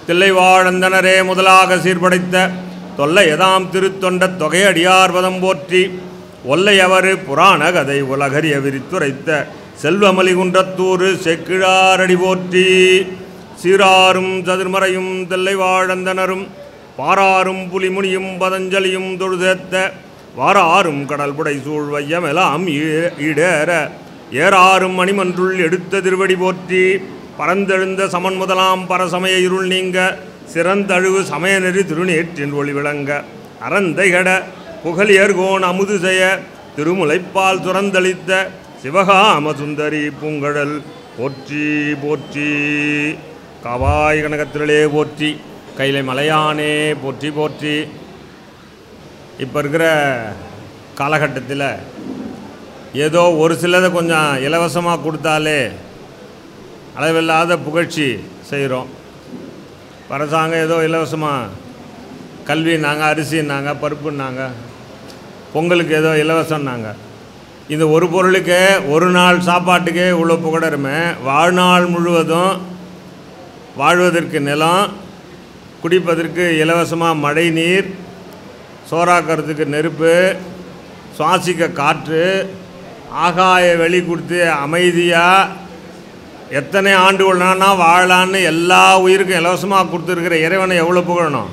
தில்லைவாழந்தனரே முதலாக சீர்படைத்த தொல்லை எதாம் திருத்தொண்ட தொகையடியார்வதம் போற்றி ஒல்லையவர் புராண கதை உலகறிய விரித்துரைத்த செல்வமலிகுன்றத்தூர் செக்கிழாரடி போற்றி சீராரும் சதுர்மறையும் தில்லைவாழந்தனரும் பாராரும் புலிமுனியும் பதஞ்சலியும் தொழுதேத்த வாராரும் கடல் புடை சூழ் வையமெலாம் ஈ- ஈடேற ஏறாரும் மணிமன்றுள் எடுத்த திருவடி போற்றி பரந்தெழுந்த சமன் முதலாம் பரசமய இருள் நீங்க சிறந்தழுவு சமயநெறி திருநீற்றின் ஒளி விளங்க அறந்தைகட புகழியர்கோன் அமுது செய்ய திருமுலைப்பால் துறந்தளித்த சிவகாம சுந்தரி பூங்கழல் போற்றி போற்றி காவாய் கனகத்திரளே போற்றி கைலை மலையானே போற்றி போற்றி இப்போ இருக்கிற காலகட்டத்தில் ஏதோ ஒரு சிலதை கொஞ்சம் இலவசமாக கொடுத்தாலே அளவில்லாத புகழ்ச்சி செய்கிறோம் அரசாங்கம் ஏதோ இலவசமாக கல்வினாங்க அரிசின்னாங்க பருப்புன்னாங்க பொங்கலுக்கு ஏதோ இலவசம்னாங்க இந்த ஒரு பொருளுக்கு ஒரு நாள் சாப்பாட்டுக்கே இவ்வளோ புகழருமே வாழ்நாள் முழுவதும் வாழ்வதற்கு நிலம் குடிப்பதற்கு இலவசமாக மழை நீர் சோறாக்கிறதுக்கு நெருப்பு சுவாசிக்க காற்று ஆகாய வெளி கொடுத்து அமைதியாக எத்தனை ஆண்டுகள்னா வாழலான்னு எல்லா உயிருக்கும் இலவசமாக கொடுத்துருக்கிற இறைவனை எவ்வளோ புகழணும்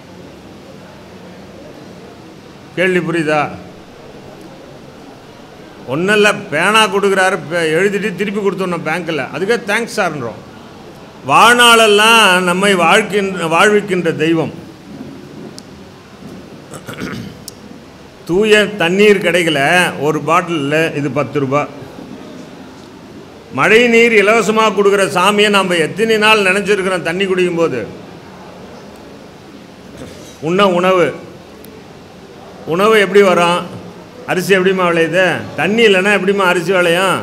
கேள்வி புரியுதா ஒன்றும் இல்லை பேனா கொடுக்குறாரு பே- எழுதிட்டு திருப்பி கொடுத்துடணும் பேங்க்கில் அதுக்கே தேங்க்ஸ் சார்ன்றோம் வாழ்நாளெல்லாம் நம்மை வாழ்க்கின்ற வாழ்விக்கின்ற தெய்வம் தூய தண்ணீர் கிடைக்கல ஒரு பாட்டிலில் இது பத்து ரூபாய் மழை நீர் இலவசமாக கொடுக்குற சாமியை நம்ம எத்தனை நாள் நினச்சிருக்கிறோம் தண்ணி குடிக்கும்போது உண்ண உணவு உணவு எப்படி வரும் அரிசி எப்படிம்மா விளையுது தண்ணி இல்லைன்னா எப்படிம்மா அரிசி விளையும்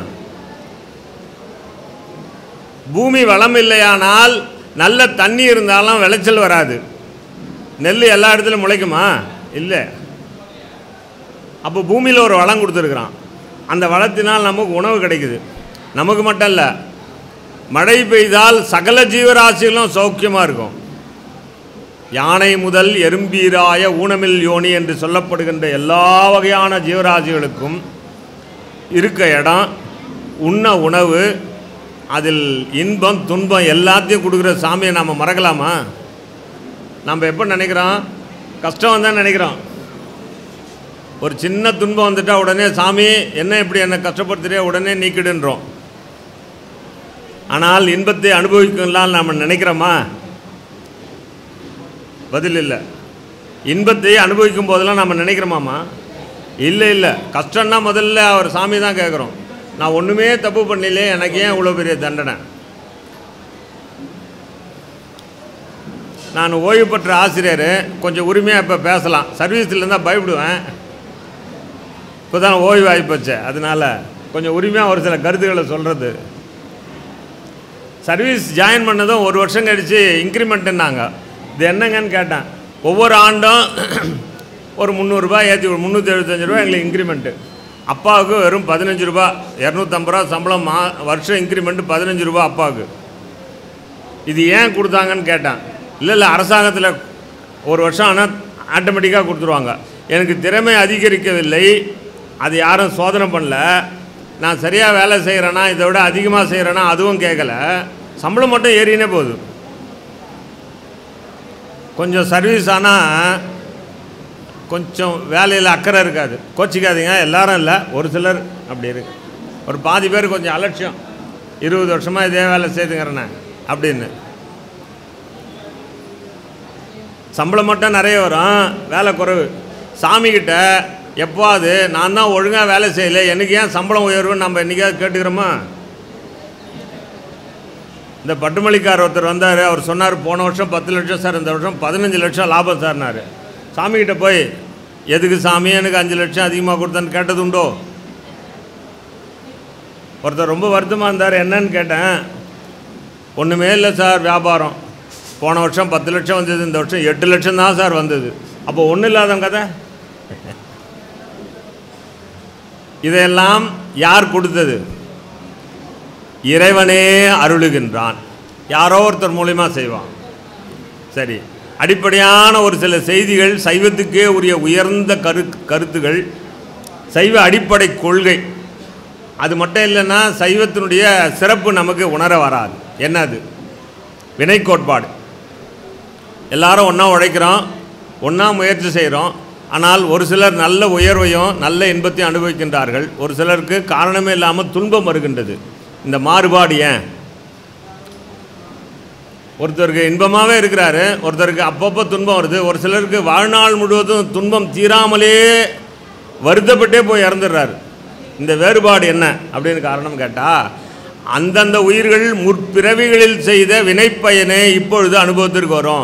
பூமி வளம் இல்லையானால் நல்ல தண்ணி இருந்தாலும் விளைச்சல் வராது நெல் எல்லா இடத்துலையும் முளைக்குமா இல்லை அப்போ பூமியில் ஒரு வளம் கொடுத்துருக்குறான் அந்த வளத்தினால் நமக்கு உணவு கிடைக்குது நமக்கு மட்டும் இல்லை மழை பெய்தால் சகல ஜீவராசிகளும் சௌக்கியமாக இருக்கும் யானை முதல் எறும்பீராய ஊனமில் யோனி என்று சொல்லப்படுகின்ற எல்லா வகையான ஜீவராசிகளுக்கும் இருக்க இடம் உண்ண உணவு அதில் இன்பம் துன்பம் எல்லாத்தையும் கொடுக்குற சாமியை நாம் மறக்கலாமா நம்ம எப்போ நினைக்கிறோம் கஷ்டம் வந்தால் நினைக்கிறோம் ஒரு சின்ன துன்பம் வந்துட்டா உடனே சாமி என்ன இப்படி என்னை கஷ்டப்படுத்துறியா உடனே நீக்கிடுன்றோம் ஆனால் இன்பத்தை அனுபவிக்கலாம் நாம் நினைக்கிறோமா பதில் இல்லை இன்பத்தை அனுபவிக்கும் போதெல்லாம் நம்ம நினைக்கிறோமாமா இல்லை இல்லை கஷ்டம்னா முதல்ல அவர் சாமி தான் கேட்குறோம் நான் ஒன்றுமே தப்பு பண்ணல எனக்கு ஏன் இவ்வளோ பெரிய தண்டனை நான் ஓய்வு பெற்ற ஆசிரியர் கொஞ்சம் உரிமையாக இப்போ பேசலாம் சர்வீஸில் இருந்தால் பயப்படுவேன் இப்போ தான் ஓய்வு ஆகிப்போச்சு அதனால் கொஞ்சம் உரிமையாக ஒரு சில கருத்துக்களை சொல்கிறது சர்வீஸ் ஜாயின் பண்ணதும் ஒரு வருஷம் கழித்து இன்க்ரிமெண்ட்டுன்னாங்க இது என்னங்கன்னு கேட்டேன் ஒவ்வொரு ஆண்டும் ஒரு முந்நூறுரூபா ஏற்றி முந்நூற்றி எழுபத்தஞ்சு ரூபா எங்களுக்கு இன்க்ரிமெண்ட்டு அப்பாவுக்கு வெறும் பதினஞ்சு ரூபா இரநூத்தம்பது ரூபா சம்பளம் மா வருஷம் இன்க்ரிமெண்ட்டு பதினஞ்சு ரூபா அப்பாவுக்கு இது ஏன் கொடுத்தாங்கன்னு கேட்டேன் இல்லை இல்லை அரசாங்கத்தில் ஒரு வருஷம் ஆனால் ஆட்டோமேட்டிக்காக கொடுத்துருவாங்க எனக்கு திறமை அதிகரிக்கவில்லை அது யாரும் சோதனை பண்ணல நான் சரியாக வேலை செய்கிறேன்னா இதை விட அதிகமாக செய்கிறேன்னா அதுவும் கேட்கல சம்பளம் மட்டும் ஏறினே போகுது கொஞ்சம் சர்வீஸ் ஆனால் கொஞ்சம் வேலையில் அக்கறை இருக்காது கோச்சிக்காதீங்க எல்லாரும் இல்லை ஒரு சிலர் அப்படி இருக்கு ஒரு பாதி பேர் கொஞ்சம் அலட்சியம் இருபது வருஷமாக இதே வேலை செய்துங்கிறேண்ணே அப்படின்னு சம்பளம் மட்டும் நிறைய வரும் வேலை குறைவு சாமிக்கிட்ட எப்போது நான் தான் ஒழுங்காக வேலை செய்யலை எனக்கு ஏன் சம்பளம் உயர்வுன்னு நம்ம என்றைக்காவது கேட்டுக்கிறோமா இந்த பட்டுமளிக்கார் ஒருத்தர் வந்தார் அவர் சொன்னார் போன வருஷம் பத்து லட்சம் சார் இந்த வருஷம் பதினஞ்சு லட்சம் லாபம் சார்னார் சாமிக்கிட்ட போய் எதுக்கு சாமி எனக்கு அஞ்சு லட்சம் அதிகமாக கொடுத்தான்னு கேட்டது உண்டோ ஒருத்தர் ரொம்ப வருத்தமாக இருந்தார் என்னன்னு கேட்டேன் ஒன்றுமே இல்லை சார் வியாபாரம் போன வருஷம் பத்து லட்சம் வந்தது இந்த வருஷம் எட்டு லட்சம் தான் சார் வந்தது அப்போ ஒன்றும் இல்லாதவங்க கதை இதையெல்லாம் யார் கொடுத்தது இறைவனே அருளுகின்றான் யாரோ ஒருத்தர் மூலியமா செய்வான் சரி அடிப்படையான ஒரு சில செய்திகள் சைவத்துக்கே உரிய உயர்ந்த கரு கருத்துகள் சைவ அடிப்படை கொள்கை அது மட்டும் இல்லைன்னா சைவத்தினுடைய சிறப்பு நமக்கு உணர வராது என்னது வினை கோட்பாடு எல்லாரும் ஒன்றா உழைக்கிறோம் ஒன்றா முயற்சி செய்கிறோம் ஆனால் ஒரு சிலர் நல்ல உயர்வையும் நல்ல இன்பத்தையும் அனுபவிக்கின்றார்கள் ஒரு சிலருக்கு காரணமே இல்லாமல் துன்பம் வருகின்றது இந்த மாறுபாடு ஏன் ஒருத்தருக்கு இன்பமாகவே இருக்கிறாரு ஒருத்தருக்கு அப்பப்போ துன்பம் வருது ஒரு சிலருக்கு வாழ்நாள் முழுவதும் துன்பம் தீராமலே வருத்தப்பட்டே போய் இறந்துடுறாரு இந்த வேறுபாடு என்ன அப்படின்னு காரணம் கேட்டால் அந்தந்த உயிர்கள் முற்பிறவிகளில் செய்த வினைப்பயனே இப்பொழுது அனுபவத்திற்கு வரும்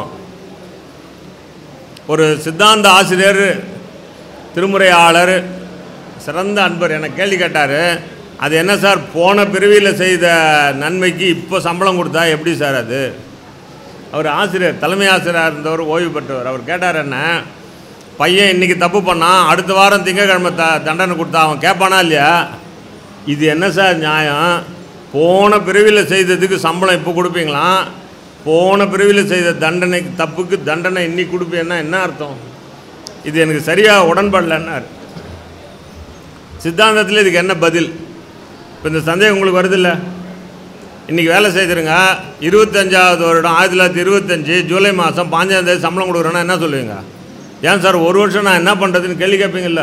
ஒரு சித்தாந்த ஆசிரியர் திருமுறையாளர் சிறந்த அன்பர் என கேள்வி கேட்டார் அது என்ன சார் போன பிறவியில் செய்த நன்மைக்கு இப்போ சம்பளம் கொடுத்தா எப்படி சார் அது அவர் ஆசிரியர் தலைமை ஆசிரியராக இருந்தவர் ஓய்வு பெற்றவர் அவர் கேட்டார் என்ன பையன் இன்றைக்கி தப்பு பண்ணான் அடுத்த வாரம் திங்கக்கிழமை த தண்டனை கொடுத்தா அவன் கேட்பானா இல்லையா இது என்ன சார் நியாயம் போன பிறவியில் செய்ததுக்கு சம்பளம் இப்போ கொடுப்பீங்களாம் போன பிறவியில் செய்த தண்டனை தப்புக்கு தண்டனை இன்னைக்கு கொடுப்பேன்னா என்ன அர்த்தம் இது எனக்கு சரியாக உடன்படலைன்னார் சித்தாந்தத்தில் இதுக்கு என்ன பதில் இப்போ இந்த சந்தேகம் உங்களுக்கு வருதில்ல இன்றைக்கி வேலை செய்திருங்க இருபத்தஞ்சாவது வருடம் ஆயிரத்தி தொள்ளாயிரத்தி இருபத்தஞ்சி ஜூலை மாதம் பாஞ்சாம் தேதி சம்பளம் கொடுக்குறேன்னா என்ன சொல்லுவீங்க ஏன் சார் ஒரு வருஷம் நான் என்ன பண்ணுறதுன்னு கேள்வி கேட்பீங்கல்ல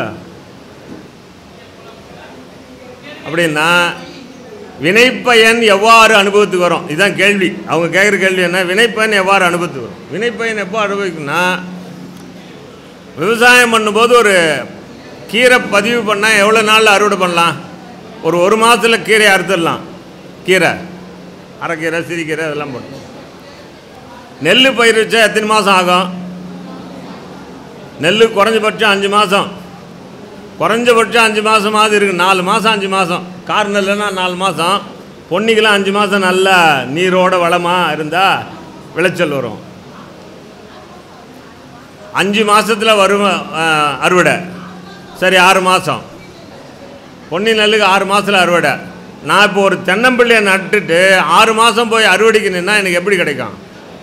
அப்படின்னா வினைப்பயன் எவ்வாறு அனுபவத்துக்கு வரும் இதுதான் கேள்வி அவங்க கேட்குற கேள்வி என்ன வினைப்பயன் எவ்வாறு அனுபவத்துக்கு வரும் வினைப்பயன் எப்போ அனுபவிக்கும்னா விவசாயம் பண்ணும்போது ஒரு கீரை பதிவு பண்ணால் எவ்வளோ நாளில் அறுவடை பண்ணலாம் ஒரு ஒரு மாதத்தில் கீரையை அறுத்துடலாம் கீரை அரைக்கீரை சிறுகீரை அதெல்லாம் போட்டு நெல் பயிர் வச்சா எத்தனை மாதம் ஆகும் நெல் குறைஞ்சபட்சம் அஞ்சு மாதம் குறைஞ்சபட்சம் அஞ்சு மாதமாவது இருக்குது நாலு மாதம் அஞ்சு மாதம் கார் நெல்லுனா நாலு மாதம் பொன்னிக்கெல்லாம் அஞ்சு மாதம் நல்லா நீரோட வளமாக இருந்தால் விளைச்சல் வரும் அஞ்சு மாதத்தில் வரும் அஹ், அறுவடை சரி ஆறு மாதம் பொன்னி நெல்லுக்கு ஆறு மாதத்தில் அறுவடை நான் இப்போ ஒரு தென்னம்பிள்ளையை நட்டுட்டு ஆறு மாதம் போய் அறுவடைக்கு நின்னா எனக்கு எப்படி கிடைக்கும்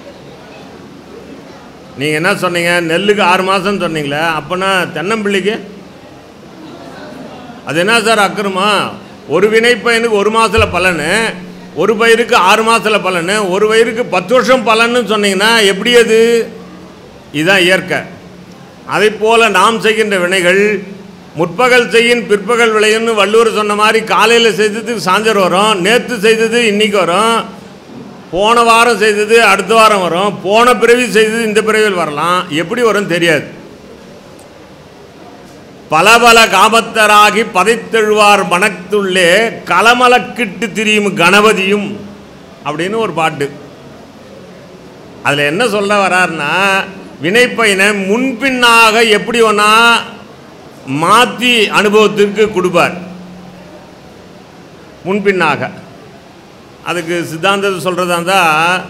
நீங்கள் என்ன சொன்னீங்க நெல்லுக்கு ஆறு மாதம் சொன்னீங்களே அப்போனா தென்னம்பிள்ளைக்கு அது என்ன சார் அக்கிரமா ஒரு வினைப்பயனுக்கு ஒரு மாதத்தில் பலன் ஒரு பயிருக்கு ஆறு மாதத்தில் பலன் ஒரு பயிருக்கு பத்து வருஷம் பலன்னு சொன்னீங்கன்னா எப்படி அது இதுதான் இயற்கை அதை போல நாம் செய்கின்ற வினைகள் முற்பகல் செய்யின் பிற்பகல் விளையும்னு வள்ளுவர் சொன்ன மாதிரி காலையில் செய்ததுக்கு சாயந்தரம் வரும் நேற்று செய்தது இன்னைக்கு வரும் போன வாரம் செய்தது அடுத்த வாரம் வரும் போன பிறவி செய்தது இந்த பிறவியில் வரலாம் எப்படி வரும் தெரியாது பல பல காமத்தராகி பதைத்தெழுவார் மனத்துள்ளே கலமலக்கிட்டு திரியும் கணபதியும் அப்படின்னு ஒரு பாட்டு அதில் என்ன சொல்ல வராருன்னா வினைப்பயனை முன்பின்னாக எப்படி வேணா மாற்றி அனுபவத்திற்கு கொடுப்பார் முன்பின்னாக அதுக்கு சித்தாந்தத்தை சொல்கிறதா இருந்தால்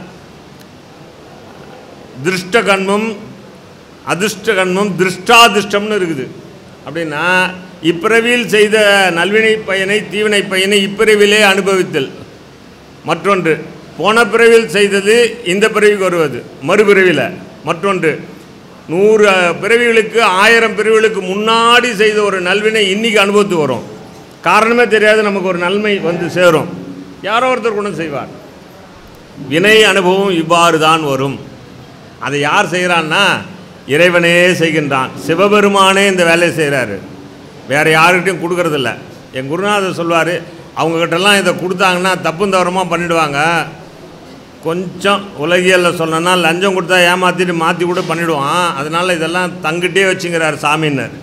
திருஷ்ட கண்மம் அதிர்ஷ்ட கண்மம் திருஷ்டாதிர்ஷ்டம்னு இருக்குது அப்படின்னா இப்பிறவியில் செய்த நல்வினை பயனை தீவினை பயனை இப்பிறவிலே அனுபவித்தல் மற்றொன்று போன பிறவியில் செய்தது இந்த பிறவிக்கு வருவது மறுபிறவியில் மற்றொன்று நூறு அஹ், பிறவிகளுக்கு ஆயிரம் பிறவிகளுக்கு முன்னாடி செய்த ஒரு நல்வினை இன்னைக்கு அனுபவத்துக்கு வரும் காரணமே தெரியாது நமக்கு ஒரு நன்மை வந்து சேரும் யாரோ ஒருத்தர் குணம் செய்வார் வினை அனுபவம் இவ்வாறு தான் வரும் அதை யார் செய்கிறான்னா இறைவனே செய்கின்றான் சிவபெருமானே இந்த வேலையை செய்கிறாரு வேறு யாருக்கிட்டையும் கொடுக்கறதில்ல என் குருநாதர் சொல்வார் அவங்கக்கிட்டலாம் இதை கொடுத்தாங்கன்னா தப்பும் தவறமாக பண்ணிடுவாங்க கொஞ்சம் உலகியலில் சொல்லணும்னா லஞ்சம் கொடுத்தா ஏமாற்றிட்டு மாற்றி கூட பண்ணிடுவான் அதனால் இதெல்லாம் தங்கிட்டே வச்சுங்கிறார் சாமின்னர்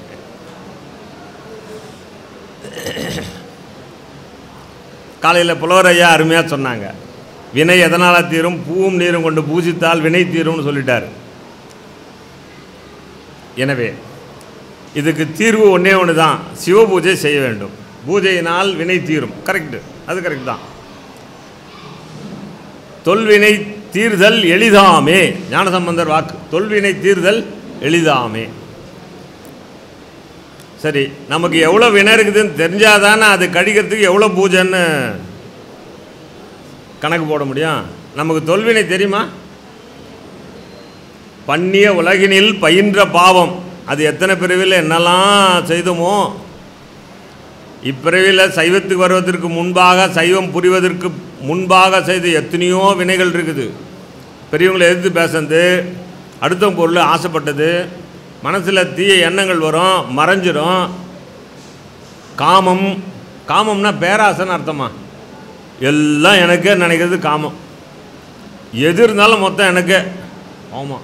காலையில் புலவர் ஐயா அருமையாக சொன்னாங்க வினை எதனால் தீரும் பூவும் நீரும் கொண்டு பூஜித்தால் வினை தீரும்னு சொல்லிட்டார் எனவே இதுக்கு தீர்வு ஒன்றே ஒன்று தான் சிவ பூஜை செய்ய வேண்டும் பூஜையினால் வினை தீரும் கரெக்டு அது கரெக்ட் தான் தொல்வினை தீர்தல் எளிதாமே ஞானசம்பந்தர் வாக்கு தொல்வினை தீர்தல் எளிதாமே சரி நமக்கு எவ்வளோ வினை இருக்குதுன்னு தெரிஞ்சாதானே அது கடிக்கிறதுக்கு எவ்வளோ பூஜைன்னு கணக்கு போட முடியும் நமக்கு தொல்வினை தெரியுமா பண்ணிய உலகினில் பயின்ற பாவம் அது எத்தனை பிறவியில் என்னெல்லாம் செய்தோமோ இப்பிறவியில் சைவத்துக்கு வருவதற்கு முன்பாக சைவம் புரிவதற்கு முன்பாக செய்த எத்தனையோ வினைகள் இருக்குது பெரியவங்களை எதிர்த்து பேசுறது அடுத்த பொருள் ஆசைப்பட்டது மனசில் தீய எண்ணங்கள் வரும் மறைஞ்சிரும் காமம் காமம்னா பேராசைன்னு அர்த்தமா எல்லாம் எனக்கே நினைக்கிறது காமம் எது இருந்தாலும் மொத்தம் எனக்கே ஆமாம்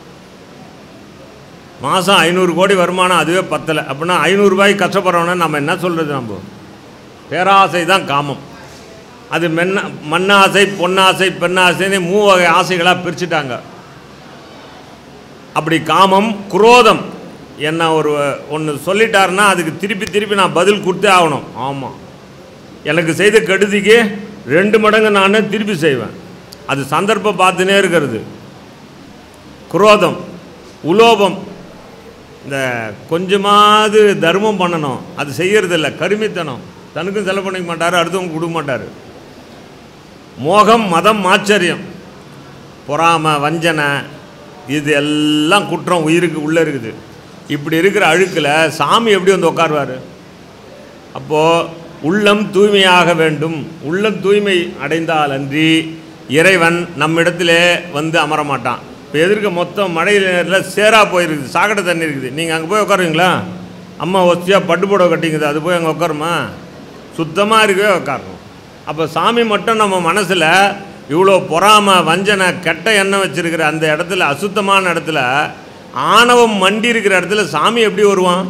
மாதம் ஐநூறு கோடி வருமானம் அதுவே பத்தலை அப்படின்னா ஐநூறுரூபாய்க்கு கஷ்டப்படுறவன நம்ம என்ன சொல்கிறது நம்ம பேராசை தான் காமம் அது மென்ன மண்ணாசை பொன்னாசை பெண்ணாசைன்னு மூவகை ஆசைகளாக பிரிச்சுட்டாங்க அப்படி காமம் குரோதம் என்ன ஒரு ஒன்று சொல்லிட்டாருன்னா அதுக்கு திருப்பி திருப்பி நான் பதில் கொடுத்தே ஆகணும் ஆமாம் எனக்கு செய்த கெடுதிக்கு ரெண்டு மடங்கு நான் திருப்பி செய்வேன் அது சந்தர்ப்பம் பார்த்துனே இருக்கிறது குரோதம் உலோபம் இந்த கொஞ்சமாவது தர்மம் பண்ணணும் அது செய்யறதில்ல கருமித்தனம் தனக்கும் செலவு பண்ணிக்க மாட்டார் அடுத்தவங்க கொடுக்க மாட்டார் மோகம் மதம் ஆச்சரியம் பொறாமை வஞ்சனை இது எல்லாம் குற்றம் உயிருக்கு உள்ளே இருக்குது இப்படி இருக்கிற அழுக்கில் சாமி எப்படி வந்து உட்காருவார் அப்போது உள்ளம் தூய்மையாக வேண்டும் உள்ளம் தூய்மை அடைந்தால் அன்றி இறைவன் நம்மிடத்திலே வந்து அமர மாட்டான் இப்போ எதிர்க்க மொத்தம் மழை நேரில் சேராக போயிருக்குது சாக்கடை தண்ணி இருக்குது நீங்கள் அங்கே போய் உட்காருவீங்களா அம்மா ஒத்தியாக பட்டு புடவை கட்டிங்குது அது போய் அங்கே உட்காருமா சுத்தமாக இருக்கவே உட்காரணும் அப்போ சாமி மட்டும் நம்ம மனசில் இவ்வளோ பொறாமை வஞ்சனை கெட்ட எண்ணம் வச்சிருக்கிற அந்த இடத்துல அசுத்தமான இடத்துல ஆணவம் மண்டி இருக்கிற இடத்துல சாமி எப்படி வருவான்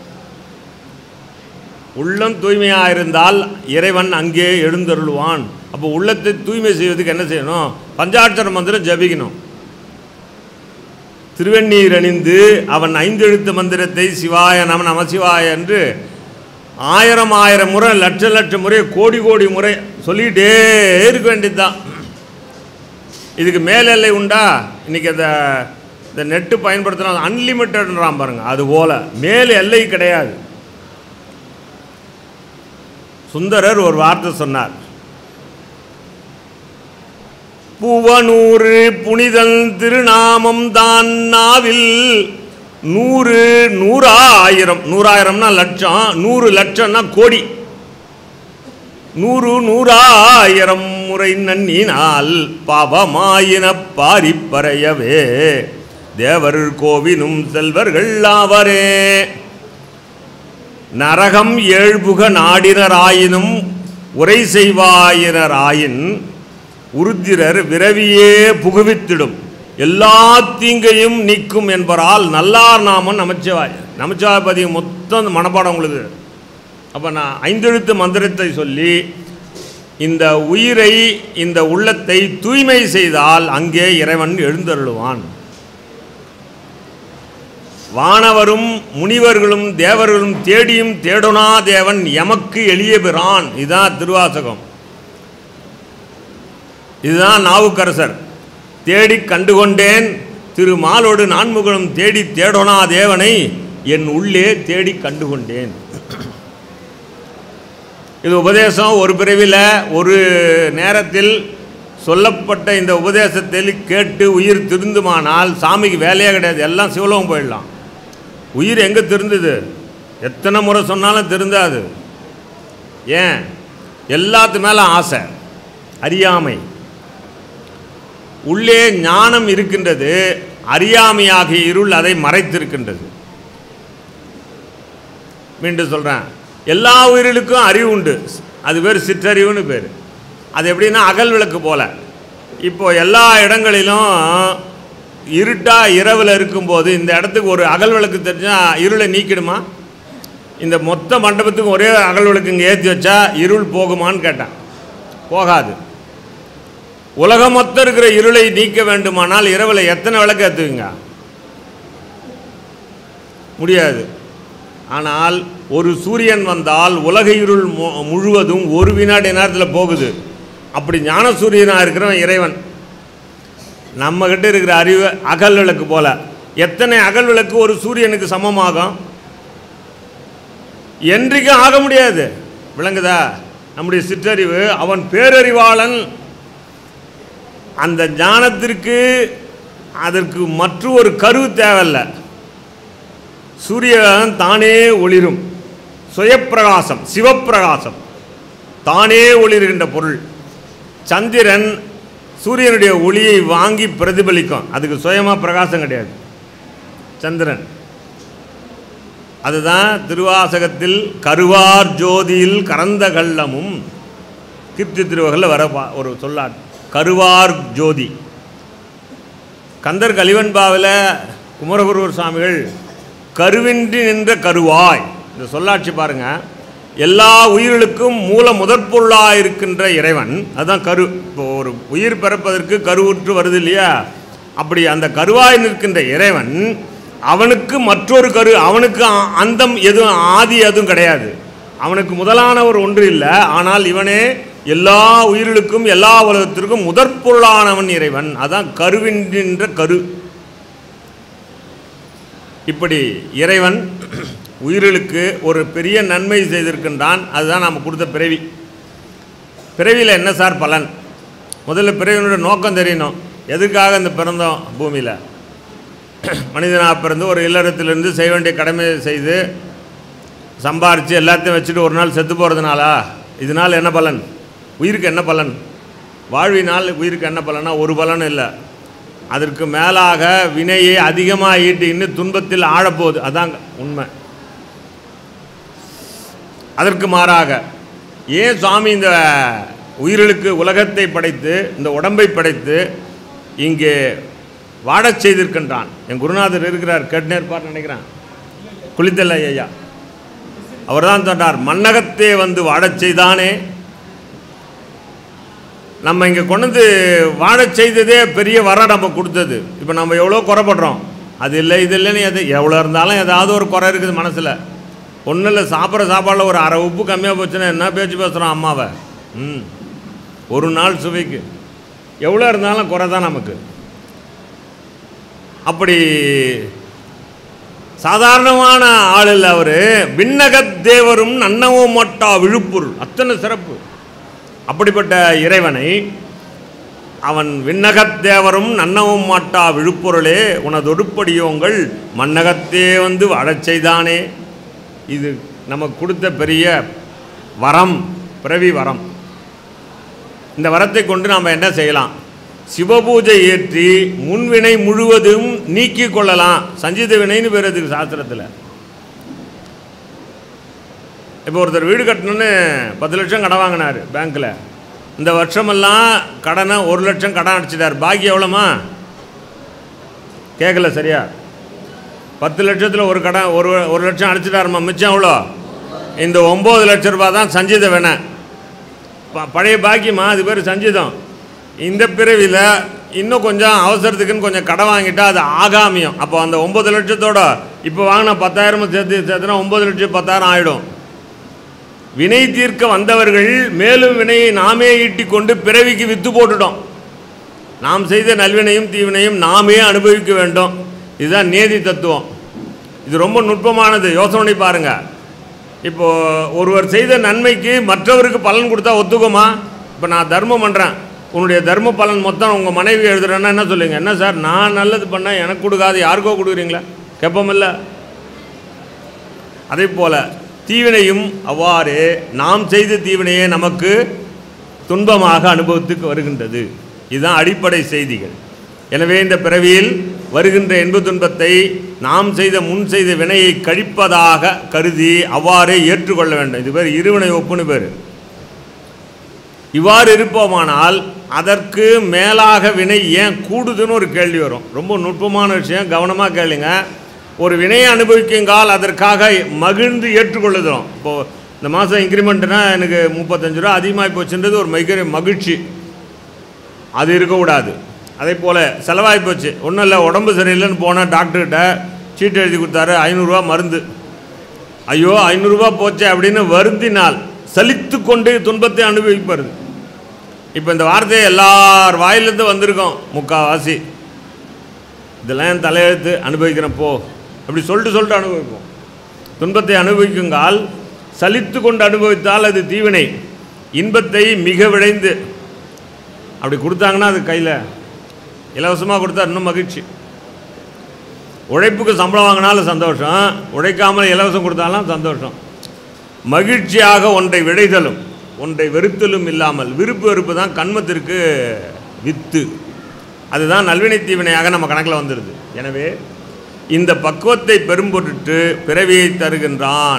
உள்ளம் தூய்மையாக இருந்தால் இறைவன் அங்கே எழுந்தருள்வான் அப்போ உள்ளத்தை தூய்மை செய்வதுக்கு என்ன செய்யணும் பஞ்சாட்சர மந்திரம் ஜபிக்கணும் திருவெண்ணீர் அணிந்து அவன் ஐந்தெழுத்து மந்திரத்தை சிவாய நம நம சிவாய என்று ஆயிரம் ஆயிரம் முறை லட்ச லட்சம் முறை கோடி கோடி முறை சொல்லிக்கிட்டே இருக்க வேண்டியதுதான் இதுக்கு மேல் எல்லை உண்டா இன்றைக்கி அந்த இந்த நெட்டு பயன்படுத்தினா அன்லிமிட்டட்ன்றான் பாருங்க அது போல மேல் எல்லை கிடையாது சுந்தரர் ஒரு வார்த்தை சொன்னார் புவனூறு புனிதன் திருநாமம் தான் நாவில் நூறு நூறாயிரம் நூறாயிரம்னா லட்சம் நூறு லட்சம்னா கோடி நூறு நூறாயிரம் முறை நன்னினால் பாவமாயின பாரிப்பறையவே தேவர் கோவினும் செல்வர்கள் ஆவரே நரகம் ஏழ்புக நாடினராயினும் உரை செய்வாயினராயின் உருத்திரர் விரவியே புகுவித்திடும் எல்லா தீங்கையும் நீக்கும் என்பரால் நல்லார் நாமம் நமச்சிவாய் நமச்சிவாயபதி மொத்தம் மனப்பாடம் உங்களுக்கு அப்போ நான் ஐந்தெழுத்து மந்திரத்தை சொல்லி இந்த உயிரை இந்த உள்ளத்தை தூய்மை செய்தால் அங்கே இறைவன் எழுந்தருளுவான் வானவரும் முனிவர்களும் தேவர்களும் தேடியும் தேடுனா தேவன் எமக்கு எளிய பிரான் இதுதான் திருவாசகம் இதுதான் நாவுக்கரசர் தேடி கண்டுகொண்டேன் திரு மாலோடு நான்முகனும் தேடி தேடோனா தேவனை என் உள்ளே தேடி கண்டுகொண்டேன் இது உபதேசம் ஒரு பிறவியில் ஒரு நேரத்தில் சொல்லப்பட்ட இந்த உபதேசத்தில் கேட்டு உயிர் திருந்துமானால் சாமிக்கு வேலையே கிடையாது எல்லாம் சிவலோகம் போயிடலாம் உயிர் எங்கே திருந்துது எத்தனை முறை சொன்னாலும் திருந்தாது ஏன் எல்லாத்து மேலே ஆசை அறியாமை உள்ளே ஞானம் இருக்கின்றது அறியாமையாகிய இருள் அதை மறைத்திருக்கின்றது மீண்டும் சொல்கிறேன் எல்லா உயிர்களுக்கும் அறிவு உண்டு அது பேர் சிற்றறிவுன்னு பேர் அது எப்படின்னா அகல் விளக்கு போல இப்போ எல்லா இடங்களிலும் இருட்டா இரவில் இருக்கும்போது இந்த இடத்துக்கு ஒரு அகல் விளக்கு தெரிஞ்சால் இருளை நீக்கிடுமா இந்த மொத்த மண்டபத்துக்கு ஒரே அகல் விளக்கு இங்கே ஏற்றி வச்சா இருள் போகுமான்னு கேட்டேன் போகாது உலகம் மொத்தம் இருக்கிற இருளை நீக்க வேண்டுமானால் இரவில் எத்தனை விளக்கு ஏற்றுவீங்க முடியாது ஆனால் ஒரு சூரியன் வந்தால் உலக இருள் மு- முழுவதும் ஒரு வினாடி நேரத்தில் போகுது அப்படி ஞான சூரியனாக இருக்கிறவன் இறைவன் நம்மக்கிட்ட இருக்கிற அறிவு அகல் விளக்கு போல எத்தனை அகல் விளக்கு ஒரு சூரியனுக்கு சமமாகும் என்றைக்கும் ஆக முடியாது விளங்குதா நம்முடைய சிற்றறிவு அவன் பேரறிவாளன் அந்த ஞானத்திற்கு அதற்கு மற்ற ஒரு கரு தேவையில்ல சூரியன் தானே ஒளிரும் சுயப்பிரகாசம் சிவப்பிரகாசம் தானே ஒளிர்கின்ற பொருள் சந்திரன் சூரியனுடைய ஒளியை வாங்கி பிரதிபலிக்கும் அதுக்கு சுயமாக பிரகாசம் கிடையாது சந்திரன் அதுதான் திருவாசகத்தில் கருவார் ஜோதியில் கறந்த கள்ளமும் கீர்த்தி திருவகளில் வர பா- ஒரு சொல்லார் கருவார் ஜோதி கந்தர் கலிவன்பாவில் குமரகுருவர் சுவாமிகள் கருவின்றி நின்ற கருவாய் இந்த சொல்லாட்சி பாருங்க எல்லா உயிர்களுக்கும் மூல முதற்பொருளாக இருக்கின்ற இறைவன் அதுதான் கரு இப்போ ஒரு உயிர் பிறப்பதற்கு கருவுற்று வருது இல்லையா அப்படி அந்த கருவாய் நிற்கின்ற இறைவன் அவனுக்கு மற்றொரு கரு அவனுக்கு அ- அந்தம் எதுவும் ஆதி எதுவும் கிடையாது அவனுக்கு முதலானவர் ஒன்று இல்லை ஆனால் இவனே எல்லா உயிர்களுக்கும் எல்லா உலகத்திற்கும் முதற்பொருளானவன் இறைவன் அதான் கருவின்ற கரு இப்படி இறைவன் உயிர்களுக்கு ஒரு பெரிய நன்மை செய்திருக்கின்றான் அதுதான் நாம் கொடுத்த பிறவி பிறவியில் என்ன சார் பலன் முதல்ல பிறவியினுடைய நோக்கம் தெரியணும் எதுக்காக இந்த பிறந்தோம் பூமியில் மனிதனாக பிறந்து ஒரு இல்லறத்திலிருந்து செய்ய வேண்டிய கடமையை செய்து சம்பாரித்து எல்லாத்தையும் வச்சுட்டு ஒரு நாள் செத்து போகிறதுனாலா இதனால் என்ன பலன் உயிருக்கு என்ன பலன் வாழ்வினால் உயிருக்கு என்ன பலனா ஒரு பலனும் இல்லை அதற்கு மேலாக வினையை அதிகமாக ஈட்டின்னு துன்பத்தில் ஆழப்போகுது அதான் உண்மை அதற்கு மாறாக ஏன் சுவாமி இந்த உயிர்களுக்கு உலகத்தை படைத்து இந்த உடம்பை படைத்து இங்கே வாழச் செய்திருக்கின்றான் என் குருநாதர் இருக்கிறார் கேட்டுனே இருப்பார் நினைக்கிறேன் குளித்தல்ல ஐயா அவர் தான் சொன்னார் மன்னகத்தே வந்து வாழச் செய்தானே நம்ம இங்கே கொண்டு வந்து வாழச் செய்ததே பெரிய வரம் நம்ம கொடுத்தது இப்போ நம்ம எவ்வளோ குறைப்படுறோம் அது இல்லை இது இல்லைன்னு எது எவ்வளோ இருந்தாலும் ஏதாவது ஒரு குறை இருக்குது மனசில் ஒன்றும் இல்லை சாப்பிட்ற சாப்பாடில் ஒரு அரை உப்பு கம்மியாக போச்சுன்னா என்ன பேச்சு பேசுகிறோம் அம்மாவை ம் ஒரு நாள் சுவைக்கு எவ்வளோ இருந்தாலும் குறை தான் நமக்கு அப்படி சாதாரணமான ஆள் இல்லை அவர் விண்ணகத் தேவரும் நன்னவும் மட்டா விழுப்பொருள் அத்தனை சிறப்பு அப்படிப்பட்ட இறைவனை அவன் விண்ணகத் தேவரும் நன்னவும் மாட்டா விழுப்பொருளே உனதொடுப்படியோங்கள் மன்னகத்தே வந்து வாழச் செய்தானே இது நமக்கு கொடுத்த பெரிய வரம் பிறவி வரம் இந்த வரத்தை கொண்டு நாம் என்ன செய்யலாம் சிவபூஜை ஏற்றி முன்வினை முழுவதும் நீக்கிக் கொள்ளலாம் சஞ்சித வினைன்னு பேர் அதுக்கு சாஸ்திரத்தில் இப்போ ஒருத்தர் வீடு கட்டணுன்னு பத்து லட்சம் கடன் வாங்கினார் பேங்க்கில் இந்த வருஷமெல்லாம் கடனை ஒரு லட்சம் கடன் அடிச்சிட்டார் பாக்கி எவ்வளோமா கேட்கல சரியா பத்து லட்சத்தில் ஒரு கடன் ஒரு ஒரு லட்சம் அடிச்சிட்டாருமா மிச்சம் எவ்வளோ இந்த ஒம்பது லட்ச ரூபா தான் சஞ்சித வேணை ப- பழைய பாக்கியமா அது பேர் சஞ்சிதம் இந்த பிறவியில் இன்னும் கொஞ்சம் அவசரத்துக்குன்னு கொஞ்சம் கடன் வாங்கிட்டா அது ஆகாமியம் அப்போ அந்த ஒம்பது லட்சத்தோட இப்போ வாங்கின பத்தாயிரமும் சேர்த்து சேர்த்துனா ஒம்பது லட்சம் பத்தாயிரம் ஆகிடும் வினை தீர்க்க வந்தவர்கள் மேலும் வினையை நாமே ஈட்டிக் கொண்டு பிறவிக்கு வித்து போட்டுட்டோம் நாம் செய்த நல்வினையும் தீவினையும் நாமே அனுபவிக்க வேண்டும் இதுதான் நேதி தத்துவம் இது ரொம்ப நுட்பமானது யோசனை பண்ணி பாருங்க இப்போ ஒருவர் செய்த நன்மைக்கு மற்றவருக்கு பலன் கொடுத்தா ஒத்துக்குமா இப்போ நான் தர்மம் பண்ணுறேன் உன்னுடைய தர்ம பலன் மொத்தம் உங்கள் மனைவி எழுதுறேன்னா என்ன சொல்லுங்க என்ன சார் நான் நல்லது பண்ணேன் எனக்கு கொடுக்காது யாருக்கோ கொடுக்குறீங்களா கெப்பமில்ல அதே போல தீவினையும் அவ்வாறே நாம் செய்த தீவினையே நமக்கு துன்பமாக அனுபவத்துக்கு வருகின்றது இதுதான் அடிப்படை செய்திகள் எனவே இந்த பிறவியில் வருகின்ற இன்ப துன்பத்தை நாம் செய்த முன் செய்த வினையை கழிப்பதாக கருதி அவ்வாறே ஏற்றுக்கொள்ள வேண்டும் இது பேர் இருவினை ஒப்புன்னு பேர் இவ்வாறு இருப்போமானால் அதற்கு மேலாக வினை ஏன் கூடுதுன்னு ஒரு கேள்வி வரும் ரொம்ப நுட்பமான விஷயம் கவனமாக கேளுங்க ஒரு வினையை அனுபவிக்குங்கால் அதற்காக மகிழ்ந்து ஏற்றுக்கொள்ளுகிறோம் இப்போது இந்த மாதம் இன்க்ரிமெண்ட்னா எனக்கு முப்பத்தஞ்சு ரூபா அதிகமாகி போச்சுன்றது ஒரு மிக மகிழ்ச்சி அது இருக்கக்கூடாது அதே போல் செலவாகி போச்சு ஒன்றும் இல்லை உடம்பு சரியில்லைன்னு போனால் டாக்டர்கிட்ட சீட்டு எழுதி கொடுத்தாரு ஐநூறுரூவா மருந்து ஐயோ ஐநூறுரூவா போச்சே அப்படின்னு வருந்தினால் சலித்து கொண்டு துன்பத்தை அனுபவிப்பாரு இப்போ இந்த வார்த்தை எல்லார் வாயிலிருந்து வந்திருக்கோம் முக்காவாசி இதெல்லாம் என் தலையெழுத்து அனுபவிக்கிறேன் போ அப்படி சொல்லிட்டு சொல்லிட்டு அனுபவிப்போம் துன்பத்தை அனுபவிக்குங்கால் சலித்து கொண்டு அனுபவித்தால் அது தீவினை இன்பத்தை மிக விளைந்து அப்படி கொடுத்தாங்கன்னா அது கையில் இலவசமாக கொடுத்தா இன்னும் மகிழ்ச்சி உழைப்புக்கு சம்பளம் வாங்கினாலும் சந்தோஷம் உழைக்காமல் இலவசம் கொடுத்தாலும் சந்தோஷம் மகிழ்ச்சியாக ஒன்றை விடைதலும் ஒன்றை வெறுத்தலும் இல்லாமல் விருப்பு வெறுப்பு தான் கண்மத்திற்கு வித்து அதுதான் நல்வினை தீவினையாக நம்ம கணக்கில் வந்துடுது எனவே இந்த பக்குவத்தை பெரும்பொருட்டு பிறவியை தருகின்றான்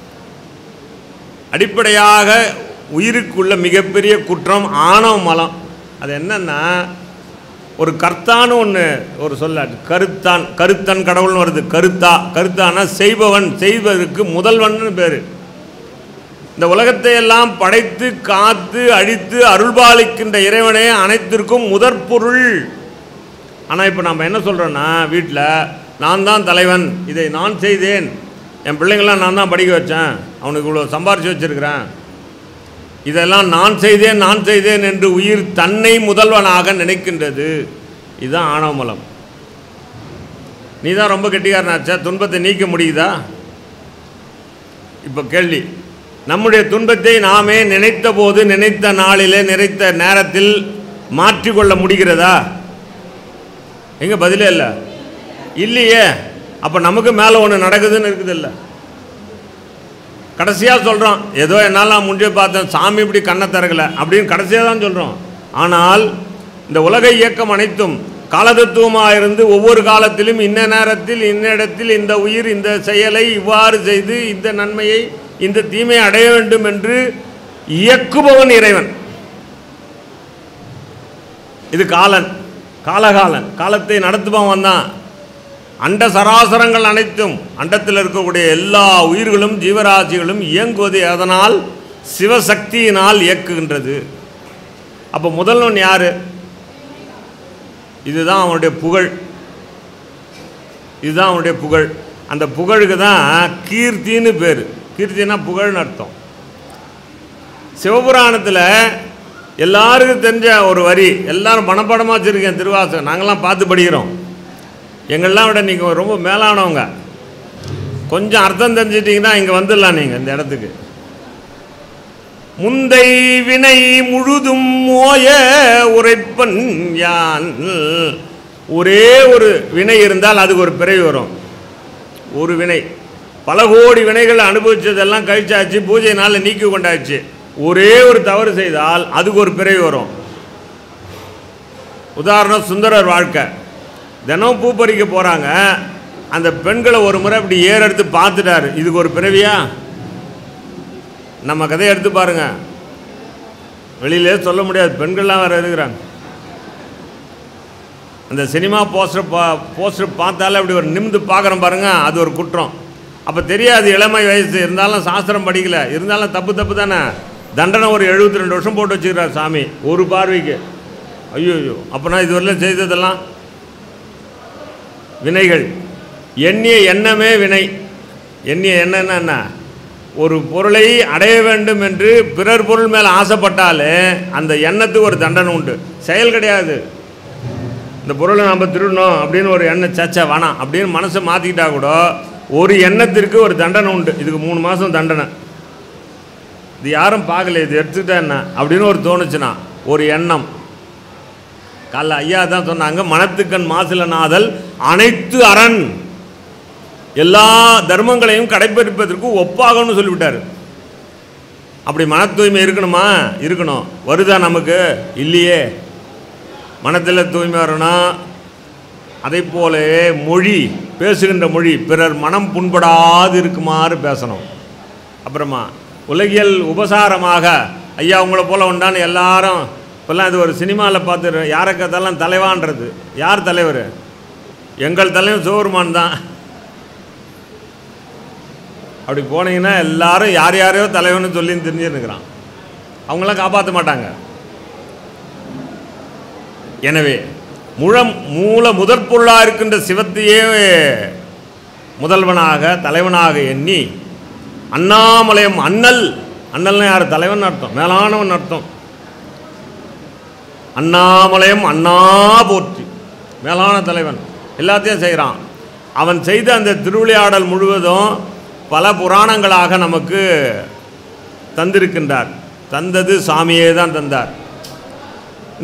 அடிப்படையாக உயிருக்குள்ள மிகப்பெரிய குற்றம் ஆணவ மலம் அது என்னன்னா ஒரு கர்த்தான்னு ஒன்று ஒரு சொல்ல கருத்தான் கருத்தன் கடவுள்னு வருது கருத்தா கருத்தானா செய்பவன் செய்வதற்கு முதல்வன் பேர் இந்த உலகத்தை எல்லாம் படைத்து காத்து அழித்து அருள்பாலிக்கின்ற இறைவனே அனைத்திற்கும் முதற்பொருள் ஆனால் இப்போ நம்ம என்ன சொல்கிறோன்னா வீட்டில் நான் தான் தலைவன் இதை நான் செய்தேன் என் பிள்ளைங்களாம் நான் தான் படிக்க வச்சேன் அவனுக்கு இவ்வளோ சம்பாரித்து வச்சுருக்கிறேன் இதெல்லாம் நான் செய்தேன் நான் செய்தேன் என்று உயிர் தன்னை முதல்வனாக நினைக்கின்றது இதுதான் ஆணவமலம் நீ தான் ரொம்ப கெட்டிக்காரனாச்சா துன்பத்தை நீக்க முடியுதா இப்போ கேள்வி நம்முடைய துன்பத்தை நாமே நினைத்த போது நினைத்த நாளிலே நினைத்த நேரத்தில் மாற்றிக்கொள்ள முடிகிறதா எங்க பதிலே இல்லை இல்லையே அப்போ நமக்கு மேலே ஒன்று நடக்குதுன்னு இருக்குது இல்லை கடைசியாக சொல்கிறோம் ஏதோ என்னால் நான் முடிஞ்ச பார்த்தேன் சாமி இப்படி கண்ணை திறக்கல அப்படின்னு கடைசியாக தான் சொல்கிறோம் ஆனால் இந்த உலக இயக்கம் அனைத்தும் காலதத்துவமாக இருந்து ஒவ்வொரு காலத்திலும் இன்ன நேரத்தில் இன்ன இடத்தில் இந்த உயிர் இந்த செயலை இவ்வாறு செய்து இந்த நன்மையை இந்த தீமையை அடைய வேண்டும் என்று இயக்குபவன் இறைவன் இது காலன் காலகாலன் காலத்தை நடத்துபவன் தான் அண்ட சராசரங்கள் அனைத்தும் அண்டத்தில் இருக்கக்கூடிய எல்லா உயிர்களும் ஜீவராசிகளும் இயங்குவது அதனால் சிவசக்தியினால் இயக்குகின்றது அப்போ முதல்வன் யார் இதுதான் அவனுடைய புகழ் இதுதான் அவனுடைய புகழ் அந்த புகழுக்கு தான் கீர்த்தின்னு பேர் கீர்த்தினா புகழ்னு அர்த்தம் சிவபுராணத்தில் எல்லாருக்கும் தெரிஞ்ச ஒரு வரி எல்லாரும் மனப்பாடமாக வச்சுருக்கேன் திருவாசகம் நாங்கள்லாம் பார்த்து படிக்கிறோம் எங்கள்லாம் விட நீங்கள் ரொம்ப மேலானவங்க கொஞ்சம் அர்த்தம் தெரிஞ்சிட்டிங்கன்னா இங்கே வந்துடலாம் நீங்கள் இந்த இடத்துக்கு முந்தை வினை முழுதும் மோய உரைப்பன் யான் ஒரே ஒரு வினை இருந்தால் அதுக்கு ஒரு பிறவி வரும் ஒரு வினை பல கோடி வினைகளை அனுபவிச்சதெல்லாம் கழிச்சாச்சு பூஜை நாளில் நீக்கி கொண்டாச்சு ஒரே ஒரு தவறு செய்தால் அதுக்கு ஒரு பிறவி வரும் உதாரணம் சுந்தரர் வாழ்க்கை தினம் பூ பறிக்க போகிறாங்க அந்த பெண்களை ஒரு முறை அப்படி ஏற எடுத்து பார்த்துட்டாரு இதுக்கு ஒரு பிறவியா நம்ம கதையை எடுத்து பாருங்க வெளியிலே சொல்ல முடியாது பெண்கள்லாம் வேறு இருக்கிறாங்க அந்த சினிமா போஸ்டர் பா போஸ்டர் பார்த்தாலே அப்படி ஒரு நிமிந்து பார்க்குறோம் பாருங்க அது ஒரு குற்றம் அப்போ தெரியாது இளமை வயசு இருந்தாலும் சாஸ்திரம் படிக்கல இருந்தாலும் தப்பு தப்பு தானே தண்டனை ஒரு எழுபத்தி ரெண்டு வருஷம் போட்டு வச்சுக்கிறார் சாமி ஒரு பார்வைக்கு ஐயோ ஐயோ அப்போனா இதுவரையிலும் செய்ததெல்லாம் வினைகள் எண்ணிய எண்ணமே வினை எண்ணிய எண்ணம்னா என்ன ஒரு பொருளை அடைய வேண்டும் என்று பிறர் பொருள் மேலே ஆசைப்பட்டாலே அந்த எண்ணத்துக்கு ஒரு தண்டனை உண்டு செயல் கிடையாது இந்த பொருளை நம்ம திருடணும் அப்படின்னு ஒரு எண்ணம் சச்சா வேணாம் அப்படின்னு மனசை மாற்றிக்கிட்டா கூட ஒரு எண்ணத்திற்கு ஒரு தண்டனை உண்டு இதுக்கு மூணு மாதம் தண்டனை இது யாரும் பார்க்கல இது எடுத்துக்கிட்டா என்ன அப்படின்னு ஒரு தோணுச்சுன்னா ஒரு எண்ணம் காலைல ஐயா தான் சொன்னாங்க மனத்துக்கண் மாசிலநாதல் அனைத்து அரண் எல்லா தர்மங்களையும் கடைபிடிப்பதற்கு ஒப்பாகணும்னு சொல்லிவிட்டார் அப்படி மன தூய்மை இருக்கணுமா இருக்கணும் வருதா நமக்கு இல்லையே மனத்தில் தூய்மை வரணும் அதை போலவே மொழி பேசுகின்ற மொழி பிறர் மனம் புண்படாது இருக்குமாறு பேசணும் அப்புறமா உலகியல் உபசாரமாக ஐயா உங்களை போல உண்டான்னு எல்லாரும் இப்போல்லாம் இது ஒரு சினிமாவில் பார்த்து யாரை கத்தாலும் தலைவான்றது யார் தலைவர் எங்கள் தலைவர் சிவபெருமான் தான் அப்படி போனீங்கன்னா எல்லாரும் யார் யாரையோ தலைவன்னு சொல்லி தெரிஞ்சுருக்கிறான் அவங்களாம் காப்பாற்ற மாட்டாங்க எனவே முழம் மூல முதற் பொருளாக இருக்கின்ற சிவத்தையே முதல்வனாக தலைவனாக எண்ணி அண்ணாமலையம் அண்ணல் அண்ணல்னா யார் தலைவன் அர்த்தம் மேலானவன் அர்த்தம் அண்ணாமலையம் அண்ணா போற்றி மேலான தலைவன் எல்லாத்தையும் செய்கிறான் அவன் செய்த அந்த திருவிளையாடல் முழுவதும் பல புராணங்களாக நமக்கு தந்திருக்கின்றார் தந்தது சாமியே தான் தந்தார் இந்த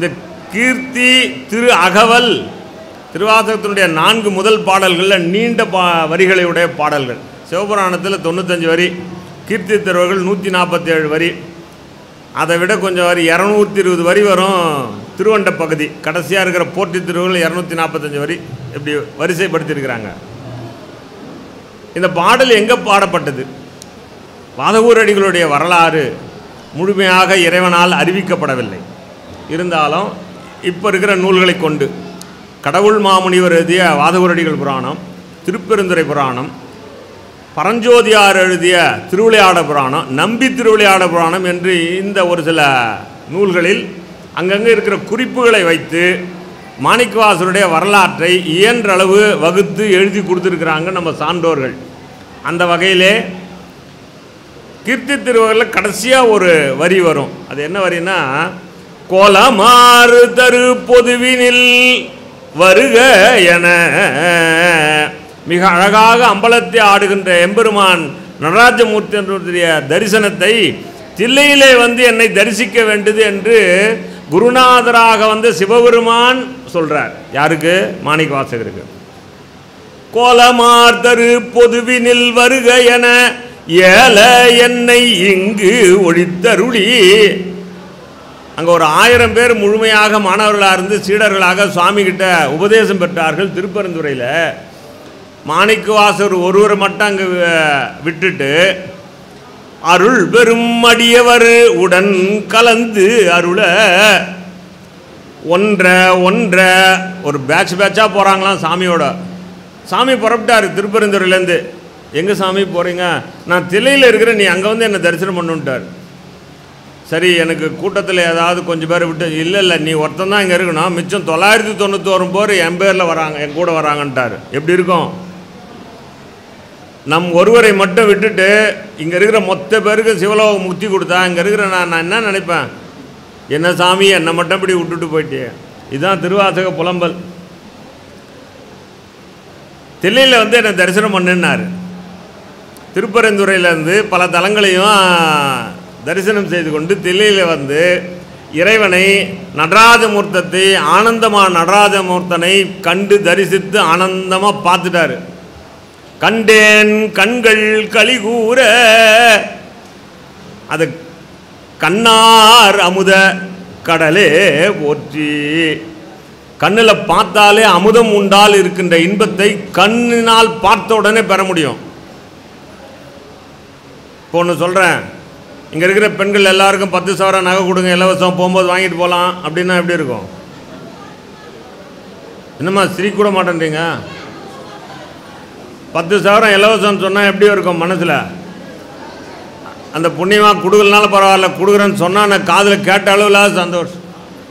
கீர்த்தி திரு அகவல் திருவாசகத்தினுடைய நான்கு முதல் பாடல்களில் நீண்ட பா வரிகளையுடைய பாடல்கள் சிவபுராணத்தில் தொண்ணூத்தஞ்சு வரி கீர்த்தி திருவர்கள் நூற்றி நாற்பத்தேழு வரி அதை விட கொஞ்சம் வரி இரநூத்தி இருபது வரி வரும் திருவண்ட பகுதி கடைசியாக இருக்கிற போற்றி திருவுகள் இரநூத்தி நாற்பத்தஞ்சு வரி இப்படி வரிசைப்படுத்தியிருக்கிறாங்க இந்த பாடல் எங்கே பாடப்பட்டது வாதவூரடிகளுடைய வரலாறு முழுமையாக இறைவனால் அறிவிக்கப்படவில்லை இருந்தாலும் இப்போ இருக்கிற நூல்களை கொண்டு கடவுள் மாமுனிவர் எழுதிய வாதவூரடிகள் புராணம் திருப்பெருந்துறை புராணம் பரஞ்சோதியார் எழுதிய திருவிளையாட புராணம் நம்பி திருவிளையாட புராணம் என்று இந்த ஒரு சில நூல்களில் அங்கங்கே இருக்கிற குறிப்புகளை வைத்து மாணிக்கவாசருடைய வரலாற்றை இயன்றளவு வகுத்து எழுதி கொடுத்துருக்குறாங்க நம்ம சான்றோர்கள் அந்த வகையிலே கீர்த்தி திருவகரில் கடைசியாக ஒரு வரி வரும் அது என்ன வரின்னா கோலமாறு தரு பொதுவினில் வருக என மிக அழகாக அம்பலத்தை ஆடுகின்ற எம்பெருமான் நடராஜமூர்த்தியினுடைய தரிசனத்தை தில்லையிலே வந்து என்னை தரிசிக்க வேண்டியது என்று குருநாதராக வந்த சிவபெருமான் சொல்றார் யாருக்கு மாணிக்க வாசகருக்கு கோலமார்தரு பொதுவினில் வருக என ஏல என்னை இங்கு ஒழித்தருளி அங்கே ஒரு ஆயிரம் பேர் முழுமையாக மாணவர்களாக இருந்து சீடர்களாக சுவாமி கிட்ட உபதேசம் பெற்றார்கள் திருப்பரந்துறையில் மாணிக்கவாசர் ஒருவர் மட்டும் அங்கே விட்டுட்டு அருள் பெரும் அடியவர் உடன் கலந்து அருள ஒன்ற ஒன்ற ஒரு பேட்ச் பேட்சாக போகிறாங்களாம் சாமியோட சாமி புறப்பட்டார் திருப்பரந்துறையிலேருந்து எங்கே சாமி போகிறீங்க நான் தில்லையில் இருக்கிறேன் நீ அங்கே வந்து என்னை தரிசனம் பண்ணுன்ட்டார் சரி எனக்கு கூட்டத்தில் ஏதாவது கொஞ்சம் பேர் விட்டு இல்லை இல்லை நீ ஒருத்தன் தான் இங்கே இருக்கணும் மிச்சம் தொள்ளாயிரத்தி தொண்ணூத்தோரு பேர் என் பேரில் வராங்க என் கூட வராங்கன்ட்டார் எப்படி இருக்கும் நம் ஒருவரை மட்டும் விட்டுட்டு இங்கே இருக்கிற மொத்த பேருக்கு சிவலோகம் முக்தி கொடுத்தா இங்கே இருக்கிற நான் நான் என்ன நினைப்பேன் என்ன சாமி என்னை மட்டும் இப்படி விட்டுட்டு போயிட்டே இதுதான் திருவாசக புலம்பல் தில்லையில் வந்து என்னை தரிசனம் பண்ணுன்னாரு திருப்பரந்துறையிலேருந்து பல தலங்களையும் தரிசனம் செய்து கொண்டு தில்லையில் வந்து இறைவனை நடராஜமூர்த்தத்தை ஆனந்தமா நடராஜமூர்த்தனை கண்டு தரிசித்து ஆனந்தமாக பார்த்துட்டாரு கண்டேன் கண்கள் கலிகூற அது கண்ணார் அமுத கடலே போற்றி கண்ணில் பார்த்தாலே அமுதம் உண்டால் இருக்கின்ற இன்பத்தை கண்ணினால் பார்த்த உடனே பெற முடியும் இப்போ ஒன்று சொல்கிறேன் இங்கே இருக்கிற பெண்கள் எல்லாருக்கும் பத்து சவரம் நகை கொடுங்க இலவசம் போகும்போது வாங்கிட்டு போகலாம் அப்படின்னா எப்படி இருக்கும் என்னம்மா சிரிக்க கூட மாட்டேன்றீங்க பத்து சவரம் இலவசம்னு சொன்னால் எப்படி இருக்கும் மனசில் அந்த புண்ணியமாக கொடுக்கலனாலும் பரவாயில்ல கொடுக்குறேன்னு சொன்னால் நான் காதில் கேட்ட அளவில் சந்தோஷம்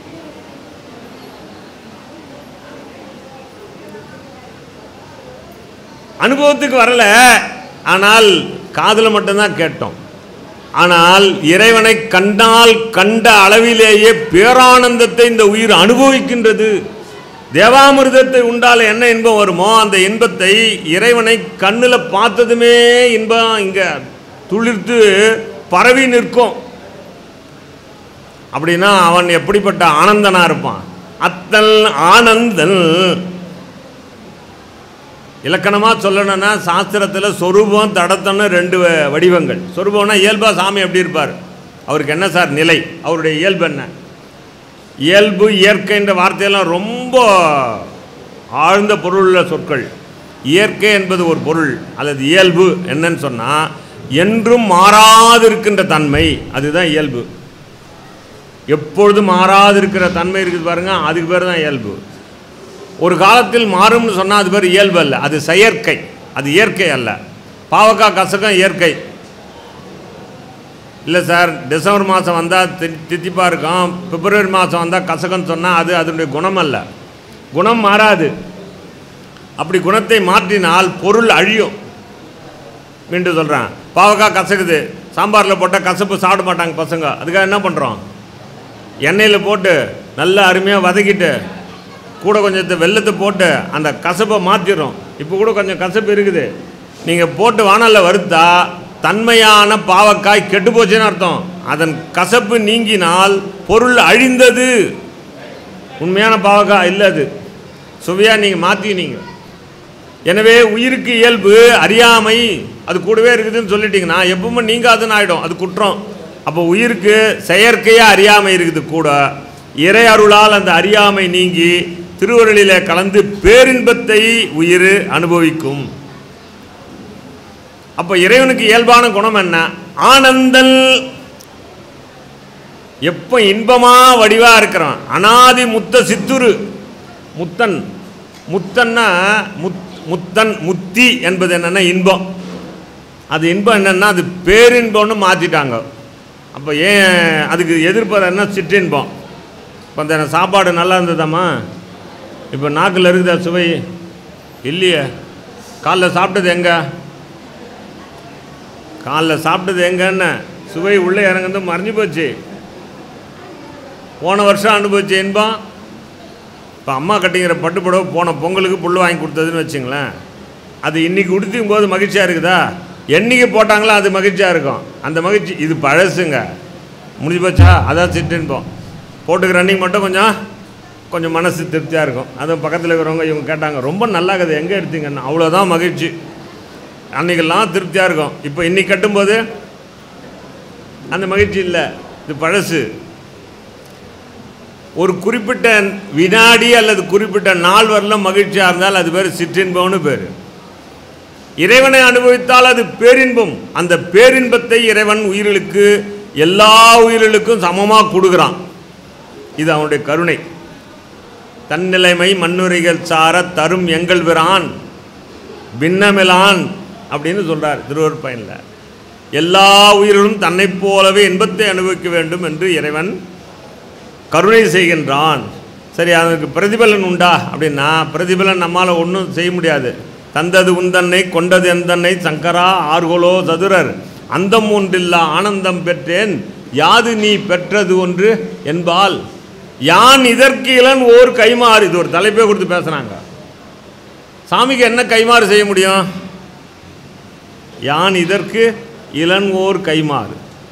அனுபவத்துக்கு வரல ஆனால் காதில் மட்டும்தான் கேட்டோம் ஆனால் இறைவனை கண்டால் கண்ட அளவிலேயே பேரானந்தத்தை இந்த உயிர் அனுபவிக்கின்றது தேவாமிர்தத்தை உண்டால என்ன இன்பம் வருமோ அந்த இன்பத்தை இறைவனை கண்ணில் பார்த்ததுமே இன்பம் இங்கே துளிர்த்து பரவி நிற்கும் அப்படின்னா அவன் எப்படிப்பட்ட ஆனந்தனா இருப்பான் அத்தல் ஆனந்தன் இலக்கணமாக சொல்லணும்னா சாஸ்திரத்தில் சொரூபம் தடத்தம்னு ரெண்டு வ- வடிவங்கள் சொரூபம்னா இயல்பாக சாமி எப்படி இருப்பார் அவருக்கு என்ன சார் நிலை அவருடைய இயல்பு என்ன இயல்பு இயற்கைன்ற வார்த்தையெல்லாம் ரொம்ப ஆழ்ந்த பொருளுள்ள சொற்கள் இயற்கை என்பது ஒரு பொருள் அல்லது இயல்பு என்னன்னு சொன்னால் என்றும் மாறாதிருக்கின்ற தன்மை அதுதான் இயல்பு எப்பொழுதும் மாறாதிருக்கிற தன்மை இருக்குது பாருங்க அதுக்கு பேர் தான் இயல்பு ஒரு காலத்தில் மாறும்னு சொன்னால் அது பேர் இயல்பு அல்ல அது செயற்கை அது இயற்கை அல்ல பாவக்காய் கசக்கம் இயற்கை இல்லை சார் டிசம்பர் மாதம் வந்தால் தி தித்திப்பாக இருக்கும் பிப்ரவரி மாதம் வந்தால் கசகம்னு சொன்னால் அது அதனுடைய குணம் அல்ல குணம் மாறாது அப்படி குணத்தை மாற்றினால் பொருள் அழியும் மீண்டும் சொல்கிறேன் பாவக்காய் கசக்குது சாம்பாரில் போட்டால் கசப்பு சாப்பிட மாட்டாங்க பசங்க அதுக்காக என்ன பண்ணுறோம் எண்ணெயில் போட்டு நல்லா அருமையாக வதக்கிட்டு கூட கொஞ்சத்தை வெள்ளத்தை போட்டு அந்த கசப்பை மாற்றிடும் இப்போ கூட கொஞ்சம் கசப்பு இருக்குது நீங்கள் போட்டு வானலில் வறுத்தா தன்மையான பாவக்காய் கெட்டு போச்சுன்னு அர்த்தம் அதன் கசப்பு நீங்கினால் பொருள் அழிந்தது உண்மையான பாவக்காய் இல்லை அது சுவையாக நீங்கள் மாற்றினீங்க எனவே உயிருக்கு இயல்பு அறியாமை அது கூடவே இருக்குதுன்னு சொல்லிட்டீங்கன்னா எப்பவுமே நீங்காதுன்னு ஆகிடும் அது குற்றம் அப்போ உயிருக்கு செயற்கையாக அறியாமை இருக்குது கூட இறை அருளால் அந்த அறியாமை நீங்கி திருவருளிலே கலந்து பேரின்பத்தை உயிர் அனுபவிக்கும் அப்போ இறைவனுக்கு இயல்பான குணம் என்ன ஆனந்தல் எப்போ இன்பமா வடிவா இருக்கிறான் அனாதி முத்த சித்துரு முத்தன் முத்தன்னா முத் முத்தன் முத்தி என்பது என்னன்னா இன்பம் அது இன்பம் என்னன்னா அது பேரின்பம்னு மாற்றிட்டாங்க அப்போ ஏன் அதுக்கு எதிர்ப்பது என்ன சிற்றின்பம் இப்போ அந்த சாப்பாடு நல்லா இருந்ததாம்மா இப்போ நாக்கில் இருக்குதா சுவை இல்லையே காலைல சாப்பிட்டது எங்க காலைல சாப்பிட்டது எங்கன்னு சுவை உள்ளே இறங்குறது மறைஞ்சு போச்சு போன வருஷம் அனுபவிச்ச இன்பம் இப்போ அம்மா கட்டிங்கிற பட்டு புடவை போன பொங்கலுக்கு புல் வாங்கி கொடுத்ததுன்னு வச்சுங்களேன் அது இன்னைக்கு உடுத்தும் போது மகிழ்ச்சியாக இருக்குதா என்னைக்கு போட்டாங்களோ அது மகிழ்ச்சியாக இருக்கும் அந்த மகிழ்ச்சி இது பழசுங்க முடிஞ்சு போச்சா அதான் சிற்றின்பம் போட்டுக்கிற அன்னைக்கு மட்டும் கொஞ்சம் கொஞ்சம் மனசு திருப்தியாக இருக்கும் அதுவும் பக்கத்தில் இருக்கிறவங்க இவங்க கேட்டாங்க ரொம்ப நல்லா இருக்குது எங்கே எடுத்தீங்கன்னு அவ்வளோதான் மகிழ்ச்சி அன்னைக்கெல்லாம் திருப்தியாக இருக்கும் இப்போ இன்னைக்கு கட்டும்போது அந்த மகிழ்ச்சி இல்லை இது பழசு ஒரு குறிப்பிட்ட வினாடி அல்லது குறிப்பிட்ட நாள் வரலும் மகிழ்ச்சியாக இருந்தால் அது பேர் சிற்றின்பம்னு பேர் இறைவனை அனுபவித்தால் அது பேரின்பம் அந்த பேரின்பத்தை இறைவன் உயிர்களுக்கு எல்லா உயிர்களுக்கும் சமமாக கொடுக்குறான் இது அவனுடைய கருணை தன்னிலைமை மண்ணுரைகள் சார தரும் எங்கள் பிரான் பின்னமிலான் அப்படின்னு சொல்றார் திருவருட் பயனில் எல்லா உயிர்களும் தன்னைப் போலவே இன்பத்தை அனுபவிக்க வேண்டும் என்று இறைவன் கருணை செய்கின்றான் சரி அதுக்கு பிரதிபலன் உண்டா அப்படின்னா பிரதிபலன் நம்மால் ஒன்றும் செய்ய முடியாது தந்தது உந்தன்னை கொண்டது எந்தன்னை சங்கரா ஆர்கோலோ சதுரர் அந்தம் ஒன்றில்லா ஆனந்தம் பெற்றேன் யாது நீ பெற்றது ஒன்று என்பால் யான் இதற்கு இளன் ஓர் கைமாறு இது ஒரு தலைப்பே கொடுத்து பேசுனாங்க சாமிக்கு என்ன கைமாறு செய்ய முடியும் யான் இதற்கு இளன் ஓர் கைமாறு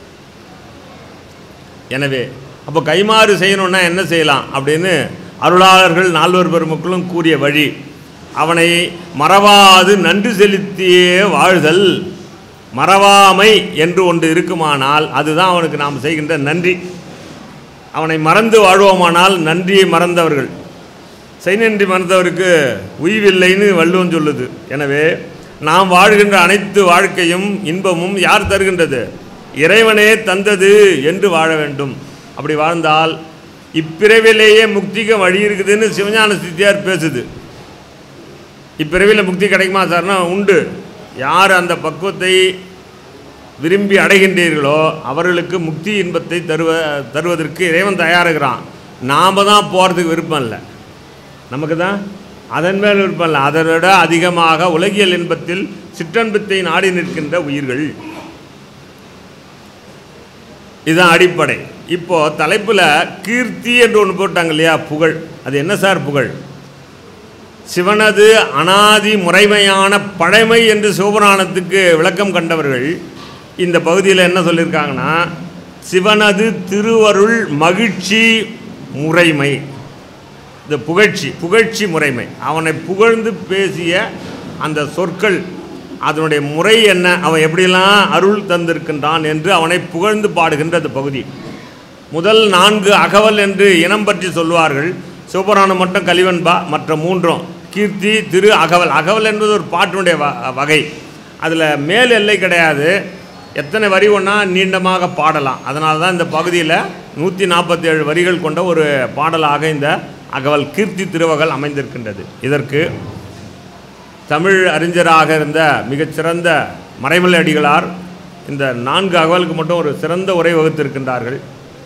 எனவே அப்போ கைமாறு செய்யணும்னா என்ன செய்யலாம் அப்படின்னு அருளாளர்கள் நால்வர் பெருமக்களும் கூறிய வழி அவனை மறவாது நன்றி செலுத்தியே வாழ்தல் மறவாமை என்று ஒன்று இருக்குமானால் அதுதான் அவனுக்கு நாம் செய்கின்ற நன்றி அவனை மறந்து வாழ்வோமானால் நன்றியை மறந்தவர்கள் செய்நன்றி மறந்தவருக்கு உய்வில்லைன்னு வள்ளுவன் சொல்லுது எனவே நாம் வாழ்கின்ற அனைத்து வாழ்க்கையும் இன்பமும் யார் தருகின்றது இறைவனே தந்தது என்று வாழ வேண்டும் அப்படி வாழ்ந்தால் இப்பிறவிலேயே முக்திக்கு வழி இருக்குதுன்னு சிவஞான சித்தியார் பேசுது இப்பிறவியில் முக்தி கிடைக்குமா சார்னா உண்டு யார் அந்த பக்குவத்தை விரும்பி அடைகின்றீர்களோ அவர்களுக்கு முக்தி இன்பத்தை தருவ தருவதற்கு இறைவன் தயாரிக்கிறான் நாம் தான் போகிறதுக்கு விருப்பம் இல்லை நமக்கு தான் அதன் மேல் விருப்பம் இல்லை அதை விட அதிகமாக உலகியல் இன்பத்தில் சிற்றன்பத்தை நாடி நிற்கின்ற உயிர்கள் இதுதான் அடிப்படை இப்போ தலைப்பில் கீர்த்தி என்று ஒன்று போட்டாங்க இல்லையா புகழ் அது என்ன சார் புகழ் சிவனது அனாதி முறைமையான பழைமை என்று சிவபுராணத்துக்கு விளக்கம் கண்டவர்கள் இந்த பகுதியில் என்ன சொல்லியிருக்காங்கன்னா சிவனது திருவருள் மகிழ்ச்சி முறைமை இந்த புகழ்ச்சி புகழ்ச்சி முறைமை அவனை புகழ்ந்து பேசிய அந்த சொற்கள் அதனுடைய முறை என்ன அவன் எப்படியெல்லாம் அருள் தந்திருக்கின்றான் என்று அவனை புகழ்ந்து பாடுகின்ற அந்த பகுதி முதல் நான்கு அகவல் என்று இனம் பற்றி சொல்வார்கள் சிவபுராணம் மட்டும் கலிவன்பா மற்ற மூன்றும் கீர்த்தி திரு அகவல் அகவல் என்பது ஒரு பாட்டினுடைய வ வகை அதில் மேல் எல்லை கிடையாது எத்தனை வரி ஒன்றா நீண்டமாக பாடலாம் அதனால தான் இந்த பகுதியில் நூற்றி நாற்பத்தேழு வரிகள் கொண்ட ஒரு பாடலாக இந்த அகவல் கீர்த்தி திருவகல் அமைந்திருக்கின்றது இதற்கு தமிழ் அறிஞராக இருந்த மிகச்சிறந்த மறைமலை அடிகளார் இந்த நான்கு அகவலுக்கு மட்டும் ஒரு சிறந்த உரை வகுத்திருக்கின்றார்கள்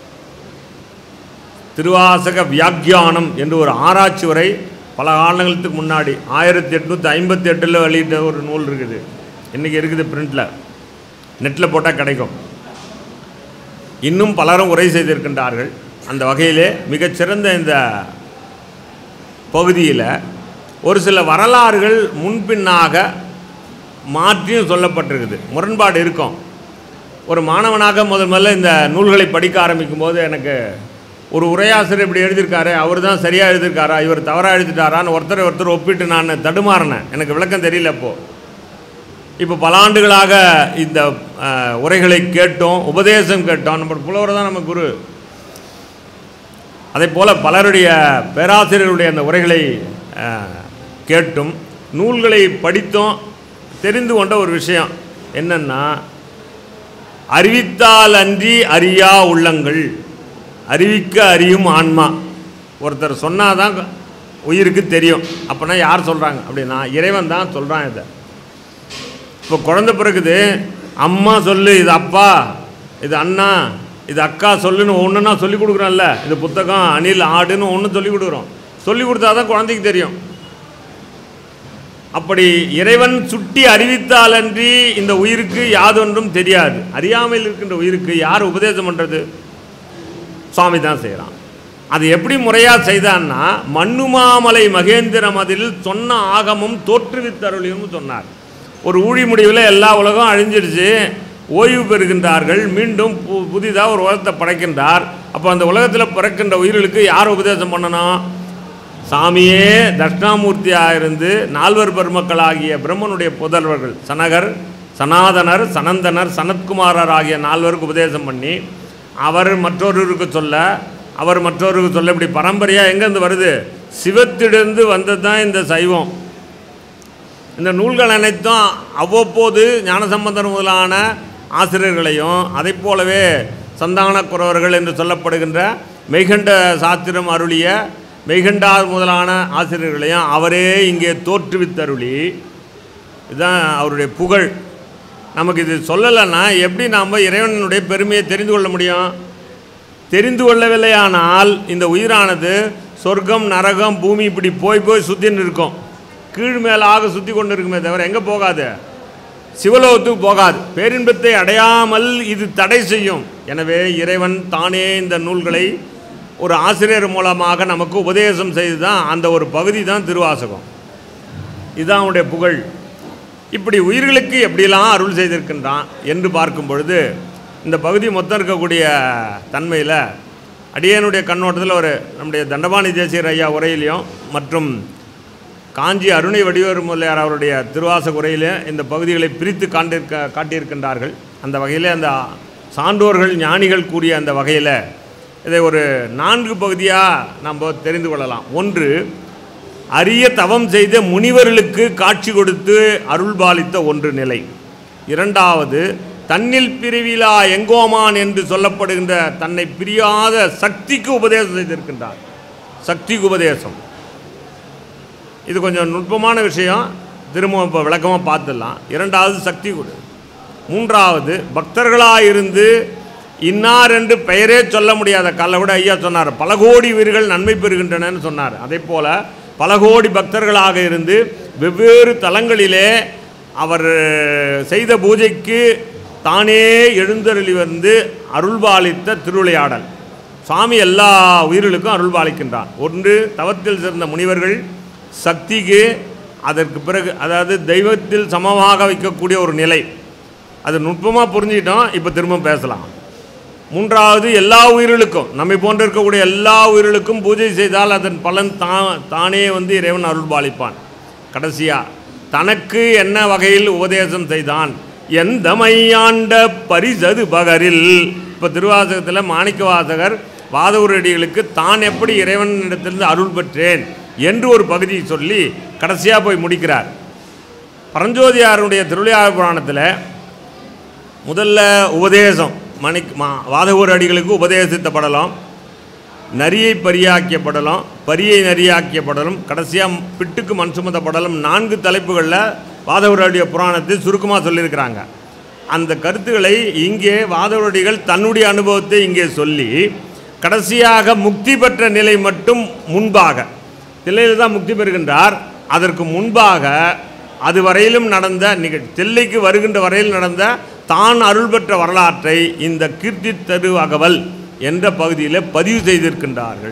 திருவாசக வியாக்கியானம் என்று ஒரு ஆராய்ச்சி உரை பல காலங்களுக்கு முன்னாடி ஆயிரத்தி எட்நூற்றி ஐம்பத்தி எட்டில் வெளியிட்ட ஒரு நூல் இருக்குது இன்றைக்கி இருக்குது பிரிண்டில் நெட்டில் போட்டால் கிடைக்கும் இன்னும் பலரும் உரை செய்திருக்கின்றார்கள் அந்த வகையிலே மிகச்சிறந்த இந்த பகுதியில் ஒரு சில வரலாறுகள் முன்பின்னாக மாற்றியும் சொல்லப்பட்டிருக்குது முரண்பாடு இருக்கும் ஒரு மாணவனாக முதல் முதல்ல இந்த நூல்களை படிக்க ஆரம்பிக்கும் போது எனக்கு ஒரு உரையாசிரியர் இப்படி எழுதியிருக்காரு அவர் தான் சரியாக எழுதியிருக்காரா இவர் தவறாக எழுதிட்டாரான்னு ஒருத்தரை ஒருத்தர் ஒப்பிட்டு நான் தடுமாறினேன் எனக்கு விளக்கம் தெரியல அப்போது இப்போ பல ஆண்டுகளாக இந்த அஹ், உரைகளை கேட்டோம் உபதேசம் கேட்டோம் நம்ம புலவர் தான் நம்ம குரு அதே போல் பலருடைய பேராசிரியருடைய அந்த உரைகளை அஹ், கேட்டும் நூல்களை படித்தோம் தெரிந்து கொண்ட ஒரு விஷயம் என்னன்னா அறிவித்தால் அன்றி அறியா உள்ளங்கள் அறிவிக்க அறியும் ஆன்மா ஒருத்தர் சொன்னாதான் உயிருக்கு தெரியும் அப்போனா யார் சொல்கிறாங்க அப்படின்னா இறைவன் தான் சொல்கிறான் இதை இப்போ குழந்தை பிறகுது அம்மா சொல்லு இது அப்பா இது அண்ணா இது அக்கா சொல்லுன்னு ஒன்றுனா சொல்லி கொடுக்குறோம்ல இது புத்தகம் அணில் ஆடுன்னு ஒன்று சொல்லி கொடுக்குறோம் சொல்லி கொடுத்தா தான் குழந்தைக்கு தெரியும் அப்படி இறைவன் சுட்டி அறிவித்தாலன்றி இந்த உயிருக்கு யாதொன்றும் தெரியாது அறியாமையில் இருக்கின்ற உயிருக்கு யார் உபதேசம் பண்ணுறது சுவாமி தான் செய்கிறான் அது எப்படி முறையாக செய்தான்னா மண்ணுமாமலை மகேந்திர மதிலில் சொன்ன ஆகமும் தோற்றுவித்தருளியும் சொன்னார் ஒரு ஊழி முடிவில் எல்லா உலகம் அழிஞ்சிடுச்சு ஓய்வு பெறுகின்றார்கள் மீண்டும் பு புதிதாக ஒரு உலகத்தை படைக்கின்றார் அப்போ அந்த உலகத்தில் பிறக்கின்ற உயிர்களுக்கு யார் உபதேசம் பண்ணணும் சாமியே தட்சிணாமூர்த்தியாக இருந்து நால்வர் பெருமக்களாகிய பிரம்மனுடைய புதல்வர்கள் சனகர் சனாதனர் சனந்தனர் சனத்குமாரர் ஆகிய நால்வருக்கு உபதேசம் பண்ணி அவர் மற்றொருவருக்கு சொல்ல அவர் மற்றொருக்கு சொல்ல இப்படி பரம்பரையாக எங்கேருந்து வருது சிவத்திலிருந்து வந்தது தான் இந்த சைவம் இந்த நூல்கள் அனைத்தும் அவ்வப்போது ஞானசம்பந்தர் முதலான ஆசிரியர்களையும் அதை போலவே சந்தான குறவர்கள் என்று சொல்லப்படுகின்ற மெய்கண்ட சாத்திரம் அருளிய மெய்கண்டார் முதலான ஆசிரியர்களையும் அவரே இங்கே தோற்றுவித்தருளி இதுதான் அவருடைய புகழ் நமக்கு இது சொல்லலைன்னா எப்படி நாம் இறைவனுடைய பெருமையை தெரிந்து கொள்ள முடியும் தெரிந்து கொள்ளவில்லையானால் இந்த உயிரானது சொர்க்கம் நரகம் பூமி இப்படி போய் போய் சுற்றின்னு இருக்கும் கீழ் மேலாக சுற்றி கொண்டு இருக்குமே தவிர எங்கே போகாது சிவலோகத்துக்கு போகாது பேரின்பத்தை அடையாமல் இது தடை செய்யும் எனவே இறைவன் தானே இந்த நூல்களை ஒரு ஆசிரியர் மூலமாக நமக்கு உபதேசம் செய்து தான் அந்த ஒரு பகுதி தான் திருவாசகம் இதுதான் அவனுடைய புகழ் இப்படி உயிர்களுக்கு எப்படிலாம் அருள் செய்திருக்கின்றான் என்று பார்க்கும் பொழுது இந்த பகுதி மொத்தம் இருக்கக்கூடிய தன்மையில் அடியனுடைய கண்ணோட்டத்தில் ஒரு நம்முடைய தண்டபாணி தேசியர் ஐயா உரையிலையும் மற்றும் காஞ்சி அருணை வடிவேறு முதலியார் அவருடைய திருவாசக உரையிலே இந்த பகுதிகளை பிரித்து காண்டிருக்க காட்டியிருக்கின்றார்கள் அந்த வகையில் அந்த சான்றோர்கள் ஞானிகள் கூறிய அந்த வகையில் இதை ஒரு நான்கு பகுதியாக நம்ம தெரிந்து கொள்ளலாம் ஒன்று அரிய தவம் செய்த முனிவர்களுக்கு காட்சி கொடுத்து அருள்பாலித்த ஒன்று நிலை இரண்டாவது தன்னில் பிரிவிலா எங்கோமான் என்று சொல்லப்படுகின்ற தன்னை பிரியாத சக்திக்கு உபதேசம் செய்திருக்கின்றார் சக்திக்கு உபதேசம் இது கொஞ்சம் நுட்பமான விஷயம் திரும்ப இப்போ விளக்கமாக பார்த்துடலாம் இரண்டாவது சக்தி கொடு மூன்றாவது பக்தர்களாக இருந்து இன்னார் என்று பெயரே சொல்ல முடியாத காலை விட ஐயா சொன்னார் பல கோடி உயிர்கள் நன்மை பெறுகின்றனன்னு சொன்னார் அதே போல் பல கோடி பக்தர்களாக இருந்து வெவ்வேறு தலங்களிலே அவர் செய்த பூஜைக்கு தானே எழுந்தருளி வந்து அருள்பாலித்த திருவிளையாடல் சுவாமி எல்லா உயிர்களுக்கும் அருள்பாலிக்கின்றான் ஒன்று தவத்தில் சிறந்த முனிவர்கள் சக்திக்கு அதற்கு பிறகு அதாவது தெய்வத்தில் சமமாக வைக்கக்கூடிய ஒரு நிலை அது நுட்பமாக புரிஞ்சுக்கிட்டோம் இப்போ திரும்ப பேசலாம் மூன்றாவது எல்லா உயிர்களுக்கும் நம்மை போன்று இருக்கக்கூடிய எல்லா உயிர்களுக்கும் பூஜை செய்தால் அதன் பலன் தா தானே வந்து இறைவன் அருள்பாலிப்பான் கடைசியாக தனக்கு என்ன வகையில் உபதேசம் செய்தான் எந்த மையாண்ட பரிசது பகரில் இப்போ திருவாசகத்தில் மாணிக்க வாசகர் வாதவரடிகளுக்கு தான் எப்படி இறைவனிடத்திலிருந்து அருள் பெற்றேன் என்று ஒரு பகுதியை சொல்லி கடைசியாக போய் முடிக்கிறார் பரஞ்சோதியாருடைய திருவிளையாட புராணத்தில் முதல்ல உபதேசம் மணி மா வாதவூர் அடிகளுக்கு உபதேசித்த படலம் நரியை பரியாக்கிய படலம் பரியை நரியாக்கிய படலம் கடைசியாக பிட்டுக்கு மண் சுமந்த படலம் நான்கு தலைப்புகளில் வாதவருடைய புராணத்தை சுருக்கமாக சொல்லியிருக்கிறாங்க அந்த கருத்துக்களை இங்கே வாதவரடிகள் தன்னுடைய அனுபவத்தை இங்கே சொல்லி கடைசியாக முக்தி பெற்ற நிலை மட்டும் முன்பாக தில்லையில் தான் முக்தி பெறுகின்றார் அதற்கு முன்பாக அது வரையிலும் நடந்த நிகழ் தில்லைக்கு வருகின்ற வரையில் நடந்த தான் அருள் பெற்ற வரலாற்றை இந்த கீர்த்தி தரு அகவல் என்ற பகுதியில் பதிவு செய்திருக்கின்றார்கள்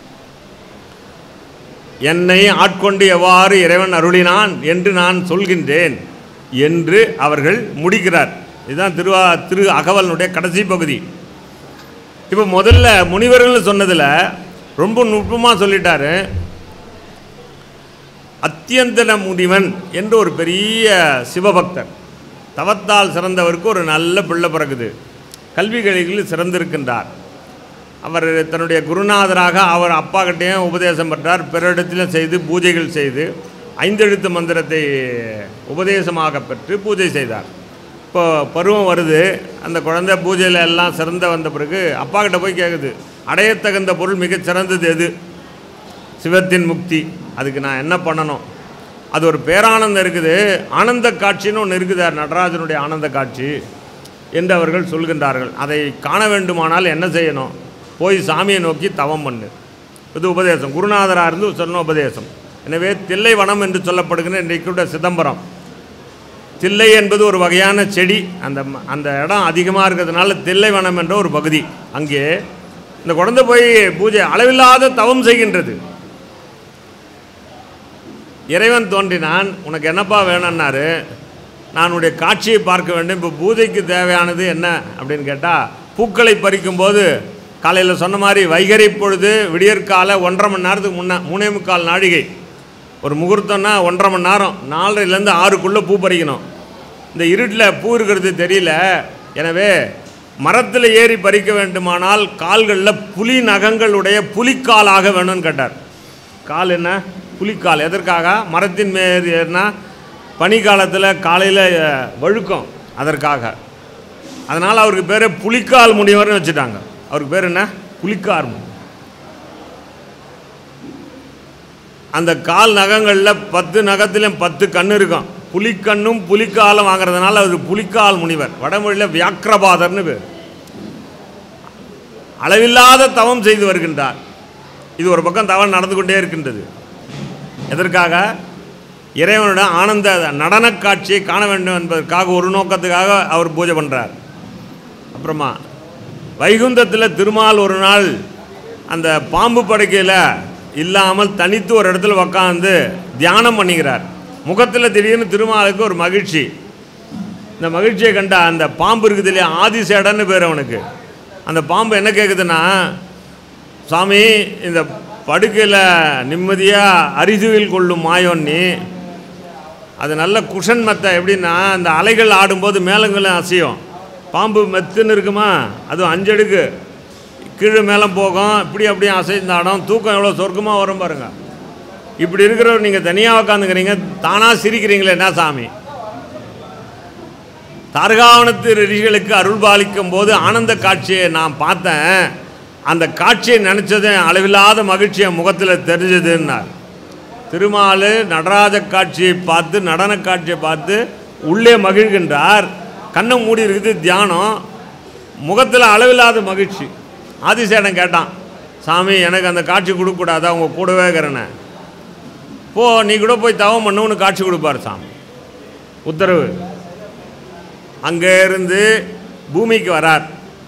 என்னை ஆட்கொண்டு எவ்வாறு இறைவன் அருளினான் என்று நான் சொல்கின்றேன் என்று அவர்கள் முடிக்கிறார் இதுதான் திருவா திரு அகவலனுடைய கடைசி பகுதி இப்போ முதல்ல முனிவர்கள்னு சொன்னதில் ரொம்ப நுட்பமாக சொல்லிட்டாரு அத்தியந்தன முனிவன் என்று ஒரு பெரிய சிவபக்தர் தவத்தால் சிறந்தவருக்கு ஒரு நல்ல பிள்ளை பிறகுது கல்விகளில் சிறந்திருக்கின்றார் அவர் தன்னுடைய குருநாதராக அவர் அப்பா கிட்டேயும் உபதேசம் பெற்றார் பிறரிடத்திலும் செய்து பூஜைகள் செய்து ஐந்தெழுத்து மந்திரத்தை உபதேசமாக பெற்று பூஜை செய்தார் இப்போ பருவம் வருது அந்த குழந்தை பூஜையில் எல்லாம் சிறந்த வந்த பிறகு அப்பா கிட்ட போய் கேட்குது அடையத்தகுந்த பொருள் மிகச் சிறந்தது எது சிவத்தின் முக்தி அதுக்கு நான் என்ன பண்ணணும் அது ஒரு பேரானந்தம் இருக்குது ஆனந்த காட்சின்னு ஒன்று இருக்குது நடராஜனுடைய ஆனந்த காட்சி என்று அவர்கள் சொல்கின்றார்கள் அதை காண வேண்டுமானால் என்ன செய்யணும் போய் சாமியை நோக்கி தவம் பண்ணு இது உபதேசம் குருநாதராக இருந்து சொன்ன உபதேசம் எனவே தில்லைவனம் என்று சொல்லப்படுகிற இன்றைக்குள்ள சிதம்பரம் தில்லை என்பது ஒரு வகையான செடி அந்த ம- அந்த இடம் அதிகமாக இருக்கிறதுனால தில்லைவனம் என்ற ஒரு பகுதி அங்கே இந்த குழந்தை போய் பூஜை அளவில்லாத தவம் செய்கின்றது இறைவன் தோன்றினான் உனக்கு என்னப்பா வேணும்னாரு நான் உன்னுடைய காட்சியை பார்க்க வேண்டும் இப்போ பூஜைக்கு தேவையானது என்ன அப்படின்னு கேட்டால் பூக்களை பறிக்கும்போது காலையில் சொன்ன மாதிரி வைகறை பொழுது விடியற்கால ஒன்றரை மணி நேரத்துக்கு முன்னே மூணே முக்கால் நாழிகை ஒரு முகூர்த்தம்னா ஒன்றரை மணி நேரம் நாலரைலேருந்து ஆறுக்குள்ளே பூ பறிக்கணும் இந்த இருட்டில் பூ இருக்கிறது தெரியல எனவே மரத்தில் ஏறி பறிக்க வேண்டுமானால் கால்களில் புலி நகங்களுடைய புலிக்காலாக வேணும்னு கேட்டார் கால் என்ன புலிக்கால் எதற்காக மரத்தின் மேல் ஏறினா பனிக்காலத்தில் காலையில் அஹ், வழுக்கும் அதற்காக அதனால் அவருக்கு பேர் புலிக்கால் முனிவர்னு வச்சுட்டாங்க அவருக்கு பேர் என்ன புலிக்கார் மு- அந்த கால் நகங்களில் பத்து நகத்திலும் பத்து கண் இருக்கும் புலிக்கண்ணும் புலிக்காலும் வாங்குறதுனால அவர் புலிக்கால் முனிவர் வடமொழியில் வியாக்கிரபாதர்னு பேர் அளவில்லாத தவம் செய்து வருகின்றார் இது ஒரு பக்கம் தவம் நடந்து கொண்டே இருக்கின்றது எதற்காக இறைவனோட ஆனந்த நடனக் காட்சியை காண வேண்டும் என்பதற்காக ஒரு நோக்கத்துக்காக அவர் பூஜை பண்ணுறார் அப்புறமா வைகுந்தத்தில் திருமால் ஒரு நாள் அந்த பாம்பு படுக்கையில் இல்லாமல் தனித்து ஒரு இடத்துல உக்காந்து தியானம் பண்ணிக்கிறார் முகத்தில் திடீர்னு திருமாலுக்கு ஒரு மகிழ்ச்சி இந்த மகிழ்ச்சியை கண்ட அந்த பாம்பு இருக்குது இல்லையா ஆதிசேடன்னு பேர் அவனுக்கு அந்த பாம்பு என்ன கேட்குதுன்னா சாமி இந்த படுக்கையில் நிம்மதியாக அரிதுவில் கொள்ளும் மாயோன் நீ அது நல்ல குஷன் மெத்தை எப்படின்னா அந்த அலைகள் ஆடும்போது மேலங்களும் அசையும் பாம்பு மெத்துன்னு இருக்குமா அதுவும் அஞ்சடுக்கு கீழே மேலே போகும் இப்படி அப்படியே அசைந்தாடும் தூக்கம் எவ்வளோ சொர்க்கமாக வரும் பாருங்க இப்படி இருக்கிறவர் நீங்கள் தனியாக உட்காந்துக்கிறீங்க தானாக சிரிக்கிறீங்களே என்ன சாமி தாரகாவனத்து ரிஷிகளுக்கு அருள் பாலிக்கும் போது ஆனந்த காட்சியை நான் பார்த்தேன் அந்த காட்சியை நினச்சது அளவில்லாத மகிழ்ச்சி என் முகத்தில் தெரிஞ்சதுன்னார் திருமால் நடராஜ காட்சியை பார்த்து நடன காட்சியை பார்த்து உள்ளே மகிழ்கின்றார் கண்ணை மூடி இருக்குது தியானம் முகத்தில் அளவில்லாத மகிழ்ச்சி ஆதிசேடன் கேட்டான் சாமி எனக்கு அந்த காட்சி கொடுக்கக்கூடாதா உங்க கூடவே இருக்கிறேன்னு போ நீ கூட போய் தவம் பண்ணுன்னு காட்சி கொடுப்பார் சாமி உத்தரவு அங்கே இருந்து பூமிக்கு வரார்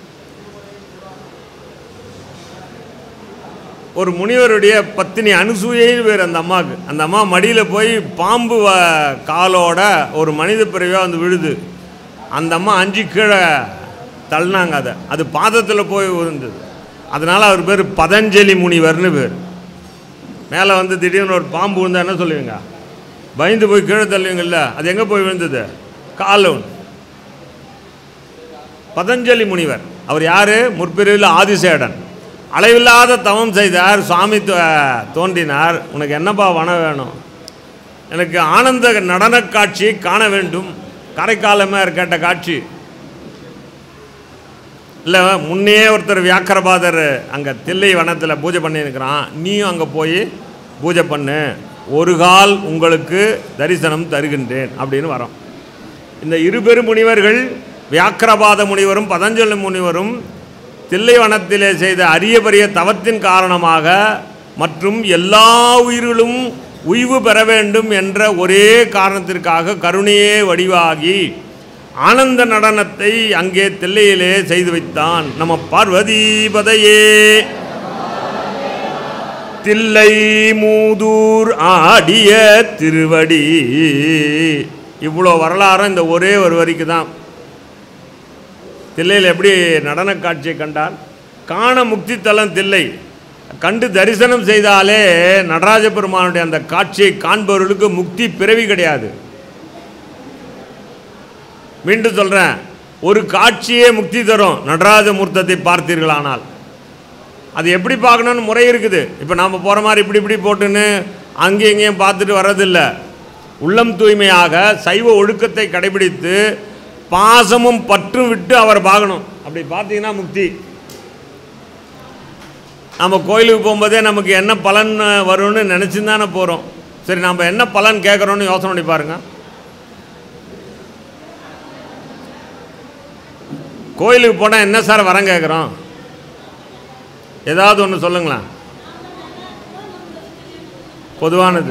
ஒரு முனிவருடைய பத்தினி அனுசூயைன்னு பேர் அந்த அம்மாவுக்கு அந்த அம்மா மடியில் போய் பாம்பு வ- காலோட ஒரு மனித பிறவியாக வந்து விழுது அந்த அம்மா அஞ்சு கீழே தள்ளினாங்க அதை அது பாதத்தில் போய் விழுந்தது அதனால் அவர் பேர் பதஞ்சலி முனிவர்னு பேர் மேலே வந்து திடீர்னு ஒரு பாம்பு விழுந்தா என்ன சொல்லுவீங்க பயந்து போய் கீழே தள்ளுவீங்கல்ல அது எங்கே போய் விழுந்தது காலில் பதஞ்சலி முனிவர் அவர் யார் முற்பிரிவில் ஆதிசேடன் அளவில்லாத தவம் செய்தார் சுவாமி தோ- தோன்றினார் உனக்கு என்னப்பா வன வேணும் எனக்கு ஆனந்த நடனக் காட்சியை காண வேண்டும் கரைக்காலமே கேட்ட காட்சி இல்லை முன்னே ஒருத்தர் வியாக்கரபாதர் அங்கே தில்லை வனத்தில் பூஜை பண்ணியிருக்கிறான் நீயும் அங்கே போய் பூஜை பண்ணு ஒரு கால் உங்களுக்கு தரிசனம் தருகின்றேன் அப்படின்னு வரோம் இந்த இருபெரு முனிவர்கள் வியாக்கிரபாத முனிவரும் பதஞ்சலி முனிவரும் தில்லைவனத்திலே செய்த அரிய பெரிய தவத்தின் காரணமாக மற்றும் எல்லா உயிர்களும் உய்வு பெற வேண்டும் என்ற ஒரே காரணத்திற்காக கருணையே வடிவாகி ஆனந்த நடனத்தை அங்கே தில்லையிலே செய்து வைத்தான் நம்ம பார்வதிபதையே தில்லை மூதூர் ஆடிய திருவடி இவ்வளோ வரலாறும் இந்த ஒரே ஒரு வரிக்கு தான் தில்லையில் எப்படி நடனக் காட்சியை கண்டார் காண முக்தி தலம் தில்லை கண்டு தரிசனம் செய்தாலே நடராஜ பெருமானுடைய அந்த காட்சியை காண்பவர்களுக்கு முக்தி பிறவி கிடையாது மீண்டும் சொல்கிறேன் ஒரு காட்சியே முக்தி தரும் நடராஜ மூர்த்தத்தை பார்த்தீர்களானால் அது எப்படி பார்க்கணும்னு முறை இருக்குது இப்போ நாம் போகிற மாதிரி இப்படி இப்படி போட்டுன்னு அங்கேயும் இங்கேயும் பார்த்துட்டு வர்றதில்ல உள்ளம் தூய்மையாக சைவ ஒழுக்கத்தை கடைபிடித்து பாசமும் பற்றும் விட்டு அவர் பார்க்கணும் அப்படி பார்த்தீங்கன்னா முக்தி நம்ம கோயிலுக்கு போகும்போதே நமக்கு என்ன பலன் வரும்னு நினச்சின்னு தானே போகிறோம் சரி நம்ம என்ன பலன் கேட்குறோன்னு யோசனை பண்ணி பாருங்க கோயிலுக்கு போனால் என்ன சார் வரம் கேட்குறோம் ஏதாவது ஒன்று சொல்லுங்களேன் பொதுவானது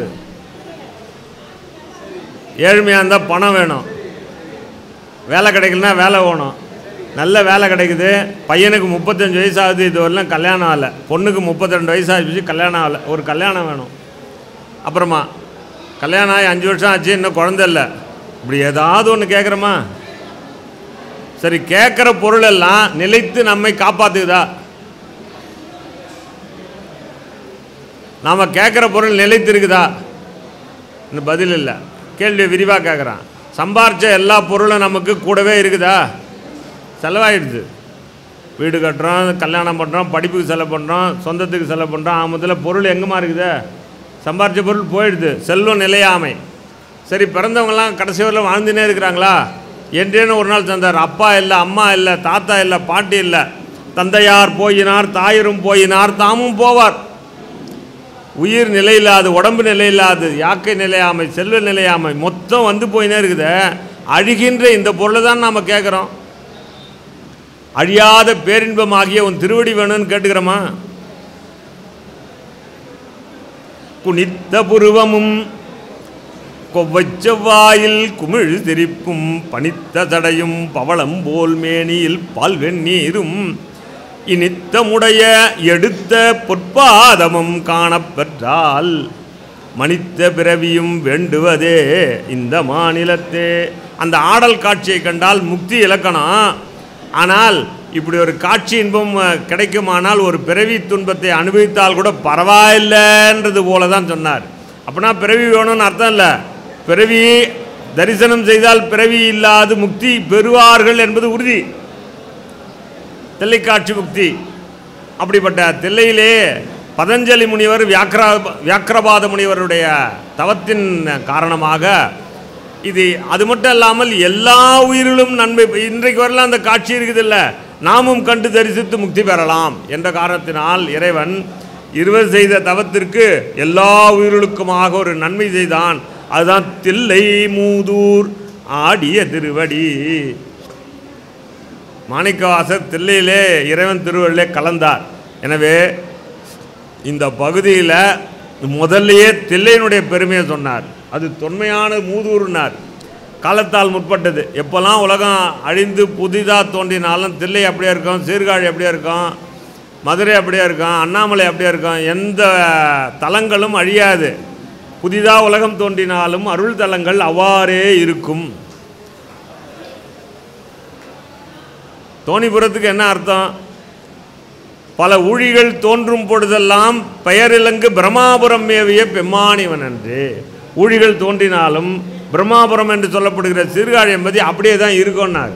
ஏழ்மையாக இருந்தால் பணம் வேணும் வேலை கிடைக்கலனா வேலை வேணும் நல்ல வேலை கிடைக்குது பையனுக்கு முப்பத்தஞ்சு வயசு ஆகுது இது வரலாம் கல்யாணம் ஆகலை பொண்ணுக்கு முப்பத்திரெண்டு வயசு ஆகிடுச்சு கல்யாணம் ஆகலை ஒரு கல்யாணம் வேணும் அப்புறமா கல்யாணம் ஆகி அஞ்சு வருஷம் ஆச்சு இன்னும் குழந்தை இல்லை இப்படி ஏதாவது ஒன்று கேட்குறோமா சரி கேட்குற பொருள் எல்லாம் நிலைத்து நம்மை காப்பாற்றுக்குதா நாம் கேட்குற பொருள் நிலைத்திருக்குதா இன்னும் பதில் இல்லை கேள்வி விரிவாக கேட்குறான் சம்பாரிச்ச எல்லா பொருளும் நமக்கு கூடவே இருக்குதா செலவாயிடுது வீடு கட்டுறோம் கல்யாணம் பண்ணுறோம் படிப்புக்கு செலவு பண்ணுறோம் சொந்தத்துக்கு செலவு பண்ணுறோம் ஆமத்தில் பொருள் எங்கேமா இருக்குதே சம்பாரிச்ச பொருள் போயிடுது செல்வம் நிலையாமை சரி பிறந்தவங்கலாம் கடைசி வரலும் வாழ்ந்துனே இருக்கிறாங்களா என்றேன்னு ஒரு நாள் தந்தார் அப்பா இல்லை அம்மா இல்லை தாத்தா இல்லை பாட்டி இல்லை தந்தையார் போயினார் தாயரும் போயினார் தாமும் போவார் உயிர் நிலையில்லாது உடம்பு நிலையில்லாது யாக்கை நிலையாமை செல்வ நிலையாமை மொத்தம் வந்து போயினே இருக்குதே அழிகின்ற இந்த பொருளை தான் நாம் கேட்குறோம் அழியாத பேரின்பமாகிய உன் திருவடி வேணும்னு கேட்டுக்கிறோமா குனித்த புருவமும் கொவ்வச்செவ்வாயில் குமிழ் திரிப்பும் பனித்த தடையும் பவளம் போல் மேனியில் பால் வெந்நீரும் இனித்தமுடைய எடுத்த பொற்பாதமும் காணப்பெற்றால் மனித்த பிறவியும் வேண்டுவதே இந்த மாநிலத்தே அந்த ஆடல் காட்சியை கண்டால் முக்தி இலக்கணம் ஆனால் இப்படி ஒரு காட்சி இன்பம் அஹ், கிடைக்குமானால் ஒரு பிறவி துன்பத்தை அனுபவித்தால் கூட பரவாயில்லைன்றது போல தான் சொன்னார் அப்படின்னா பிறவி வேணும்னு அர்த்தம் இல்லை பிறவி தரிசனம் செய்தால் பிறவி இல்லாது முக்தி பெறுவார்கள் என்பது உறுதி தில்லைக்காட்சி முக்தி அப்படிப்பட்ட தில்லையிலே பதஞ்சலி முனிவர் வியாக்கிரா வியாக்கிரபாத முனிவருடைய தவத்தின் காரணமாக இது அது மட்டும் இல்லாமல் எல்லா உயிரிலும் நன்மை இன்றைக்கு வரலாம் அந்த காட்சி இருக்குதில்ல நாமும் கண்டு தரிசித்து முக்தி பெறலாம் என்ற காரணத்தினால் இறைவன் இருவர் செய்த தவத்திற்கு எல்லா உயிர்களுக்குமாக ஒரு நன்மை செய்தான் அதுதான் தில்லை மூதூர் ஆடிய திருவடி மாணிக்கவாசர் தில்லையிலே இறைவன் திருவள்ளிலே கலந்தார் எனவே இந்த பகுதியில் முதல்லயே தில்லையினுடைய பெருமையை சொன்னார் அது தொன்மையான மூதூர்னார் காலத்தால் முற்பட்டது எப்போல்லாம் உலகம் அழிந்து புதிதாக தோன்றினாலும் தில்லை அப்படியே இருக்கும் சீர்காழி அப்படியே இருக்கும் மதுரை அப்படியே இருக்கும் அண்ணாமலை அப்படியே இருக்கும் எந்த தலங்களும் அழியாது புதிதாக உலகம் தோன்றினாலும் அருள் தலங்கள் அவ்வாறே இருக்கும் தோணிபுரத்துக்கு என்ன அர்த்தம் பல ஊழிகள் தோன்றும் பொழுதெல்லாம் பெயரிலங்கு பிரம்மாபுரம் மேவிய பெம்மானிவன் என்று ஊழிகள் தோன்றினாலும் பிரம்மாபுரம் என்று சொல்லப்படுகிற சீர்காழி என்பது அப்படியே தான் இருக்கும்னார்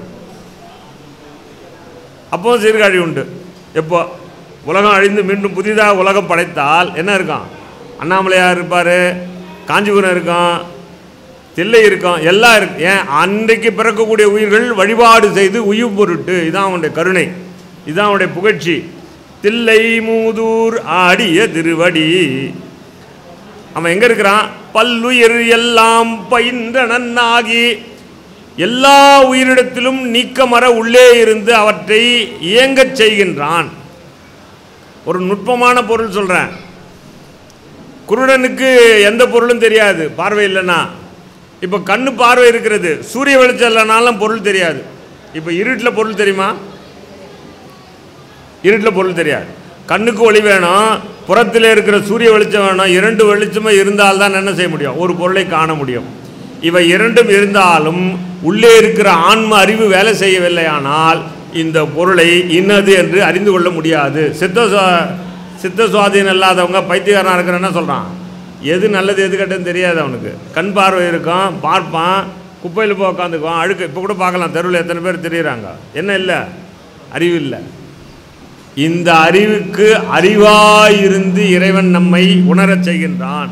அப்போ சீர்காழி உண்டு எப்போ உலகம் அழிந்து மீண்டும் புதிதாக உலகம் படைத்தால் என்ன இருக்கும் அண்ணாமலையார் இருப்பார் காஞ்சிபுரம் இருக்கும் தில்லை இருக்கும் எல்லாம் இருக்கு ஏன் அன்றைக்கு பிறக்கக்கூடிய உயிர்கள் வழிபாடு செய்து உயிர் பொருட்டு இதான் அவனுடைய கருணை இதான் அவனுடைய புகழ்ச்சி தில்லை மூதூர் ஆடிய திருவடி அவன் எங்க இருக்கிறான் பல்லுயிர் எல்லாம் பயின்றனாகி எல்லா உயிரிடத்திலும் நீக்கமர உள்ளே இருந்து அவற்றை இயங்கச் செய்கின்றான் ஒரு நுட்பமான பொருள் சொல்கிறேன் குருடனுக்கு எந்த பொருளும் தெரியாது பார்வை இல்லைன்னா இப்போ கண்ணு பார்வை இருக்கிறது சூரிய வெளிச்சம் இல்லைனாலும் பொருள் தெரியாது இப்போ இருட்டில் பொருள் தெரியுமா இருட்டில் பொருள் தெரியாது கண்ணுக்கு ஒளி வேணும் புறத்தில் இருக்கிற சூரிய வெளிச்சம் வேணும் இரண்டு வெளிச்சமும் இருந்தால் தான் என்ன செய்ய முடியும் ஒரு பொருளை காண முடியும் இவை இரண்டும் இருந்தாலும் உள்ளே இருக்கிற ஆன்ம அறிவு வேலை செய்யவில்லையானால் இந்த பொருளை இன்னது என்று அறிந்து கொள்ள முடியாது சித்த சுவா- சித்த சுவாதீனம் இல்லாதவங்க பைத்தியக்காரனாக இருக்கிற என்ன சொல்கிறான் எது நல்லது எது கெட்டதுன்னு தெரியாது அவனுக்கு கண் பார்வை இருக்கும் பார்ப்பான் குப்பையில் போய் உட்காந்துக்குவான் அழுக்கு இப்போ கூட பார்க்கலாம் தெருவில் எத்தனை பேர் தெரியுறாங்க என்ன இல்லை அறிவு இல்லை இந்த அறிவுக்கு அறிவாயிருந்து இறைவன் நம்மை உணரச் செய்கின்றான்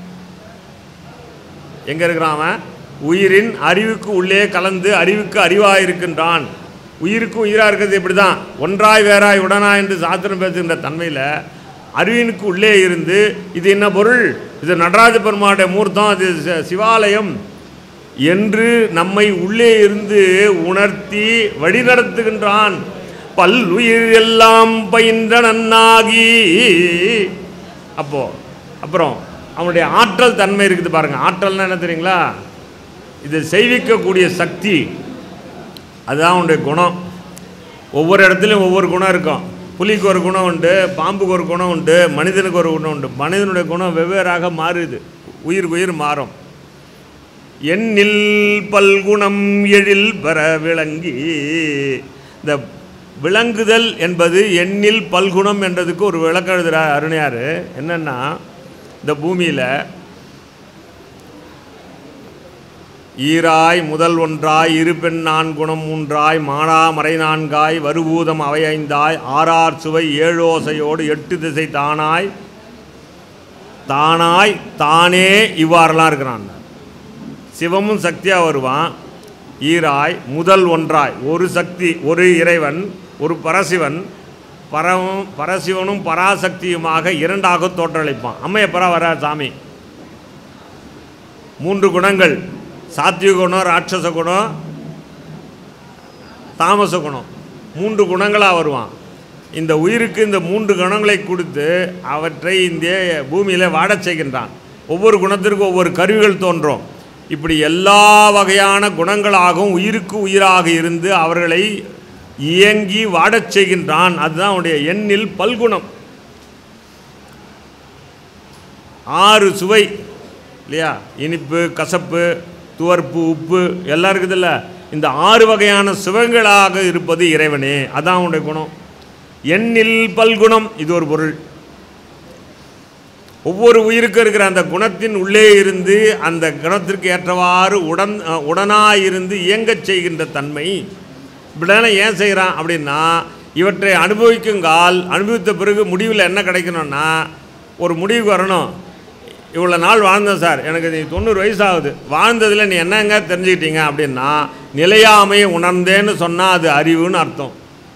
எங்க இருக்கிறான் அவன் உயிரின் அறிவுக்கு உள்ளே கலந்து அறிவுக்கு அறிவாக இருக்கின்றான் உயிருக்கு உயிராக இருக்கிறது இப்படி தான் ஒன்றாய் வேறாய் உடனா என்று சாத்திரம் பேசுகின்ற தன்மையில் அறிவினுக்கு உள்ளே இருந்து இது என்ன பொருள் இது நடராஜ பெருமானுடைய மூர்த்தம் அது சி- சிவாலயம் என்று நம்மை உள்ளே இருந்து உணர்த்தி வழிநடத்துகின்றான் பல்லுயிர் எல்லாம் பயின்ற நன்னாகி அப்போ அப்புறம் அவனுடைய ஆற்றல் தன்மை இருக்குது பாருங்க ஆற்றல்னா என்ன தெரியுங்களா இதை செய்விக்கக்கூடிய சக்தி அதுதான் அவனுடைய குணம் ஒவ்வொரு இடத்துலையும் ஒவ்வொரு குணம் இருக்கும் புலிக்கு ஒரு குணம் உண்டு பாம்புக்கு ஒரு குணம் உண்டு மனிதனுக்கு ஒரு குணம் உண்டு மனிதனுடைய குணம் வெவ்வேறாக மாறுது உயிருக்கு உயிர் மாறும் எண்ணில் பல்குணம் எழில் பெற விளங்கி இந்த விளங்குதல் என்பது எண்ணில் பல்குணம் என்றதுக்கு ஒரு விளக்கம் எழுதுகிறார் அருணையார் என்னன்னா இந்த பூமியில் ஈராய் முதல் ஒன்றாய் இரு பெண் நான் குணம் மூன்றாய் மானா மறை நான்காய் வருபூதம் அவை ஐந்தாய் ஆறார் சுவை ஏழோசையோடு எட்டு திசை தானாய் தானாய் தானே இவ்வாறெல்லாம் இருக்கிறான் சிவமும் சக்தியாக வருவான் ஈராய் முதல் ஒன்றாய் ஒரு சக்தி ஒரு இறைவன் ஒரு பரசிவன் பரவும் பரசிவனும் பராசக்தியுமாக இரண்டாக தோற்றளிப்பான் அம்மையப்பரா வர சாமி மூன்று குணங்கள் சாத்விக குணம் ராட்சச குணம் தாமச குணம் மூன்று குணங்களாக வருவான் இந்த உயிருக்கு இந்த மூன்று குணங்களை கொடுத்து அவற்றை இந்த பூமியில் வாடச் செய்கின்றான் ஒவ்வொரு குணத்திற்கும் ஒவ்வொரு கருவிகள் தோன்றும் இப்படி எல்லா வகையான குணங்களாகவும் உயிருக்கு உயிராக இருந்து அவர்களை இயங்கி வாடச் செய்கின்றான் அதுதான் அவனுடைய எண்ணில் பல்குணம் ஆறு சுவை இல்லையா இனிப்பு கசப்பு துவர்ப்பு உப்பு எல்லாம் இருக்குதுல்ல இந்த ஆறு வகையான சுவைகளாக இருப்பது இறைவனே அதான் அவனுடைய குணம் எண்ணில் பல்குணம் இது ஒரு பொருள் ஒவ்வொரு உயிருக்கும் இருக்கிற அந்த குணத்தின் உள்ளே இருந்து அந்த குணத்திற்கு ஏற்றவாறு உடன் அஹ், உடனாயிருந்து இயங்கச் செய்கின்ற தன்மை இப்படிலாம் ஏன் செய்கிறான் அப்படின்னா இவற்றை அனுபவிக்குங்கால் அனுபவித்த பிறகு முடிவில் என்ன கிடைக்கணும்னா ஒரு முடிவுக்கு வரணும் இவ்வளோ நாள் வாழ்ந்தேன் சார் எனக்கு நீ தொண்ணூறு வயசு ஆகுது வாழ்ந்ததில் நீ என்னங்க தெரிஞ்சுக்கிட்டீங்க அப்படின்னா நிலையாமையை உணர்ந்தேன்னு சொன்னால் அது அறிவுன்னு அர்த்தம்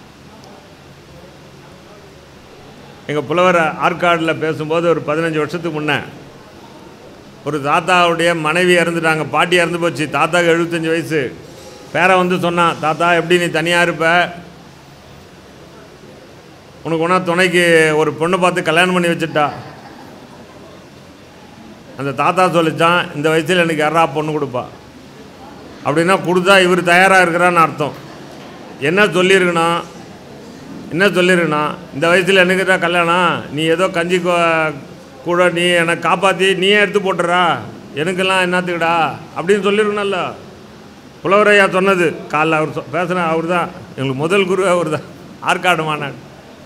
எங்கள் புலவர் ஆற்காடில் பேசும்போது ஒரு பதினஞ்சு வருஷத்துக்கு முன்னே ஒரு தாத்தாவுடைய மனைவி இறந்துட்டாங்க பாட்டி இறந்து போச்சு தாத்தாவுக்கு எழுபத்தஞ்சு வயசு பேரை வந்து சொன்னான் தாத்தா எப்படி நீ தனியாக இருப்ப உனக்கு ஒன்றா துணைக்கு ஒரு பொண்ணை பார்த்து கல்யாணம் பண்ணி வச்சுட்டா அந்த தாத்தா சொல்லிச்சான் இந்த வயசில் எனக்கு யாரா பொண்ணு கொடுப்பா அப்படின்னா கொடுத்தா இவர் தயாராக இருக்கிறான்னு அர்த்தம் என்ன சொல்லியிருக்கணும் என்ன சொல்லியிருக்கணும் இந்த வயசில் எனக்கு தான் கல்யாணம் நீ ஏதோ கஞ்சி கொ- கூட நீ என்னை காப்பாற்றி நீயே எடுத்து போட்டுறா எனக்கெல்லாம் என்னத்துக்குடா அப்படின்னு சொல்லியிருக்கணும்ல புலவரையா சொன்னது காலைல அவர் சொ- பேசுன அவர் தான் எங்களுக்கு முதல் குரு அவர் தான் ஆற்காடு மாநாடு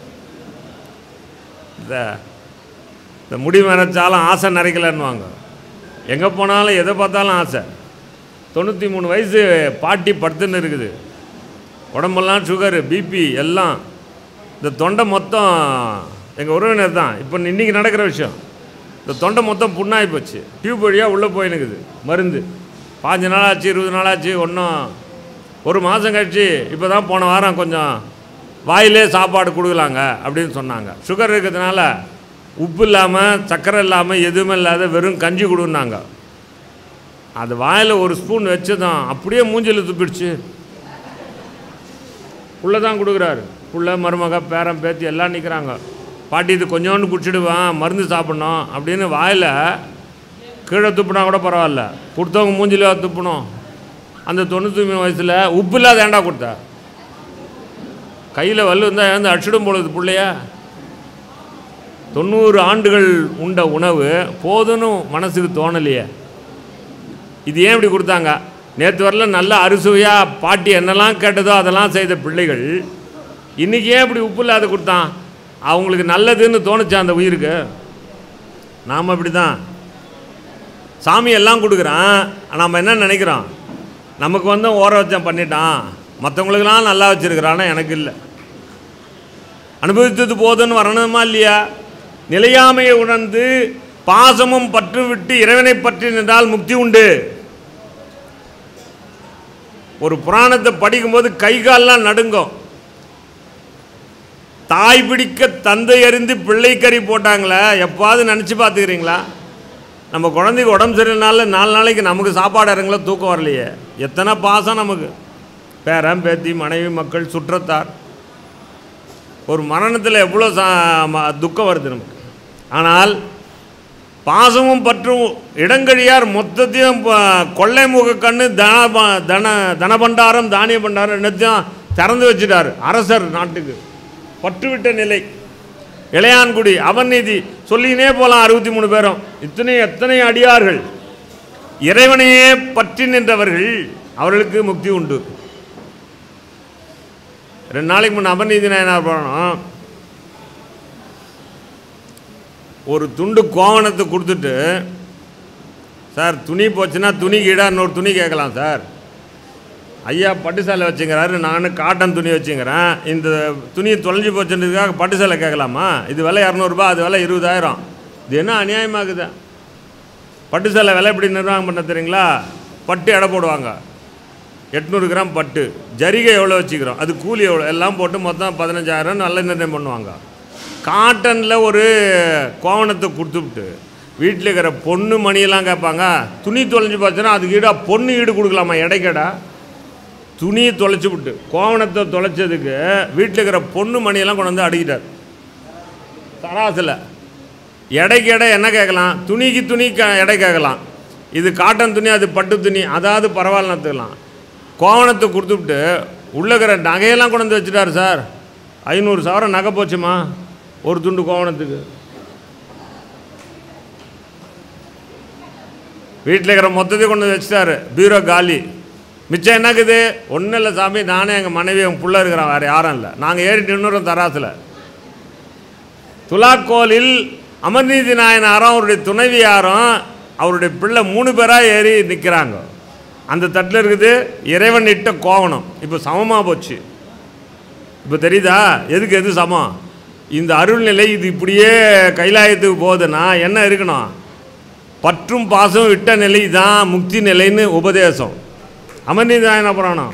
இந்த இந்த முடி நினைச்சாலும் ஆசை நிறைக்கலன்னுவாங்க எங்கே போனாலும் எதை பார்த்தாலும் ஆசை தொண்ணூற்றி மூணு வயசு பாட்டி படுத்துன்னு இருக்குது உடம்பெல்லாம் சுகரு பிபி எல்லாம் இந்த தொண்டை மொத்தம் எங்கள் உறவினர் தான் இப்போ இன்றைக்கி நடக்கிற விஷயம் இந்த தொண்டை மொத்தம் புண்ணாகி போச்சு டியூப் வழியாக உள்ளே போயினுக்குது மருந்து பாஞ்சு நாள் ஆச்சு இருபது நாள் ஆச்சு ஒன்றும் ஒரு மாதம் கழிச்சு இப்போ தான் போன வாரம் கொஞ்சம் வாயிலே சாப்பாடு கொடுக்கலாங்க அப்படின்னு சொன்னாங்க சுகர் இருக்கிறதுனால உப்பு இல்லாமல் சர்க்கரை இல்லாமல் எதுவுமே இல்லாத வெறும் கஞ்சி கொடுன்னாங்க அது வாயில் ஒரு ஸ்பூன் வச்சதும் அப்படியே மூஞ்சில் துப்பிடுச்சு புள்ள தான் கொடுக்குறாரு புள்ள மருமக பேரன் பேத்தி எல்லாம் நிற்கிறாங்க பாட்டி இது கொஞ்சோண்டு குடிச்சிடுவான் மருந்து சாப்பிட்ணும் அப்படின்னு வாயில் கீழே துப்புனா கூட பரவாயில்ல கொடுத்தவங்க மூஞ்சில துப்பணும் அந்த தொண்ணூற்றி மூணு வயசில் உப்பு இல்லாத ஏண்டா கொடுத்தா கையில் வல்லு இருந்தால் எழுந்து அடிச்சிடும் பொழுது பிள்ளைய தொண்ணூறு ஆண்டுகள் உண்ட உணவு போதுன்னு மனசுக்கு தோணலையே இது ஏன் இப்படி கொடுத்தாங்க நேற்று வரல நல்ல அறுசுவையாக பாட்டி என்னெல்லாம் கேட்டதோ அதெல்லாம் செய்த பிள்ளைகள் இன்றைக்கி ஏன் இப்படி உப்பு இல்லாத கொடுத்தான் அவங்களுக்கு நல்லதுன்னு தோணுச்சா அந்த உயிருக்கு நாம் அப்படி தான் சாமி எல்லாம் கொடுக்குறான் நாம் என்ன நினைக்கிறோம் நமக்கு வந்து ஓர வச்சம் பண்ணிட்டான் மற்றவங்களுக்கெல்லாம் நல்லா வச்சுருக்கிறானா எனக்கு இல்லை அனுபவித்தது போதுன்னு வரணுமா இல்லையா நிலையாமையை உணர்ந்து பாசமும் பற்று விட்டு இறைவனை பற்றி நின்றால் முக்தி உண்டு ஒரு புராணத்தை படிக்கும்போது கை கால்லாம் நடுங்கும் தாய் பிடிக்க தந்தை அறிந்து பிள்ளை கறி போட்டாங்களே எப்பாவது நினச்சி பார்த்துக்கிறீங்களா நம்ம குழந்தைக்கு உடம்பு சரியில்லைனால நாலு நாளைக்கு நமக்கு சாப்பாடு இறங்கல தூக்கம் வரலையே எத்தனை பாசம் நமக்கு பேரன் பேத்தி மனைவி மக்கள் சுற்றத்தார் ஒரு மரணத்தில் எவ்வளோ சா ம- துக்கம் வருது நமக்கு ஆனால் பாசமும் பற்றும் இடங்கழியார் மொத்தத்தையும் ப- கொள்ளை முக கண்ணு தன ப- தன தனபண்டாரம் தானிய பண்டாரம் என்னத்தையும் திறந்து வச்சுட்டார் அரசர் நாட்டுக்கு பற்றுவிட்ட நிலை இளையான்குடி அவநீதி சொல்லினே போகலாம் அறுபத்தி மூணு பேரும் இத்தனை எத்தனை அடியார்கள் இறைவனையே பற்றி நின்றவர்கள் அவர்களுக்கு முக்தி உண்டு ரெண்டு நாளைக்கு முன்ன அபநீதி நாயனார் போனோம் ஒரு துண்டு கோவணத்தை கொடுத்துட்டு சார் துணி போச்சுன்னா துணி கீழே இன்னொரு துணி கேட்கலாம் சார் ஐயா பட்டு சேலை வச்சுங்கிறாரு நான் காட்டன் துணி வச்சுங்கிறேன் இந்த துணி தொலைஞ்சு போச்சுன்றதுக்காக பட்டு சேலை கேட்கலாமா இது விலை இரநூறுபா அது விலை இருபதாயிரம் இது என்ன அநியாயமாகுது பட்டு சேலை விலை எப்படி நிர்வாகம் பண்ண தெரியுங்களா பட்டு எடை போடுவாங்க எட்நூறு கிராம் பட்டு ஜரிகை எவ்வளோ வச்சுக்கிறோம் அது கூலி எவ்வளோ எல்லாம் போட்டு மொத்தம் பதினஞ்சாயிரம் நல்ல நிர்ணயம் பண்ணுவாங்க காட்டனில் ஒரு கோவணத்தை கொடுத்துவிட்டு வீட்டில் இருக்கிற பொண்ணு மணியெல்லாம் கேட்பாங்க துணி தொலைஞ்சு போச்சுன்னா அதுக்கு ஈடாக பொண்ணு ஈடு கொடுக்கலாமா எடைக்கடா துணியை தொலைச்சி விட்டு கோவணத்தை தொலைச்சதுக்கு வீட்டில் இருக்கிற பொண்ணு மணியெல்லாம் கொண்டு வந்து அடிக்கிட்டார் தராசில் எடைக்கு எடை என்ன கேட்கலாம் துணிக்கு துணி க எடை கேட்கலாம் இது காட்டன் துணி அது பட்டு துணி அதாவது பரவாயில்ல எடுத்துக்கலாம் கோவணத்தை கொடுத்துவிட்டு உள்ளே இருக்கிற நகையெல்லாம் கொண்டு வந்து வச்சுட்டார் சார் ஐநூறு சவரம் நகை போச்சுமா ஒரு துண்டு கோவணத்துக்கு வீட்டில் இருக்கிற மொத்தத்தையும் கொண்டு வந்து வச்சுட்டாரு பீரோ காலி மிச்சம் என்னக்குது ஒன்றும் இல்லை சாமி நானே எங்கள் மனைவி எங்கள் புள்ள இருக்கிறான் வேறு யாரும் இல்லை நாங்கள் ஏறி நின்றுறோம் தராசில் துலாக்கோலில் அமர்நீதி நாயனாரும் அவருடைய துணைவியாரும் அவருடைய பிள்ளை மூணு பேராக ஏறி நிற்கிறாங்க அந்த தட்டில் இருக்குது இறைவன் இட்ட கோவணம் இப்போ சமமாக போச்சு இப்போ தெரியுதா எதுக்கு எது சமம் இந்த அருள்நிலை இது இப்படியே கைலாயத்துக்கு போகுதுன்னா என்ன இருக்கணும் பற்றும் பாசம் விட்ட நிலை தான் முக்தி நிலைன்னு உபதேசம் அமர்நீதி நாயன புராணம்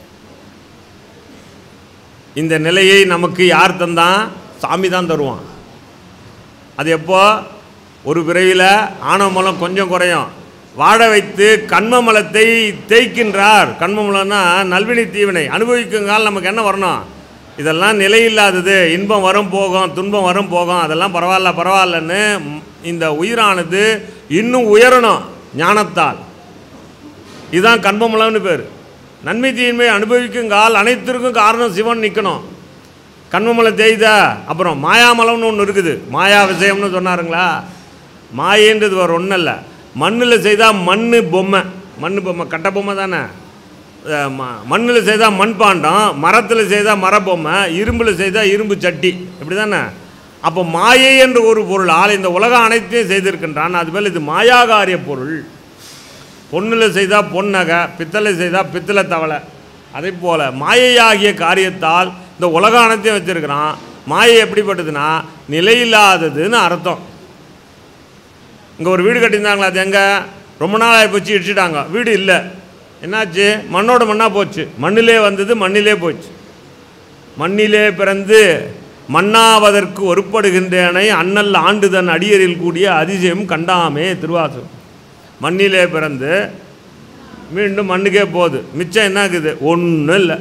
இந்த நிலையை நமக்கு யார் தந்தான் சாமி தான் தருவான் அது எப்போ ஒரு பிறவியில் ஆணவமலம் கொஞ்சம் குறையும் வாழ வைத்து கண்மமலத்தை தேய்க்கின்றார் கண்மமலம்னா நல்வினை தீவினை அனுபவிக்குங்கால் நமக்கு என்ன வரணும் இதெல்லாம் நிலையில்லாதது இன்பம் வரும் போகும் துன்பம் வரும் போகும் அதெல்லாம் பரவாயில்ல பரவாயில்லன்னு ம், இந்த உயிரானது இன்னும் உயரணும் ஞானத்தால் இதுதான் கண்மமலம்னு பேர் நன்மை தீன்மை அனுபவிக்குங்கால் அனைத்திற்கும் காரணம் சிவன் நிற்கணும் கண்மமலம் தேய்தா அப்புறம் மாயாமலம்னு ஒன்று இருக்குது மாயா விஷயம்னு சொன்னாருங்களா மாயன்றது வேறு ஒன்றும் இல்லை மண்ணில் செய்தால் மண் பொம்மை மண் பொம்மை கட்ட பொம்மை தானே மண்ணில் செய்தால் மண்பாண்டம் மரத்தில் செய்தால் மரப்பொம்மை இரும்பில் செய்தால் இரும்பு சட்டி இப்படி தானே அப்போ மாயை என்ற ஒரு பொருள் ஆள் இந்த உலகம் அனைத்தையும் செய்திருக்கின்றான் அதுபோல் இது மாயாகாரிய பொருள் பொண்ணில் செய்தால் பொன்னகை பித்தளை செய்தால் பித்தளை தவளை அதே போல் மாயையாகிய காரியத்தால் இந்த உலகம் அனைத்தையும் வச்சிருக்கிறான் மாயை எப்படிப்பட்டதுன்னா நிலையில்லாததுன்னு அர்த்தம் இங்கே ஒரு வீடு கட்டியிருந்தாங்களா அது எங்கே ரொம்ப நாள் ஆகி போச்சு இடிச்சிட்டாங்க வீடு இல்லை என்னாச்சு மண்ணோட மண்ணாக போச்சு மண்ணிலே வந்தது மண்ணிலே போச்சு மண்ணிலே பிறந்து மண்ணாவதற்கு ஒருப்படுகின்றேனை அண்ணல் ஆண்டுதன் அடியரில் கூடிய அதிசயம் கண்டாமே திருவாசகம் மண்ணிலே பிறந்து மீண்டும் மண்ணுக்கே போகுது மிச்சம் என்ன இருக்குது ஒன்றும் இல்லை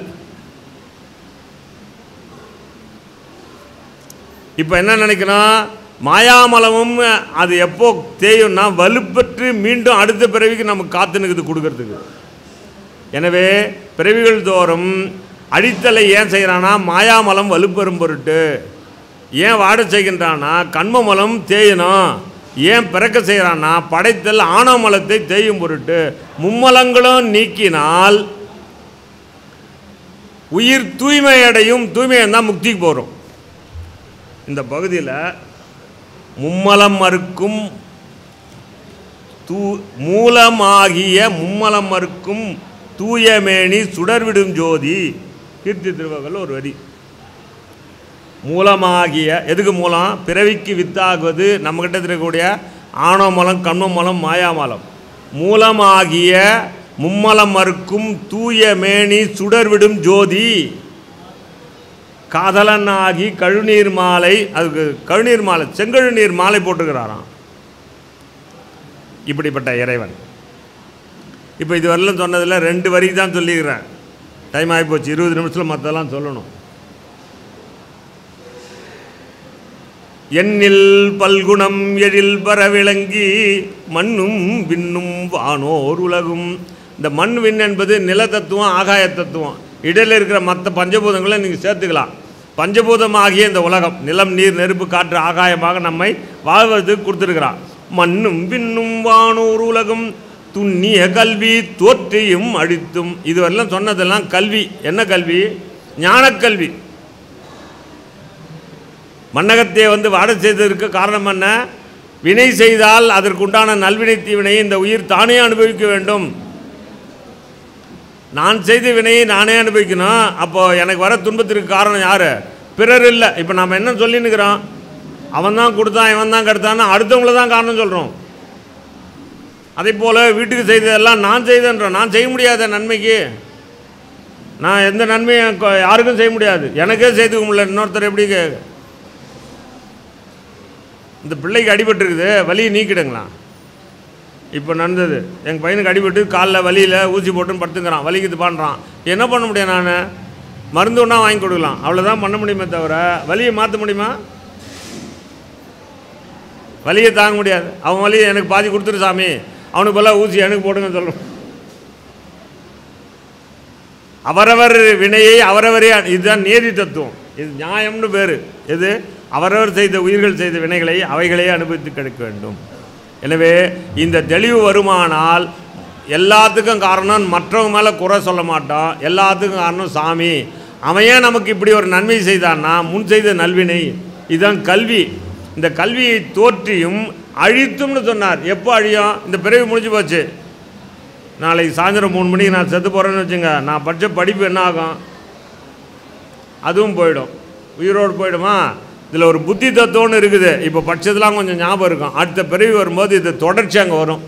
இப்போ என்ன நினைக்கணும் மாயாமலமும் அது எப்போ தேயும்னா வலுப்பெற்று மீண்டும் அடுத்த பிறவிக்கு நமக்கு காத்து நிற்குது கொடுக்கறதுக்கு எனவே பிறவிகள் தோறும் அடித்தலை ஏன் செய்கிறானா மாயாமலம் வலுப்பெறும் பொருட்டு ஏன் வாட செய்கின்றானா கண்மமலம் தேயணும் ஏன் பிறக்க செய்கிறான்னா படைத்தல் ஆணவமலத்தை தேயும் பொருட்டு மும்மலங்களும் நீக்கினால் உயிர் தூய்மையடையும் தூய்மை தான் முக்திக்கு போகிறோம் இந்த பகுதியில் மும்மலம் மறுக்கும் தூ மூலமாகிய மும்மலம் மறுக்கும் தூயமேனி சுடர்விடும் ஜோதி கீர்த்தி திருவகல் ஒரு வரி மூலமாகிய எதுக்கு மூலம் பிறவிக்கு வித்தாகுவது நம்மக்கிட்ட இருக்கக்கூடிய ஆணவமலம் கண்மமலம் மாயாமலம் மூலமாகிய மும்மலம் மறுக்கும் தூய மேனி சுடர்விடும் ஜோதி காதலனாகி கழுநீர் மாலை அதுக்கு கழுநீர் மாலை செங்கழுநீர் மாலை போட்டுக்கிறாராம் இப்படிப்பட்ட இறைவன் இப்போ இது வரலாம் சொன்னதில் ரெண்டு வரி தான் சொல்லிக்கிறேன் டைம் ஆகிப்போச்சு இருபது நிமிஷத்தில் மற்றெல்லாம் சொல்லணும் எண்ணில் பல்குணம் எழில் பரவிளங்கி மண்ணும் விண்ணும் வானோர் உலகும் இந்த மண் விண் என்பது நில தத்துவம் ஆகாய தத்துவம் இடையில இருக்கிற மற்ற பஞ்சபூதங்களை நீங்கள் சேர்த்துக்கலாம் பஞ்சபூதமாகிய இந்த உலகம் நிலம் நீர் நெருப்பு காற்று ஆகாயமாக நம்மை வாழ்வதற்கு கொடுத்துருக்கிறான் மண்ணும் விண்ணும் வானோர் உலகம் துண்ணிய கல்வி தோற்றியும் அழித்தும் இதுவரெல்லாம் சொன்னதெல்லாம் கல்வி என்ன கல்வி ஞானக்கல்வி மன்னகத்தை வந்து வாட செய்ததற்கு காரணம் என்ன வினை செய்தால் அதற்குண்டான நல்வினை தீவினையை இந்த உயிர் தானே அனுபவிக்க வேண்டும் நான் செய்த வினையை நானே அனுபவிக்கணும் அப்போ எனக்கு வர துன்பத்திற்கு காரணம் யார் பிறர் இல்லை இப்போ நாம் என்ன சொல்லின்னுக்கிறோம் அவன் தான் கொடுத்தான் இவன் தான் கெடுத்தான்னு அடுத்தவங்கள தான் காரணம் சொல்கிறோம் அதே போல் வீட்டுக்கு செய்ததெல்லாம் நான் செய்தேன்றோம் நான் செய்ய முடியாத நன்மைக்கு நான் எந்த நன்மையும் கொ- யாருக்கும் செய்ய முடியாது எனக்கே செய்துக்க முடியல இன்னொருத்தர் எப்படி கே- இந்த பிள்ளைக்கு அடிபட்டிருக்குது வலியை நீக்கிடுங்களா இப்போ நடந்தது எங்கள் பையனுக்கு அடிபட்டு காலில் வலியில் ஊசி போட்டுன்னு படுத்துக்கிறான் வலிக்குது பண்ணுறான் என்ன பண்ண முடியும் நான் மருந்து ஒன்றா வாங்கி கொடுக்கலாம் அவ்வளோதான் பண்ண முடியுமே தவிர வலியை மாற்ற முடியுமா வலியை தாங்க முடியாது அவன் வலியை எனக்கு பாதி கொடுத்துரு சாமி அவனுக்கு பதிலாக ஊசி எனக்கு போடுங்க சொல்லுவோம் அவரவர் வினையை அவரவரே இதுதான் நீதி தத்துவம் இது நியாயம்னு பேர் எது அவரவர் செய்த உயிர்கள் செய்த வினைகளை அவைகளே அனுபவித்து கிடைக்க வேண்டும் எனவே இந்த தெளிவு வருமானால் எல்லாத்துக்கும் காரணம் மற்றவங்க மேலே குறை சொல்ல மாட்டோம் எல்லாத்துக்கும் காரணம் சாமி அவன் ஏன் நமக்கு இப்படி ஒரு நன்மை செய்தான்னா முன் செய்த நல்வினை இதுதான் கல்வி இந்த கல்வியை தோற்றியும் அழித்தும்னு சொன்னார் எப்போ அழியும் இந்த பிறவி முடிஞ்சு போச்சு நாளைக்கு சாயந்தரம் மூணு மணிக்கு நான் செத்து போகிறேன்னு வச்சுங்க நான் படித்த படிப்பு என்ன ஆகும் அதுவும் போயிடும் உயிரோடு போயிடுமா இதில் ஒரு புத்தி தத்துவம்னு இருக்குது இப்போ படிச்சதெல்லாம் கொஞ்சம் ஞாபகம் இருக்கும் அடுத்த பிறவி வரும்போது இது தொடர்ச்சி அங்கே வரும்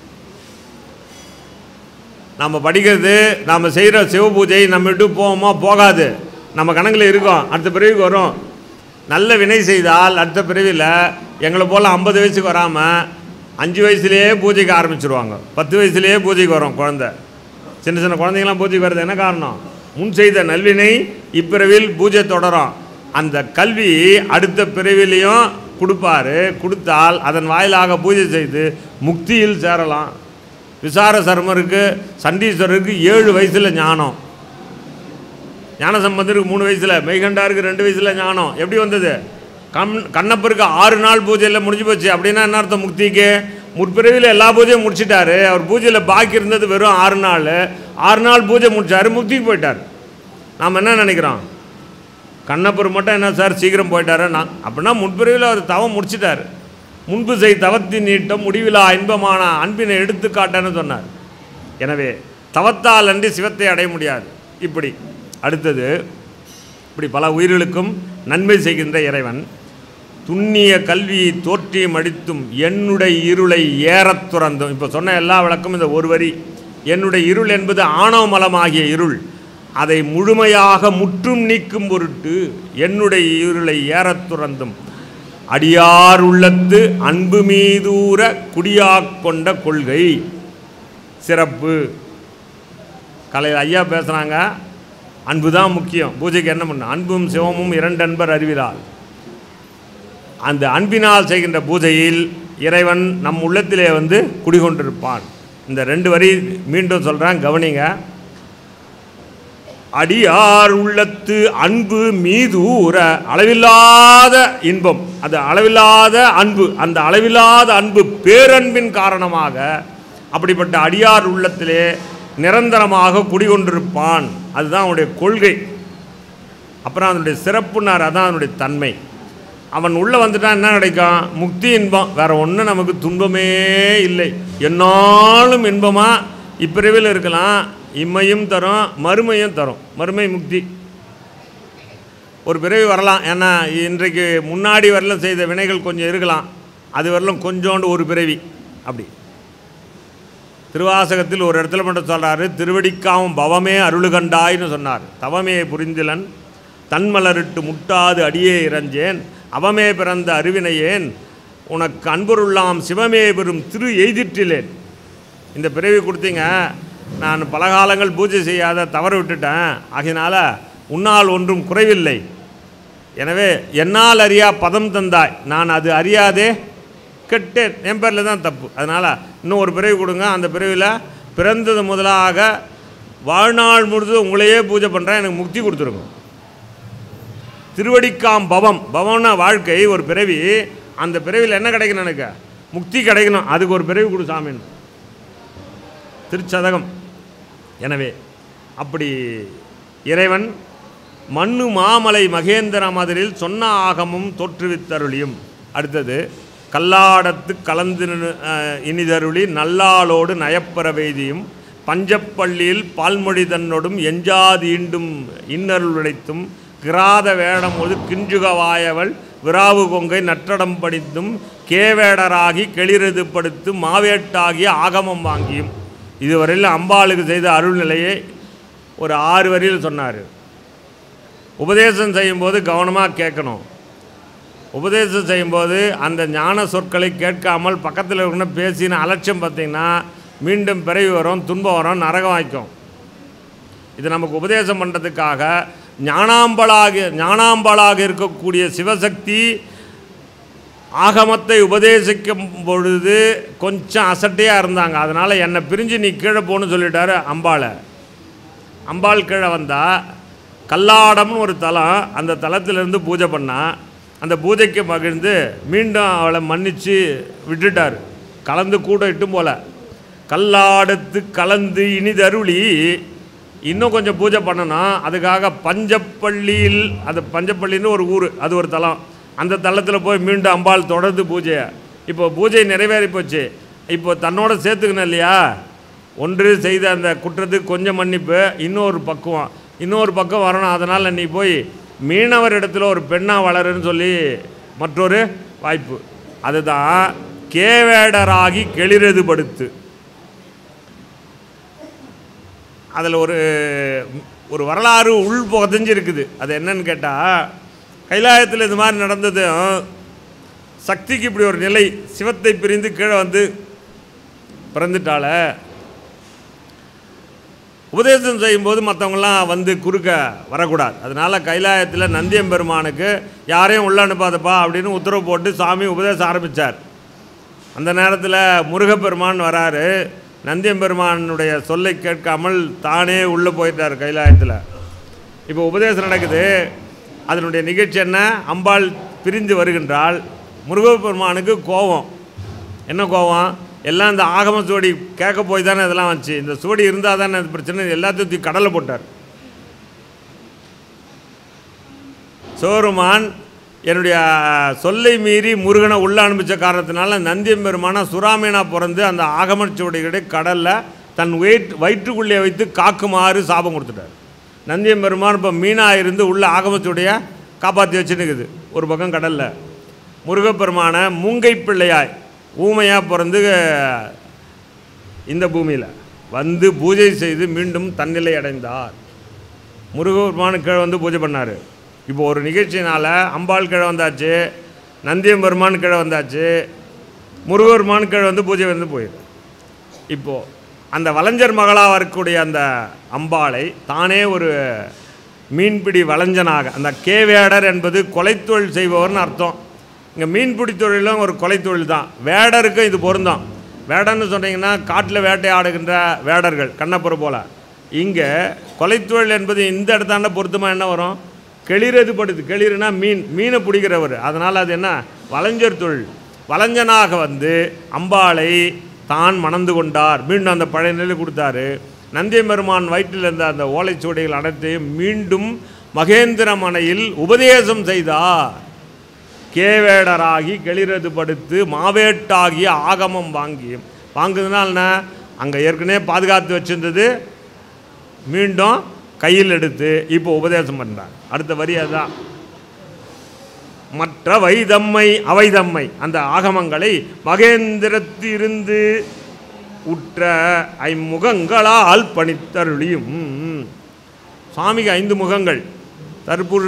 நம்ம படிக்கிறது நம்ம செய்கிற சிவ பூஜை நம்ம விட்டு போவோமா போகாது நம்ம கணக்கில் இருக்கோம் அடுத்த பிறவிக்கு வரும் நல்ல வினை செய்தால் அடுத்த பிறவியில் எங்களை போல் ஐம்பது வயசுக்கு வராமல் அஞ்சு வயசுலேயே பூஜைக்கு ஆரம்பிச்சிருவாங்க பத்து வயசுலேயே பூஜைக்கு வரும் குழந்தை சின்ன சின்ன குழந்தைங்களாம் பூஜைக்கு வருது என்ன காரணம் முன் செய்த நல்வினை இப்பிறவில் பூஜை தொடரும் அந்த கல்வி அடுத்த பிறவிலையும் கொடுப்பாரு கொடுத்தால் அதன் வாயிலாக பூஜை செய்து முக்தியில் சேரலாம் விசார சர்மருக்கு சண்டீஸ்வரருக்கு ஏழு வயசில் ஞானம் ஞான சம்பந்தருக்கு மூணு வயசில் மெய்கண்டாருக்கு ரெண்டு வயசில் ஞானம் எப்படி வந்தது கம் கண்ணப்பருக்கு ஆறு நாள் பூஜையில் முடிஞ்சு போச்சு அப்படின்னா என்ன அர்த்தம் முக்திக்கு முற்பிறவியில் எல்லா பூஜையும் முடிச்சிட்டாரு அவர் பூஜையில் பாக்கி இருந்தது வெறும் ஆறு நாள் ஆறு நாள் பூஜை முடிச்சாரு முக்திக்கு போயிட்டார் நாம் என்ன நினைக்கிறோம் கண்ணப்பர் மட்டும் என்ன சார் சீக்கிரம் போயிட்டாரு நான் அப்படின்னா முற்பிறவியில் அவர் தவம் முடிச்சிட்டார் முன்பு செய் தவத்தின் நீட்டம் முடிவிலா இன்பமான அன்பினை எடுத்துக்காட்டன்னு சொன்னார் எனவே தவத்தால் அன்றி சிவத்தை அடைய முடியாது இப்படி அடுத்தது இப்படி பல உயிர்களுக்கும் நன்மை செய்கின்ற இறைவன் துண்ணிய கல்வியை தோற்றியும் அடித்தும் என்னுடைய இருளை ஏறத் துறந்தும் இப்போ சொன்ன எல்லா விளக்கும் இந்த ஒரு வரி என்னுடைய இருள் என்பது ஆணவ மலமாகிய இருள் அதை முழுமையாக முற்றும் நீக்கும் பொருட்டு என்னுடைய இருளை ஏறத் துறந்தும் அடியார் உள்ளத்து அன்பு மீதூர குடியாக் கொண்ட கொள்கை சிறப்பு கலையில் ஐயா பேசுகிறாங்க அன்பு தான் முக்கியம் பூஜைக்கு என்ன பண்ண அன்பும் சிவமும் இரண்டன்பர் அறிவிலால் அந்த அன்பினால் செய்கின்ற பூஜையில் இறைவன் நம் உள்ளத்திலே வந்து குடிகொண்டிருப்பான் இந்த ரெண்டு வரி மீண்டும் சொல்கிறேன் கவனிங்க அடியார் உள்ளத்து அன்பு மீதூர அளவில்லாத இன்பம் அது அளவில்லாத அன்பு அந்த அளவில்லாத அன்பு பேரன்பின் காரணமாக அப்படிப்பட்ட அடியார் உள்ளத்திலே நிரந்தரமாக குடிகொண்டிருப்பான் அதுதான் அவனுடைய கொள்கை அப்புறம் அதனுடைய சிறப்புனார் அதான் அதனுடைய தன்மை அவன் உள்ளே வந்துட்டான் என்ன கிடைக்கும் முக்தி இன்பம் வேற ஒன்றும் நமக்கு துன்பமே இல்லை என்னாலும் இன்பமாக இப்பிறவியில் இருக்கலாம் இம்மையும் தரும் மறுமையும் தரும் மறுமை முக்தி ஒரு பிறவி வரலாம் ஏன்னா இன்றைக்கு முன்னாடி வரலும் செய்த வினைகள் கொஞ்சம் இருக்கலாம் அது வரலும் கொஞ்சோண்டு ஒரு பிறவி அப்படி திருவாசகத்தில் ஒரு இடத்துல மட்டும் சொல்கிறாரு திருவடிக்காவும் பவமே அருளுகண்டாய்னு சொன்னார் தவமே புரிந்திலன் தன்மலரிட்டு முட்டாது அடியே இறஞ்சேன் அவமே பிறந்த அறிவினையேன் உனக்கு அன்புருள்ளாம் சிவமே பெறும் திரு எய்திற்றிலேன் இந்த பிறவி கொடுத்தீங்க நான் பல காலங்கள் பூஜை செய்யாத தவற விட்டுட்டேன் ஆகையினால உன்னால் ஒன்றும் குறைவில்லை எனவே என்னால் அறியா பதம் தந்தாய் நான் அது அறியாதே கெட்டேன் என் பேரில் தான் தப்பு அதனால் இன்னும் ஒரு பிறவி கொடுங்க அந்த பிறவியில் பிறந்தது முதலாக வாழ்நாள் முழுதும் உங்களையே பூஜை பண்ணுறேன் எனக்கு முக்தி கொடுத்துருங்க திருவடிக்காம் பவம் பவம்னா வாழ்க்கை ஒரு பிறவி அந்த பிறவியில் என்ன கிடைக்கணும் எனக்கு முக்தி கிடைக்கணும் அதுக்கு ஒரு பிறவி கொடு சாமின்னு திருச்சதகம் எனவே அப்படி இறைவன் மண்ணு மாமலை மகேந்திர மதுரில் சொன்ன ஆகமும் தோற்றுவித்தருளியும் அடுத்தது கல்லாடத்து கலந்து நின்னு- அஹ், இனிதருளி நல்லாளோடு நயப்பெற வெய்தியும் பஞ்சப்பள்ளியில் பால்மொழி தன்னோடும் எஞ்சாதீண்டும் இன்னருள் உடைத்தும் கிராத வேடம் ஒரு கிஞ்சுகவாயவள் விராவு கொங்கை நற்றடம் படித்தும் கேவேடராகி கெளிரது படுத்து மாவேட்டாகிய ஆகமம் வாங்கியும் இதுவரையில் அம்பாளுக்கு செய்த அருள்நிலையை ஒரு ஆறு வரியில் சொன்னார் உபதேசம் செய்யும்போது கவனமாக கேட்கணும் உபதேசம் செய்யும்போது அந்த ஞான சொற்களை கேட்காமல் பக்கத்தில் இருக்கிற பேசின அலட்சியம் பார்த்தீங்கன்னா மீண்டும் பிறவி வரும் துன்பம் வரும் நரகம் வாய்க்கும் இது நமக்கு உபதேசம் பண்ணுறதுக்காக ஞானாம்பலாக ஞானாம்பலாக இருக்கக்கூடிய சிவசக்தி ஆகமத்தை உபதேசிக்கும் பொழுது கொஞ்சம் அசட்டையாக இருந்தாங்க அதனால் என்னை பிரிஞ்சு நீ கீழே போன்னு சொல்லிட்டாரு அம்பாளை அம்பாள் கீழே வந்தால் கல்லாடம்னு ஒரு தலம் அந்த தலத்திலிருந்து பூஜை பண்ணா அந்த பூஜைக்கு மகிழ்ந்து மீண்டும் அவளை மன்னிச்சு விட்டுட்டார் கலந்து கூட இட்டும் போல கல்லாடத்து கலந்து இனிதருளி இன்னும் கொஞ்சம் பூஜை பண்ணணும் அதுக்காக பஞ்சப்பள்ளியில் அது பஞ்சப்பள்ளின்னு ஒரு ஊர் அது ஒரு தலம் அந்த தலத்தில் போய் மீண்டும் அம்பாள் தொடர்ந்து பூஜை இப்போ பூஜை நிறைவேறி போச்சு இப்போ தன்னோட சேர்த்துக்கணும் இல்லையா ஒன்று செய்த அந்த குற்றத்துக்கு கொஞ்சம் மன்னிப்பு இன்னொரு பக்குவம் இன்னொரு பக்கம் வரணும் அதனால் நீ போய் மீனவர் இடத்துல ஒரு பெண்ணாக வளருன்னு சொல்லி மற்றொரு வாய்ப்பு அதுதான் கேவேடராகி கெளிரது படுத்து அதில் ஒரு ஒரு வரலாறு உள் புகதஞ்சிருக்குது அது என்னன்னு கேட்டால் கைலாயத்தில் இது மாதிரி நடந்ததும் சக்திக்கு இப்படி ஒரு நிலை சிவத்தை பிரிந்து கீழே வந்து பிறந்துட்டால உபதேசம் செய்யும்போது மற்றவங்களாம் வந்து குறுக்க வரக்கூடாது அதனால் கைலாயத்தில் நந்தியம்பெருமானுக்கு யாரையும் உள்ள அனுப்பாதப்பா அப்படின்னு உத்தரவு போட்டு சாமி உபதேசம் ஆரம்பித்தார் அந்த நேரத்தில் முருகப்பெருமான் வராரு நந்தியம்பெருமானுடைய சொல்லை கேட்காமல் தானே உள்ளே போயிட்டார் கைலாயத்தில் இப்போ உபதேசம் நடக்குது அதனுடைய நிகழ்ச்சி என்ன அம்பாள் பிரிந்து வருகின்றாள் முருகப்பெருமானுக்கு கோபம் என்ன கோபம் எல்லாம் இந்த ஆகம சுவடி கேட்க போய் தானே இதெல்லாம் வந்துச்சு இந்த சுவடி இருந்தால் தானே இது பிரச்சனை எல்லாத்தையும் தூக்கி கடலை போட்டார் சோருமான் என்னுடைய சொல்லை மீறி முருகனை உள்ள அனுப்பிச்ச காரணத்தினால நந்தியம்பெருமானா சுறாமீனா பிறந்து அந்த ஆகமச்சுவடிகளை கடலில் தன் வெயிட் வயிற்றுக்குள்ளே வைத்து காக்குமாறு சாபம் கொடுத்துட்டார் நந்தியம்பெருமான் இப்போ மீனாக இருந்து உள்ள ஆகமச்சுவடியை காப்பாற்றி வச்சுன்னுக்குது ஒரு பக்கம் கடலில் முருகப்பெருமான மூங்கை பிள்ளையாய் ஊமையாக பிறந்து இந்த பூமியில் வந்து பூஜை செய்து மீண்டும் தன்னிலை அடைந்தார் முருகப்பெருமானு கீழே வந்து பூஜை பண்ணார் இப்போ ஒரு நிகழ்ச்சினால் அம்பாள் கீழே வந்தாச்சு நந்தியம்பெருமான் கீழே வந்தாச்சு முருகப்பெருமான் கீழே வந்து பூஜை வந்து போயிடுது இப்போது அந்த வலைஞர் மகளாக வரக்கூடிய அந்த அம்பாளை தானே ஒரு மீன்பிடி வலைஞனாக அந்த கேவேடர் என்பது கொலைத்தொழில் செய்பவர்னு அர்த்தம் இங்கே மீன்பிடி தொழிலும் ஒரு கொலைத்தொழில் தான் வேடருக்கும் இது பொருந்தம் வேடன்னு சொன்னீங்கன்னா காட்டில் வேட்டையாடுகின்ற வேடர்கள் கண்ணப்புற போல இங்கே கொலைத்தொழில் என்பது இந்த இடத்தாண்ட பொருத்தமாக என்ன வரும் கெளிறது படுது கெளிறுனா மீன் மீனை பிடிக்கிறவர் அதனால் அது என்ன வலைஞர் தொழில் வலைஞனாக வந்து அம்பாளை தான் மணந்து கொண்டார் மீண்டும் அந்த பழைய நிலை கொடுத்தாரு நந்திய பெருமான் வயிற்றில் இருந்த அந்த ஓலைச்சுவடிகள் அனைத்தையும் மீண்டும் மகேந்திரமனையில் உபதேசம் செய்தார் கேவேடராகி கெளிரது படுத்து மாவேட்டாகிய ஆகமம் வாங்கியும் வாங்குதுனால் என்ன அங்கே ஏற்கனவே பாதுகாத்து வச்சிருந்தது மீண்டும் கையில் எடுத்து இப்போ உபதேசம் பண்ணுறாங்க அடுத்த வரி அதான் மற்ற வைதம்மை அவைதம்மை அந்த ஆகமங்களை மகேந்திரத்திலிருந்து உற்ற ஐமுகங்களால் பணித்தருளியும் சுவாமிக்கு ஐந்து முகங்கள் தற்புரு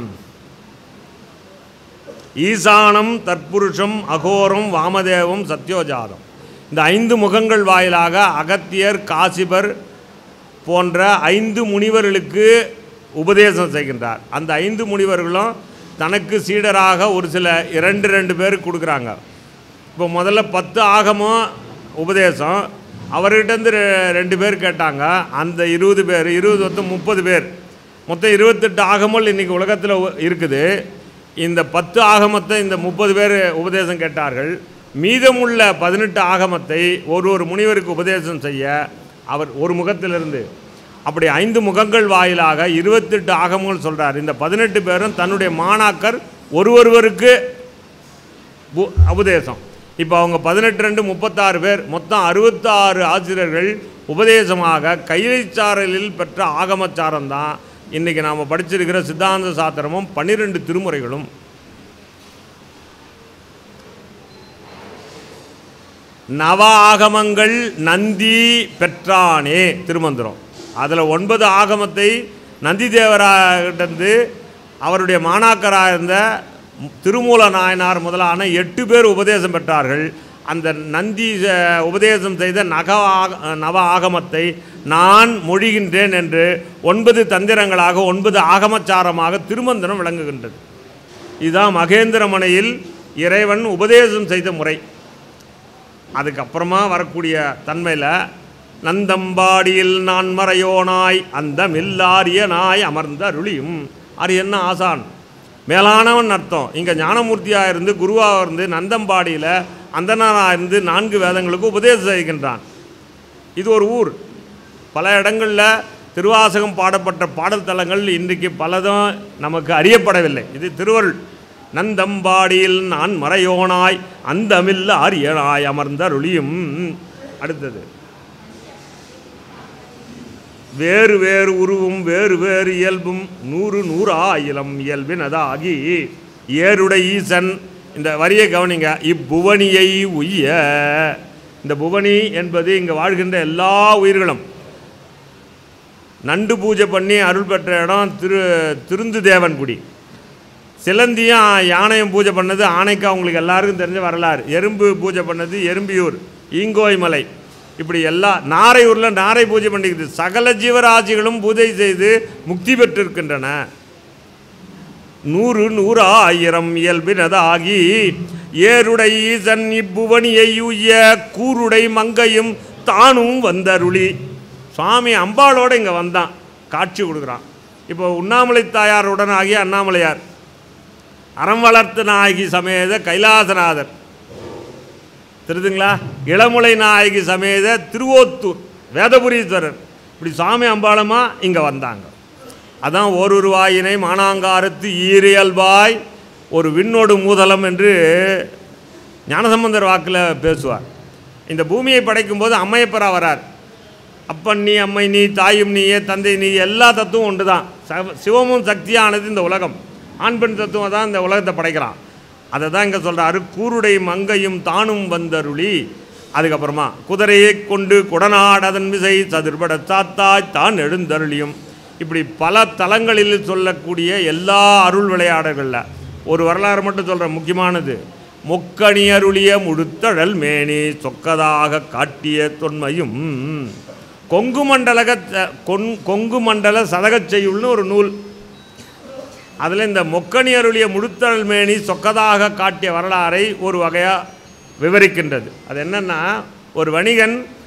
ஈசானம் தற்புருஷம் அகோரம் வாமதேவம் சத்யோஜாதம் இந்த ஐந்து முகங்கள் வாயிலாக அகத்தியர் காசிபர் போன்ற ஐந்து முனிவர்களுக்கு உபதேசம் செய்கின்றார் அந்த ஐந்து முனிவர்களும் தனக்கு சீடராக ஒரு சில இரண்டு ரெண்டு பேருக்கு கொடுக்குறாங்க இப்போ முதல்ல பத்து ஆகமும் உபதேசம் அவர்கிட்டருந்து ரெ- ரெண்டு பேர் கேட்டாங்க அந்த இருபது பேர் இருபது மொத்தம் முப்பது பேர் மொத்தம் இருபத்தெட்டு ஆகமல் இன்றைக்கி உலகத்தில் இருக்குது இந்த பத்து ஆகமத்தை இந்த முப்பது பேர் உபதேசம் கேட்டார்கள் மீதமுள்ள பதினெட்டு ஆகமத்தை ஒரு ஒரு முனிவருக்கு உபதேசம் செய்ய அவர் ஒரு முகத்திலிருந்து அப்படி ஐந்து முகங்கள் வாயிலாக இருபத்தெட்டு ஆகமங்கள் சொல்கிறார் இந்த பதினெட்டு பேரும் தன்னுடைய மாணாக்கர் ஒரு ஒருவருக்கு பு- உபதேசம் இப்போ அவங்க பதினெட்டு ரெண்டு முப்பத்தாறு பேர் மொத்தம் அறுபத்தாறு ஆசிரியர்கள் உபதேசமாக கைலைச்சாரலில் பெற்ற ஆகமச்சாரம் தான் இன்றைக்கி நாம் படிச்சிருக்கிற சித்தாந்த சாத்திரமும் பன்னிரெண்டு திருமுறைகளும் நவ ஆகமங்கள் நந்தி பெற்றானே திருமந்திரம் அதில் ஒன்பது ஆகமத்தை நந்தி தேவராகிட்டந்து அவருடைய மாணாக்கராக இருந்த திருமூல நாயனார் முதலான எட்டு பேர் உபதேசம் பெற்றார்கள் அந்த நந்தி அஹ், உபதேசம் செய்த நக ஆக- நவ ஆகமத்தை நான் மொழிகின்றேன் என்று ஒன்பது தந்திரங்களாக ஒன்பது ஆகமச்சாரமாக திருமந்திரம் விளங்குகின்றது இதுதான் மகேந்திரமனையில் இறைவன் உபதேசம் செய்த முறை அதுக்கப்புறமா வரக்கூடிய தன்மையில் நந்தம்பாடியில் நான் மறையோனாய் அந்த மில்லாரியனாய் அமர்ந்த அருளியும் அது என்ன ஆசான் மேலானவன் அர்த்தம் இங்கே ஞானமூர்த்தியாக இருந்து குருவாக இருந்து நந்தம்பாடியில் அந்தனாராக இருந்து நான்கு வேதங்களுக்கு உபதேசம் செய்கின்றான் இது ஒரு ஊர் பல இடங்களில் திருவாசகம் பாடப்பட்ட பாடல் தலங்கள் இன்றைக்கு பலதும் நமக்கு அறியப்படவில்லை இது திருவருள் நந்தம்பாடியில் நான் மறையோனாய் அந்தமில்ல ஆரியனாய் அமர்ந்த அருளியும் அடுத்தது வேறு வேறு உருவும் வேறு வேறு இயல்பும் நூறு நூறாயிரம் இயல்பினதாகி ஏருடை ஈசன் இந்த வரியை கவனிங்க இப்புவனியை உய்ய இந்த புவனி என்பது இங்கே வாழ்கின்ற எல்லா உயிர்களும் நண்டு பூஜை பண்ணி அருள் பெற்ற இடம் திரு திருந்து தேவன்குடி சிலந்தியும் யானையும் பூஜை பண்ணது ஆனைக்கா உங்களுக்கு எல்லாருக்கும் தெரிஞ்ச வரலாறு எறும்பு பூஜை பண்ணது எறும்பியூர் ஈங்கோய் மலை இப்படி எல்லா நாரையூரில் நாரை பூஜை பண்ணிக்குது சகல ஜீவராசிகளும் பூஜை செய்து முக்தி பெற்றிருக்கின்றன நூறு நூறு ஆயிரம் இயல்பினதாகி ஏருடை ஈசன் இப்புவனியை உய்ய கூருடை மங்கையும் தானும் வந்தருளி சுவாமி அம்பாளோட இங்கே வந்தான் காட்சி கொடுக்குறான் இப்போ உண்ணாமலை தாயாருடன் ஆகிய அண்ணாமலையார் அறம் வளர்த்த நாயகி சமேத கைலாசநாதர் தெரியுதுங்களா இளமுலை நாயகி சமேத திருவோத்தூர் வேதபுரீஸ்வரர் இப்படி சாமி அம்பாளமா இங்கே வந்தாங்க அதான் ஒரு வாயினை மானாங்காரத்து ஈரியல்பாய் ஒரு விண்ணோடு மூதலம் என்று ஞானசம்பந்தர் வாக்கில் பேசுவார் இந்த பூமியை படைக்கும்போது அம்மையப்பரா வரார் அப்பன் நீ அம்மை நீ தாயும் நீயே தந்தை நீ எல்லா தத்துவம் ஒன்று தான் சவ- சிவமும் சக்தியானது இந்த உலகம் ஆண் பெண் தத்துவம் தான் இந்த உலகத்தை படைக்கிறான் அதை தான் இங்கே சொல்கிறாரு கூருடை மங்கையும் தானும் வந்தருளி அதுக்கப்புறமா குதிரையை கொண்டு குடநாடதன் விசை சதுர்பட சாத்தாய் தான் எழுந்தருளியும் இப்படி பல தலங்களில் சொல்லக்கூடிய எல்லா அருள் விளையாடல்களில் ஒரு வரலாறு மட்டும் சொல்கிறேன் முக்கியமானது மொக்கணி அருளிய முழுத்தழல் மேனி சொக்கதாக காட்டிய தொன்மையும் கொங்கு மண்டலக கொன் கொங்கு மண்டல சதகச் செய்யுள்னு ஒரு நூல் அதில் இந்த மொக்கணி அருளிய முழுத்தழல் மேனி சொக்கதாக காட்டிய வரலாறை ஒரு வகையாக விவரிக்கின்றது அது என்னென்னா ஒரு வணிகன்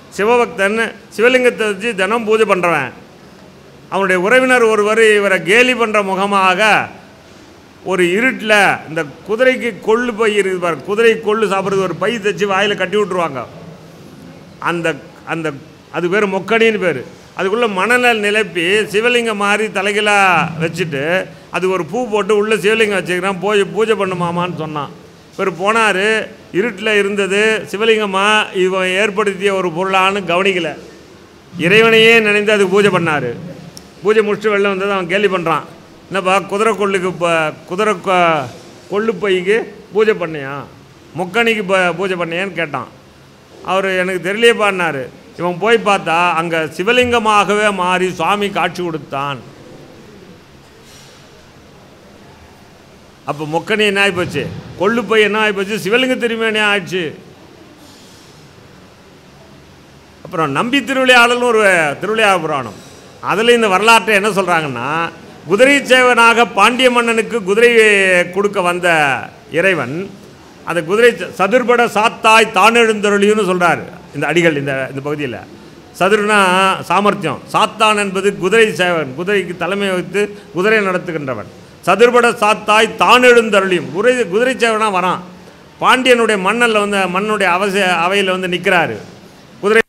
சிவபக்தன் சிவலிங்கத்தை வச்சு தினம் பூஜை பண்ணுறவன் அவனுடைய உறவினர் ஒருவர் இவரை கேலி பண்ணுற முகமாக ஒரு இருட்டில் இந்த குதிரைக்கு கொள்ளு பை இருக்குது பாரு குதிரை கொள்ளு சாப்பிட்றது ஒரு பை தைச்சு வாயில் கட்டி விட்ருவாங்க அந்த அந்த அது பேர் மொக்கடின்னு பேர் அதுக்குள்ளே மணலில் நிலப்பி சிவலிங்கம் மாதிரி தலைகளாக வச்சுட்டு அது ஒரு பூ போட்டு உள்ளே சிவலிங்கம் வச்சுக்கிறான் போய் பூஜை பண்ணுமாமான்னு சொன்னான் இவர் போனார் இருட்டில் இருந்தது சிவலிங்கமா இவன் ஏற்படுத்திய ஒரு பொருளான்னு கவனிக்கலை இறைவனையே நினைந்து அதுக்கு பூஜை பண்ணார் பூஜை முடிச்சுட்டு வெளில வந்தது அவன் கேள்வி பண்ணுறான் என்னப்பா குதிரை கொள்ளுக்கு இப்போ குதிரை கொ- கொள்ளு பைக்கு பூஜை பண்ணியா முக்கணிக்கு ப- பூஜை பண்ணியான்னு கேட்டான் அவர் எனக்கு தெரியலையேப்பான்னாரு இவன் போய் பார்த்தா அங்கே சிவலிங்கமாகவே மாறி சுவாமி காட்சி கொடுத்தான் அப்போ மொக்கணி என்ன ஆகிப்போச்சு கொள்ளு பை என்ன ஆகிப்போச்சு சிவலிங்க திருமேனே ஆயிடுச்சு அப்புறம் நம்பி திருவிளையாடல்னு ஒரு திருவிளையாட புராணம் அதில் இந்த வரலாற்றை என்ன சொல்கிறாங்கன்னா குதிரை சேவனாக பாண்டிய மன்னனுக்கு குதிரை கொடுக்க வந்த இறைவன் அந்த குதிரை ச- சதுர்பட சாத்தாய் தானெழுந்தருளின்னு சொல்கிறார் இந்த அடிகள் இந்த இந்த பகுதியில் சதுர்னா சாமர்த்தியம் சாத்தான் என்பது குதிரை சேவன் குதிரைக்கு தலைமை வைத்து குதிரை நடத்துகின்றவன் சதுர்பட சாத்தாய் தானெழுந்தருளியும் குதிரை குதிரை சேவனாக வரான் பாண்டியனுடைய மன்னல்ல வந்து மண்ணுடைய அவச அவையில் வந்து நிற்கிறாரு குதிரை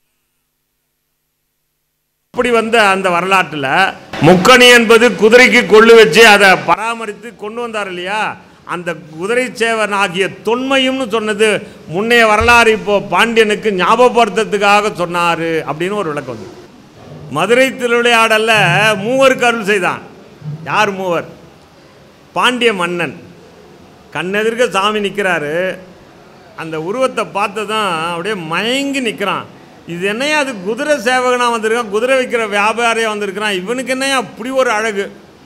அப்படி வந்த அந்த வரலாற்றில் முக்கணி என்பது குதிரைக்கு கொள்ளு வச்சு அதை பராமரித்து கொண்டு வந்தார் இல்லையா அந்த குதிரை சேவன் ஆகிய தொன்மையும்னு சொன்னது முன்னைய வரலாறு இப்போ பாண்டியனுக்கு ஞாபகப்படுத்துறதுக்காக சொன்னார் அப்படின்னு ஒரு விளக்கம் வந்து மதுரை திருவிளையாடல்ல மூவருக்கு அருள் செய்தான் யார் மூவர் பாண்டிய மன்னன் கண்ணெதிர்க்க சாமி நிற்கிறாரு அந்த உருவத்தை பார்த்ததும் அப்படியே மயங்கி நிற்கிறான் இது என்னையா அது குதிரை சேவகனாக வந்திருக்கான் குதிரை விற்கிற வியாபாரியாக வந்திருக்கிறான் இவனுக்கு என்னையா அப்படி ஒரு அழகு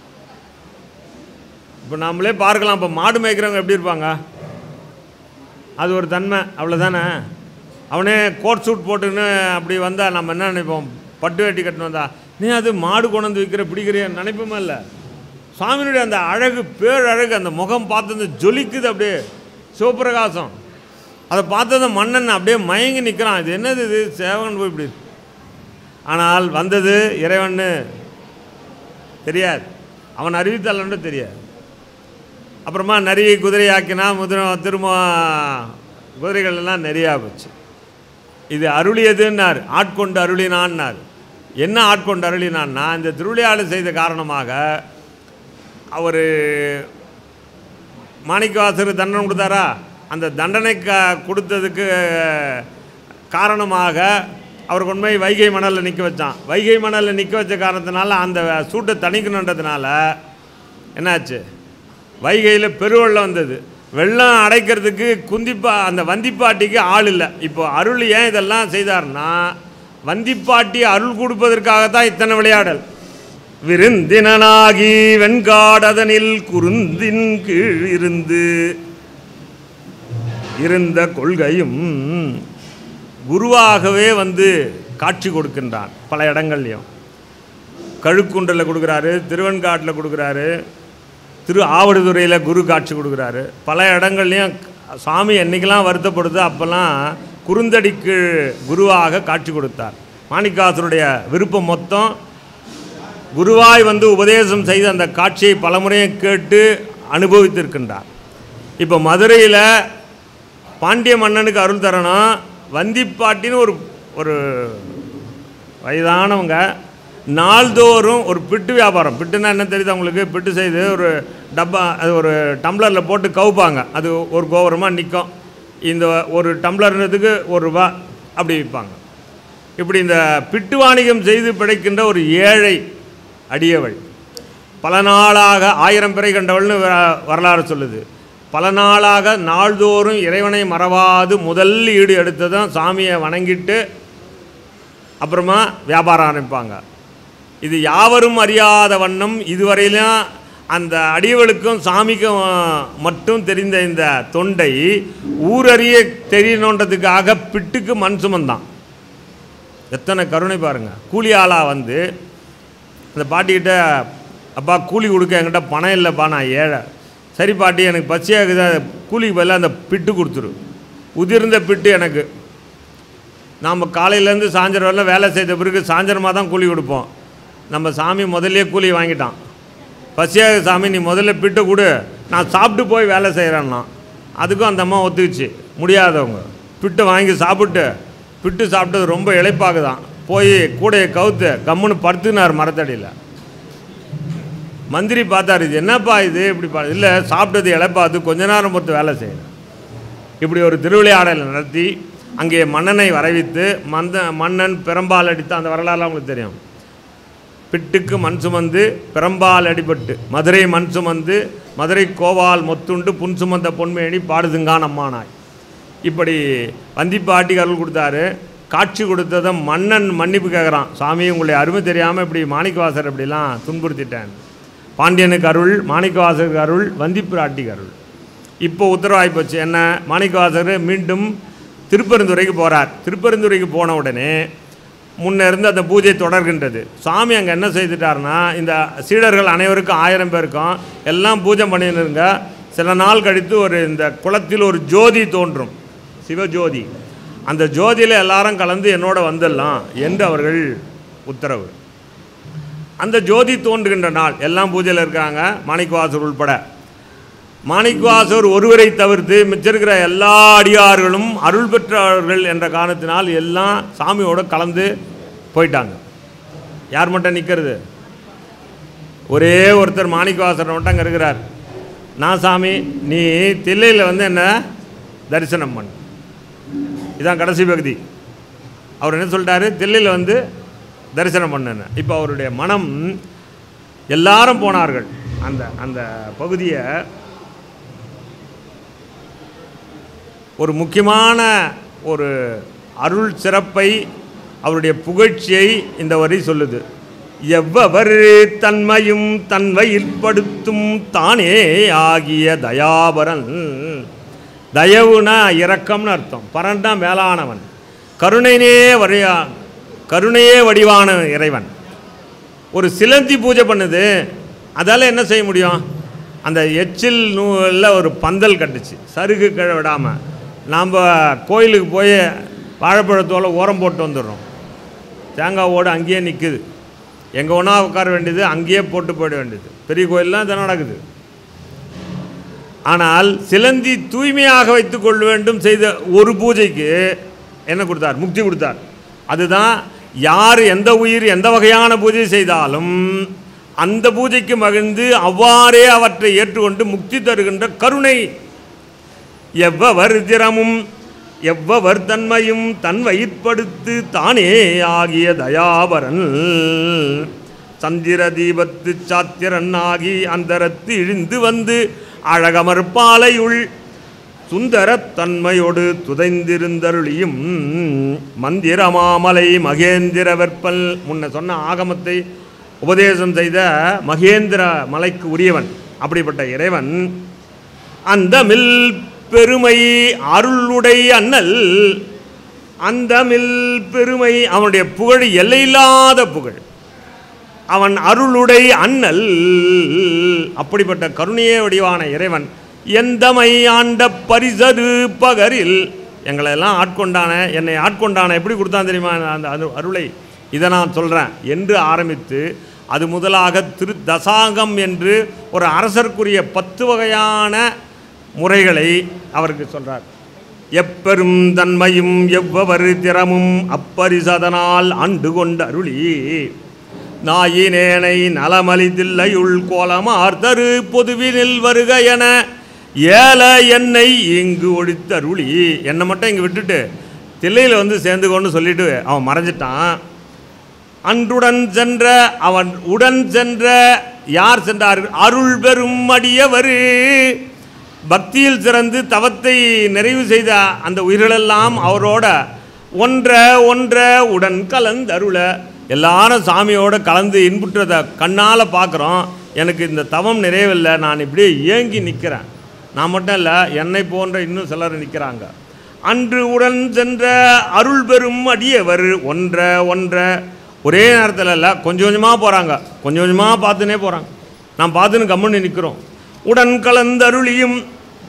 இப்போ நாமளே பார்க்கலாம் இப்போ மாடு மேய்க்கிறவங்க எப்படி இருப்பாங்க அது ஒரு தன்மை அவ்வளோதானே அவனே கோட் சூட் போட்டுன்னு அப்படி வந்தால் நம்ம என்ன நினைப்போம் பட்டு வேட்டி கட்டினு வந்தா நீ அது மாடு கொண்டு வந்து விற்கிற பிடிக்கிறிய நினைப்போமா இல்லை சுவாமியினுடைய அந்த அழகு பேரழகு அந்த முகம் பார்த்தது ஜொலிக்குது அப்படியே சிவபிரகாசம் அதை பார்த்ததும் மன்னன் அப்படியே மயங்கி நிற்கிறான் இது என்னது இது சேவகன் போய் இப்படி ஆனால் வந்தது இறைவன்னு தெரியாது அவன் அறிவித்தாளன்னு தெரியாது அப்புறமா நிறைய குதிரை ஆக்கினா முதிர திரும்ப குதிரைகள் எல்லாம் நிறையா போச்சு இது அருளியதுன்னார் ஆட்கொண்டு அருளினான்னார் என்ன ஆட்கொண்டு அருளினான்னா இந்த திருவிளையாடல் செய்த காரணமாக அவர் மாணிக்கவாசருக்கு தண்டனை கொடுத்தாரா அந்த தண்டனை க கொடுத்ததுக்கு காரணமாக அவர் கொண்டு போய் வைகை மணலில் நிற்க வச்சான் வைகை மணலில் நிற்க வச்ச காரணத்தினால அந்த சூட்டை தணிக்கணுன்றதுனால என்னாச்சு வைகையில் பெருவெள்ளம் வந்தது வெள்ளம் அடைக்கிறதுக்கு குந்திப்பா அந்த வந்திப்பாட்டிக்கு ஆள் இல்லை இப்போ அருள் ஏன் இதெல்லாம் செய்தார்னா வந்திப்பாட்டி அருள் கொடுப்பதற்காகத்தான் இத்தனை விளையாடல் விருந்தினனாகி வெண்காடதனில் குருந்தின் கீழ் இருந்து இருந்த கொள்கையும் குருவாகவே வந்து காட்சி கொடுக்கின்றான் பல இடங்கள்லையும் கழுக்குன்றில் கொடுக்குறாரு திருவெண்காட்டில் கொடுக்குறாரு திரு ஆவடுதுறையில் குரு காட்சி கொடுக்குறாரு பல இடங்கள்லையும் சாமி என்னைக்கெல்லாம் வருத்தப்படுதோ அப்போல்லாம் குறுந்தடிக்கு குருவாக காட்சி கொடுத்தார் மாணிக்காசருடைய விருப்பம் மொத்தம் குருவாய் வந்து உபதேசம் செய்த அந்த காட்சியை பலமுறையும் கேட்டு அனுபவித்திருக்கின்றார் இப்போ மதுரையில் பாண்டிய மன்னனுக்கு அருள் தரணும் வந்திப்பாட்டின்னு ஒரு ஒரு வயதானவங்க நாள்தோறும் ஒரு பிட்டு வியாபாரம் பிட்டுனா என்ன தெரியுது அவங்களுக்கு பிட்டு செய்து ஒரு டப்பா அது ஒரு டம்ளரில் போட்டு கவுப்பாங்க அது ஒரு கோபுரமாக நிற்கும் இந்த ஒரு டம்ளர்ன்றதுக்கு ஒரு ரூபா அப்படி விற்பாங்க இப்படி இந்த பிட்டு வாணிகம் செய்து பிழைக்கின்ற ஒரு ஏழை அடியவள் பல நாளாக ஆயிரம் பிறை கண்டவள்னு வ- வரலாறு சொல்லுது பல நாளாக நாள்தோறும் இறைவனை மறவாது முதல் ஈடு எடுத்ததும் சாமியை வணங்கிட்டு அப்புறமா வியாபாரம் ஆரம்பிப்பாங்க இது யாவரும் அறியாத வண்ணம் இதுவரையிலும் அந்த அடியவளுக்கும் சாமிக்கும் மட்டும் தெரிந்த இந்த தொண்டை ஊரறிய தெரியணுன்றதுக்காக பிட்டுக்கு மண் சுமந்தான் எத்தனை கருணை பாருங்க கூலி ஆளா வந்து அந்த பாட்டிக்கிட்ட அப்பா கூலி கொடுக்க என்கிட்ட பணம் இல்லைப்பா நான் ஏழை சரி பாட்டி எனக்கு பச்சையாகுது கூலிக்கு பதிலாக அந்த பிட்டு கொடுத்துரு உதிர்ந்த பிட்டு எனக்கு நாம் காலையிலேருந்து சாயந்தரம் வரல வேலை செய்த பிறகு சாயந்தரமாக தான் கூலி கொடுப்போம் நம்ம சாமி முதல்லயே கூலி வாங்கிட்டான் பசியாக சாமி நீ முதல்ல பிட்டு கொடு நான் சாப்பிட்டு போய் வேலை செய்கிறேன்னா அதுக்கும் அந்த அம்மா ஒத்துக்குச்சு முடியாதவங்க பிட்டு வாங்கி சாப்பிட்டு பிட்டு சாப்பிட்டது ரொம்ப இளைப்பாகுதான் போய் கூடையை கவுத்து கம்முன்னு படுத்துனார் மரத்தடியில் மந்திரி பார்த்தாரு இது என்னப்பா இது இப்படி பா இல்லை சாப்பிட்டது இளைப்பாது கொஞ்ச நேரம் பொறுத்து வேலை செய்யணும் இப்படி ஒரு திருவிளையாடலை நடத்தி அங்கே மன்னனை வரவித்து மந்த மன்னன் பெரம்பால் அடித்த அந்த வரலாறுலாம் உங்களுக்கு தெரியும் பிட்டுக்கு மண் சுமந்து பெரம்பால் அடிபட்டு மதுரை மண் சுமந்து மதுரை கோவால் மொத்துண்டு புன் சுமந்த பொன்மேனி பாடுதுங்கான் அம்மானாய் இப்படி வந்திப்பாட்டி அருள் கொடுத்தாரு காட்சி கொடுத்ததை மன்னன் மன்னிப்பு கேட்குறான் சாமி உங்களுடைய அருமை தெரியாமல் இப்படி மாணிக்கவாசர் இப்படிலாம் துன்புறுத்திட்டேன் பாண்டியனுக்கு அருள் மாணிக்கவாசருக்கு அருள் வந்திப்பிராட்டிக்கு அருள் இப்போ உத்தரவாகி போச்சு என்ன மாணிக்கவாசர் மீண்டும் திருப்பெருந்துறைக்கு போகிறார் திருப்பெருந்துறைக்கு போன உடனே முன்ன இருந்து அந்த பூஜை தொடர்கின்றது சாமி அங்கே என்ன செய்துட்டாருன்னா இந்த சீடர்கள் அனைவருக்கும் ஆயிரம் பேருக்கும் எல்லாம் பூஜை பண்ணிருங்க சில நாள் கழித்து ஒரு இந்த குளத்தில் ஒரு ஜோதி தோன்றும் சிவஜோதி அந்த ஜோதியில் எல்லாரும் கலந்து என்னோட வந்துடலாம் என்று அவர்கள் உத்தரவு அந்த ஜோதி தோன்றுகின்ற நாள் எல்லாம் பூஜையில் இருக்காங்க மாணிக்கவாசர் உள்பட மாணிக்கவாசர் ஒருவரை தவிர்த்து மிச்சம் இருக்கிற எல்லா அடியார்களும் அருள் பெற்றவர்கள் என்ற காரணத்தினால் எல்லாம் சாமியோட கலந்து போயிட்டாங்க யார் மட்டும் நிற்கிறது ஒரே ஒருத்தர் மாணிக்கவாசர் மட்டும் அங்கே இருக்கிறார் நான் சாமி நீ தில்லையில் வந்து என்ன தரிசனம் பண்ணு இதான் கடைசி பகுதி அவர் என்ன சொல்லிட்டாரு தில்லையில் வந்து தரிசனம் பண்ணுன்னு இப்போ அவருடைய மனம் எல்லாரும் போனார்கள் அந்த அந்த பகுதியை ஒரு முக்கியமான ஒரு அருள் சிறப்பை அவருடைய புகழ்ச்சியை இந்த வரி சொல்லுது எவ்வவர் தன்மையும் தன்வயிற்படுத்தும் தானே ஆகிய தயாபரன் தயவுனா இரக்கம்னு அர்த்தம் பரன்னா மேலானவன் கருணைனே வழியா கருணையே வடிவான இறைவன் ஒரு சிலந்தி பூஜை பண்ணுது அதால் என்ன செய்ய முடியும் அந்த எச்சில் நூலில் ஒரு பந்தல் கட்டுச்சு சருகு கிழ விடாமல் நாம் கோயிலுக்கு போய் வாழைப்பழத்தோல ஓரம் போட்டு வந்துடுறோம் தேங்காய் ஓடு அங்கேயே நிற்குது எங்கே ஒன்றா உட்கார வேண்டியது அங்கேயே போட்டு போயிட வேண்டியது பெரிய கோயிலெலாம் இதை நடக்குது ஆனால் சிலந்தி தூய்மையாக வைத்துக் கொள்ள வேண்டும் செய்த ஒரு பூஜைக்கு என்ன கொடுத்தார் முக்தி கொடுத்தார் அதுதான் யார் எந்த உயிர் எந்த வகையான பூஜை செய்தாலும் அந்த பூஜைக்கு மகிழ்ந்து அவ்வாறே அவற்றை ஏற்றுக்கொண்டு முக்தி தருகின்ற கருணை எவ்வவர் திறமும் எவ்வவர் தன்மையும் தன் வயிற்படுத்து தானே ஆகிய தயாபரன் சந்திர தீபத்து சாத்திரன் ஆகி அந்தரத்து இழிந்து வந்து அழகமர் பாலையுள் சுந்தரத் தன்மையோடு துதைந்திருந்தருளியும் மந்திரமாமலை மகேந்திர வெற்பல் முன்ன சொன்ன ஆகமத்தை உபதேசம் செய்த மகேந்திர மலைக்கு உரியவன் அப்படிப்பட்ட இறைவன் அந்த மில் பெருமை அருளுடை அண்ணல் அந்த மில் பெருமை அவனுடைய புகழ் எல்லையில்லாத புகழ் அவன் அருளுடை அண்ணல் அப்படிப்பட்ட கருணையே வடிவான இறைவன் எந்தமை ஆண்ட பரிசரு பகரில் எங்களை எல்லாம் ஆட்கொண்டான என்னை ஆட்கொண்டான எப்படி கொடுத்தான் தெரியுமா அந்த அரு அருளை இதை நான் சொல்கிறேன் என்று ஆரம்பித்து அது முதலாக திரு தசாங்கம் என்று ஒரு அரசர்க்குரிய பத்து வகையான முறைகளை அவருக்கு சொல்றார் எப்பெரும் தன்மையும் எவ்வவர் திறமும் அப்பரிசதனால் ஆண்டு கொண்ட அருளி நாயினேனை நலமலிதில்லையுள் கோலமார்தரு பொதுவினில் வருக என ஏல என்னை இங்கு ஒழித்தருளி என்னை மட்டும் இங்கே விட்டுட்டு தில்லையில் வந்து சேர்ந்துக்கோன்னு சொல்லிட்டு அவன் மறைஞ்சிட்டான் அன்றுடன் சென்ற அவன் உடன் சென்ற யார் சென்றார் அருள் பெரும் அடியவர் பக்தியில் சிறந்து தவத்தை நிறைவு செய்த அந்த உயிர்களெல்லாம் அவரோட ஒன்ற ஒன்ற உடன் கலந்தருள எல்லாரும் சாமியோட கலந்து இன்புற்றதை கண்ணால் பார்க்குறோம் எனக்கு இந்த தவம் நிறைவில்லை நான் இப்படியே ஏங்கி நிற்கிறேன் நான் மட்டும் இல்லை என்னை போன்ற இன்னும் சிலர் நிற்கிறாங்க அன்று உடன் சென்ற அருள் பெரும் அடியவர் ஒன்ற ஒன்ற ஒரே நேரத்தில் இல்லை கொஞ்சம் கொஞ்சமாக போகிறாங்க கொஞ்சம் கொஞ்சமாக பார்த்துனே போகிறாங்க நான் பார்த்துன்னு கம்முன்னு நிற்கிறோம் உடன் கலந்தருளியும்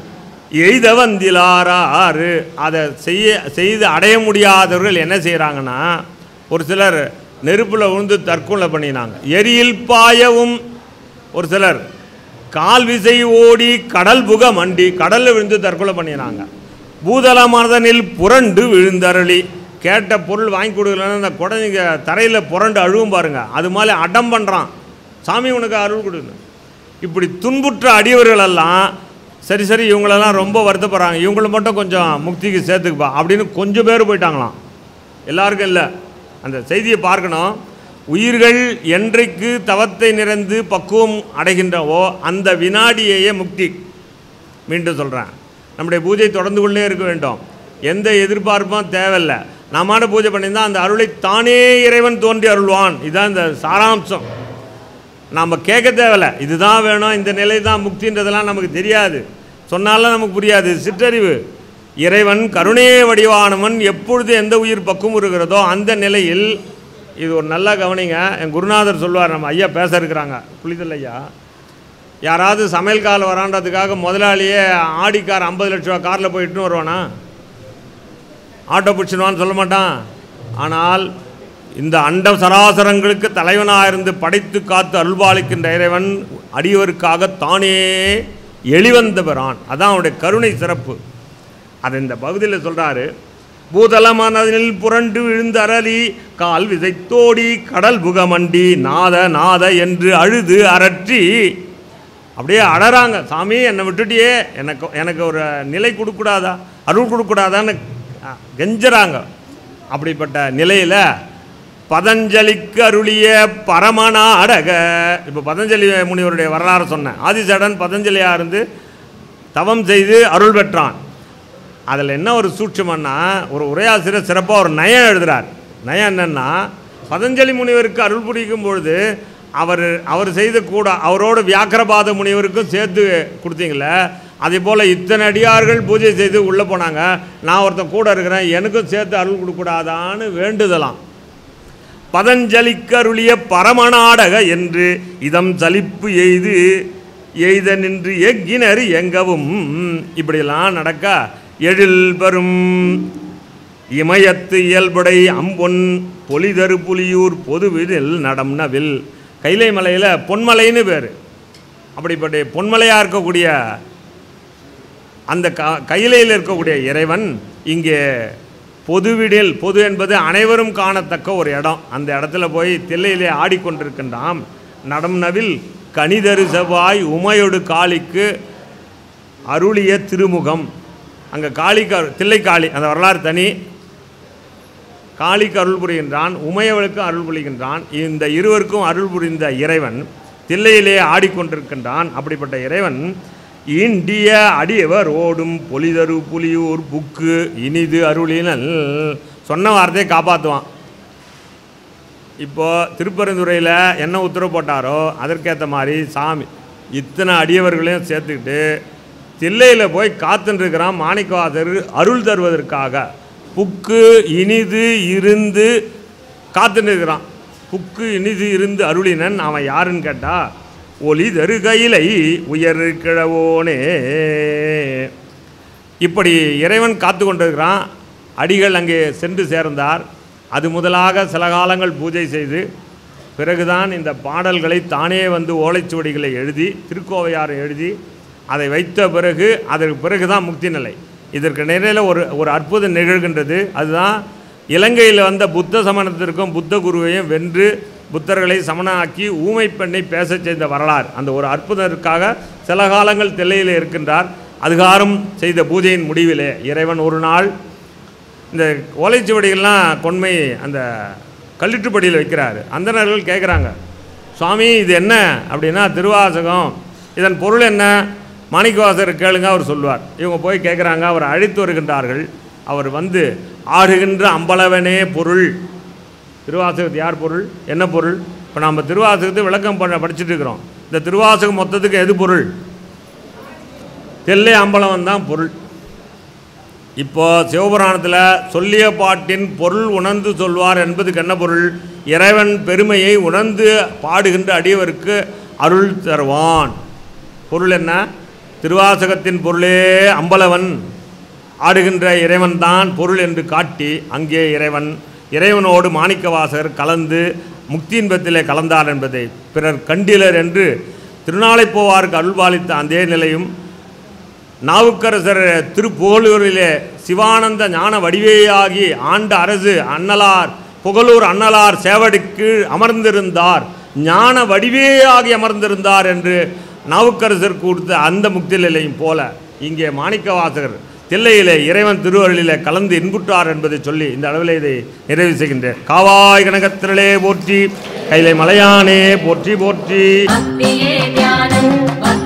எய்தவந்திலாராறு அதை செய்ய செய்து அடைய முடியாதவர்கள் என்ன செய்கிறாங்கன்னா ஒரு சிலர் நெருப்பில் விழுந்து தற்கொலை பண்ணினாங்க எரியில் பாயவும் ஒரு சிலர் கால் விசை ஓடி கடல் புக மண்டி கடலில் விழுந்து தற்கொலை பண்ணினாங்க பூதலமானதனில் புரண்டு விழுந்தருளி கேட்ட பொருள் வாங்கி கொடுக்கலன்னா அந்த குழந்தைங்க தரையில் புரண்டு அழுவும் பாருங்க அது மாதிரி அடம் பண்ணுறான் சாமி உனக்கு அருள் கொடுங்க இப்படி துன்புற்ற அடியவர்களெல்லாம் சரி சரி இவங்களெல்லாம் ரொம்ப வருத்தப்படுறாங்க இவங்கள மட்டும் கொஞ்சம் முக்திக்கு சேர்த்துக்குப்பா அப்படின்னு கொஞ்சம் பேர் போயிட்டாங்களாம் எல்லாருக்கும் இல்லை அந்த செய்தியை பார்க்கணும் உயிர்கள் என்றைக்கு தவத்தை நிறைந்து பக்குவம் அடைகின்றவோ அந்த வினாடியேயே முக்தி மீண்டும் சொல்கிறேன் நம்முடைய பூஜை தொடர்ந்து கொண்டே இருக்க வேண்டும் எந்த எதிர்பார்ப்பும் தேவையில்லை நாமான பூஜை பண்ணியிருந்தால் அந்த அருளை தானே இறைவன் தோன்றி அருள்வான் இதுதான் இந்த சாராம்சம் நாம் கேட்க தேவையில்ல இதுதான் வேணும் இந்த நிலை தான் முக்தின்றதெல்லாம் நமக்கு தெரியாது சொன்னாலும் நமக்கு புரியாது சிற்றறிவு இறைவன் கருணையே வடிவானவன் எப்பொழுது எந்த உயிர் பக்குவம் இருக்கிறதோ அந்த நிலையில் இது ஒரு நல்ல கவனிங்க என் குருநாதர் சொல்லுவார் நம்ம ஐயா பேச இருக்கிறாங்க புளிதல் ஐயா யாராவது சமையல் கால் வரான்றதுக்காக முதலாளியே ஆடி கார் ஐம்பது லட்ச ரூபா காரில் போயிட்டுன்னு வருவானா ஆட்டோ பிடிச்சிடுவான்னு சொல்ல மாட்டான் ஆனால் இந்த அண்ட சராசரங்களுக்கு தலைவனாக இருந்து படைத்து காத்து அருள்பாலிக்கின்ற இறைவன் அடியவருக்காக தானே எளிவந்த பெறான் அதான் அவனுடைய கருணை சிறப்பு அதை இந்த பகுதியில் சொல்கிறாரு பூதலமானதில் புரண்டு விழுந்து அரளி கால் விதைத்தோடி கடல் புகமண்டி நாத நாத என்று அழுது அரற்றி அப்படியே அழறாங்க சாமி என்னை விட்டுட்டியே எனக்கு எனக்கு ஒரு நிலை கொடுக்கூடாதா அருள் கொடுக்கூடாதான்னு அஹ், கெஞ்சறாங்க அப்படிப்பட்ட நிலையில் பதஞ்சலிக்கு அருளிய பரமநாடக இப்போ பதஞ்சலி முனிவருடைய வரலாறு சொன்னேன் ஆதிசேடன் பதஞ்சலியாக இருந்து தவம் செய்து அருள் பெற்றான் அதில் என்ன ஒரு சூட்சமன்னா ஒரு உரையாசிரியர் சிறப்பாக ஒரு நயம் எழுதுறார் நயம் என்னன்னா பதஞ்சலி முனிவருக்கு அருள் புரிக்கும் பொழுது அவர் அவர் செய்த கூட அவரோட வியாக்கரபாத முனிவருக்கும் சேர்த்து கொடுத்தீங்களே அதே போல் இத்தனை அடியார்கள் பூஜை செய்து உள்ளே போனாங்க நான் ஒருத்தன் கூட இருக்கிறேன் எனக்கும் சேர்த்து அருள் கொடுக்கூடாதான்னு வேண்டுதலாம் பதஞ்சலிக்கருளிய பரமநாடக என்று இதம் சலிப்பு எய்து எய்த நின்று எக்கினர் எங்கவும் இப்படியெல்லாம் நடக்க எழில் பெறும் இமயத்து இயல்புடை அம்பொன் பொலிதரு புலியூர் பொதுவிதில் நடம் நவில் கைலை மலையில் பொன்மலைன்னு பேர் அப்படிப்பட்ட பொன்மலையாக இருக்கக்கூடிய அந்த க கையிலையில் இருக்கக்கூடிய இறைவன் இங்கே பொதுவிடில் பொது என்பது அனைவரும் காணத்தக்க ஒரு இடம் அந்த இடத்துல போய் தில்லையிலே ஆடிக்கொண்டிருக்கின்றான் நடம் நவில் கனிதரு செவ்வாய் உமையொடு காளிக்கு அருளிய திருமுகம் அங்கே காளிக்கு அரு- தில்லை காளி அந்த வரலாறு தனி காளிக்கு அருள் புரிகின்றான் உமையவளுக்கு அருள் புரிகின்றான் இந்த இருவருக்கும் அருள் புரிந்த இறைவன் தில்லையிலே ஆடிக்கொண்டிருக்கின்றான் அப்படிப்பட்ட இறைவன் இண்டிய அடியவர் ஓடும் பொலிதரு புலியூர் புக்கு இனிது அருளினல் சொன்ன வார்த்தையை காப்பாற்றுவான் இப்போ திருப்பரந்துறையில் என்ன உத்தரவு போட்டாரோ அதற்கேற்ற மாதிரி சாமி இத்தனை அடியவர்களையும் சேர்த்துக்கிட்டு தில்லையில் போய் காத்துருக்கிறான் மாணிக்கவாசர் அருள் தருவதற்காக புக்கு இனிது இருந்து காத்துருக்கிறான் புக்கு இனிது இருந்து அருளினன் அவன் யாருன்னு கேட்டா ஒளி தரு கையிலை உயர் கிழவோனே இப்படி இறைவன் காத்து கொண்டிருக்கிறான் அடிகள் அங்கே சென்று சேர்ந்தார் அது முதலாக சில காலங்கள் பூஜை செய்து பிறகுதான் இந்த பாடல்களை தானே வந்து ஓலைச்சுவடிகளை எழுதி திருக்கோவையார் எழுதி அதை வைத்த பிறகு அதற்கு பிறகு தான் முக்தி நிலை இதற்கு நிலையில் ஒரு ஒரு அற்புதம் நிகழ்கின்றது அதுதான் இலங்கையில் வந்த புத்த சமணத்திற்கும் புத்த குருவையும் வென்று புத்தர்களை சமணாக்கி ஊமை பெண்ணை பேசச் செய்த வரலாறு அந்த ஒரு அற்புதத்திற்காக சில காலங்கள் தில்லையில் இருக்கின்றார் அதுகாரும் செய்த பூஜையின் முடிவிலே இறைவன் ஒரு நாள் இந்த ஓலைச்சுவடிகள்லாம் கொன்மை அந்த கல்லிட்டுப்படியில் வைக்கிறாரு அந்தணர்கள் கேட்குறாங்க சுவாமி இது என்ன அப்படின்னா திருவாசகம் இதன் பொருள் என்ன மாணிக்கவாசர் கேளுங்க அவர் சொல்லுவார் இவங்க போய் கேட்குறாங்க அவர் அழைத்து வருகின்றார்கள் அவர் வந்து ஆடுகின்ற அம்பலவனே பொருள் திருவாசகத்து யார் பொருள் என்ன பொருள் இப்போ நம்ம திருவாசகத்தை விளக்கம் பண்ண படிச்சுட்டு இருக்கிறோம் இந்த திருவாசகம் மொத்தத்துக்கு எது பொருள் தெல்லை அம்பலவன் தான் பொருள் இப்போ சிவபுராணத்தில் சொல்லிய பாட்டின் பொருள் உணர்ந்து சொல்வார் என்பதுக்கு என்ன பொருள் இறைவன் பெருமையை உணர்ந்து பாடுகின்ற அடியவருக்கு அருள் தருவான் பொருள் என்ன திருவாசகத்தின் பொருளே அம்பலவன் ஆடுகின்ற இறைவன்தான் பொருள் என்று காட்டி அங்கே இறைவன் இறைவனோடு மாணிக்கவாசகர் கலந்து முக்தி இன்பத்திலே கலந்தார் என்பதை பிறர் கண்டிலர் என்று திருநாளைப்போவாருக்கு அருள்பாலித்த அதே நிலையும் நாவுக்கரசர் திருப்புகலூரிலே சிவானந்த ஞான வடிவேயாகி ஆண்ட அரசு அன்னலார் புகழூர் அன்னலார் சேவடிக்கு அமர்ந்திருந்தார் ஞான வடிவேயாகி அமர்ந்திருந்தார் என்று நாவுக்கரசர் கொடுத்த அந்த முக்தி நிலையும் போல இங்கே மாணிக்கவாசகர் தில்லையிலே இறைவன் திருவருளிலே கலந்து இன்புற்றார் என்பதை சொல்லி இந்த அளவில் இதை நிறைவு செய்கின்றேன் காவாய் கனகத்திரளே போற்றி கைலை மலையானே போற்றி போற்றி பக்தியே ஞானம் பக்தி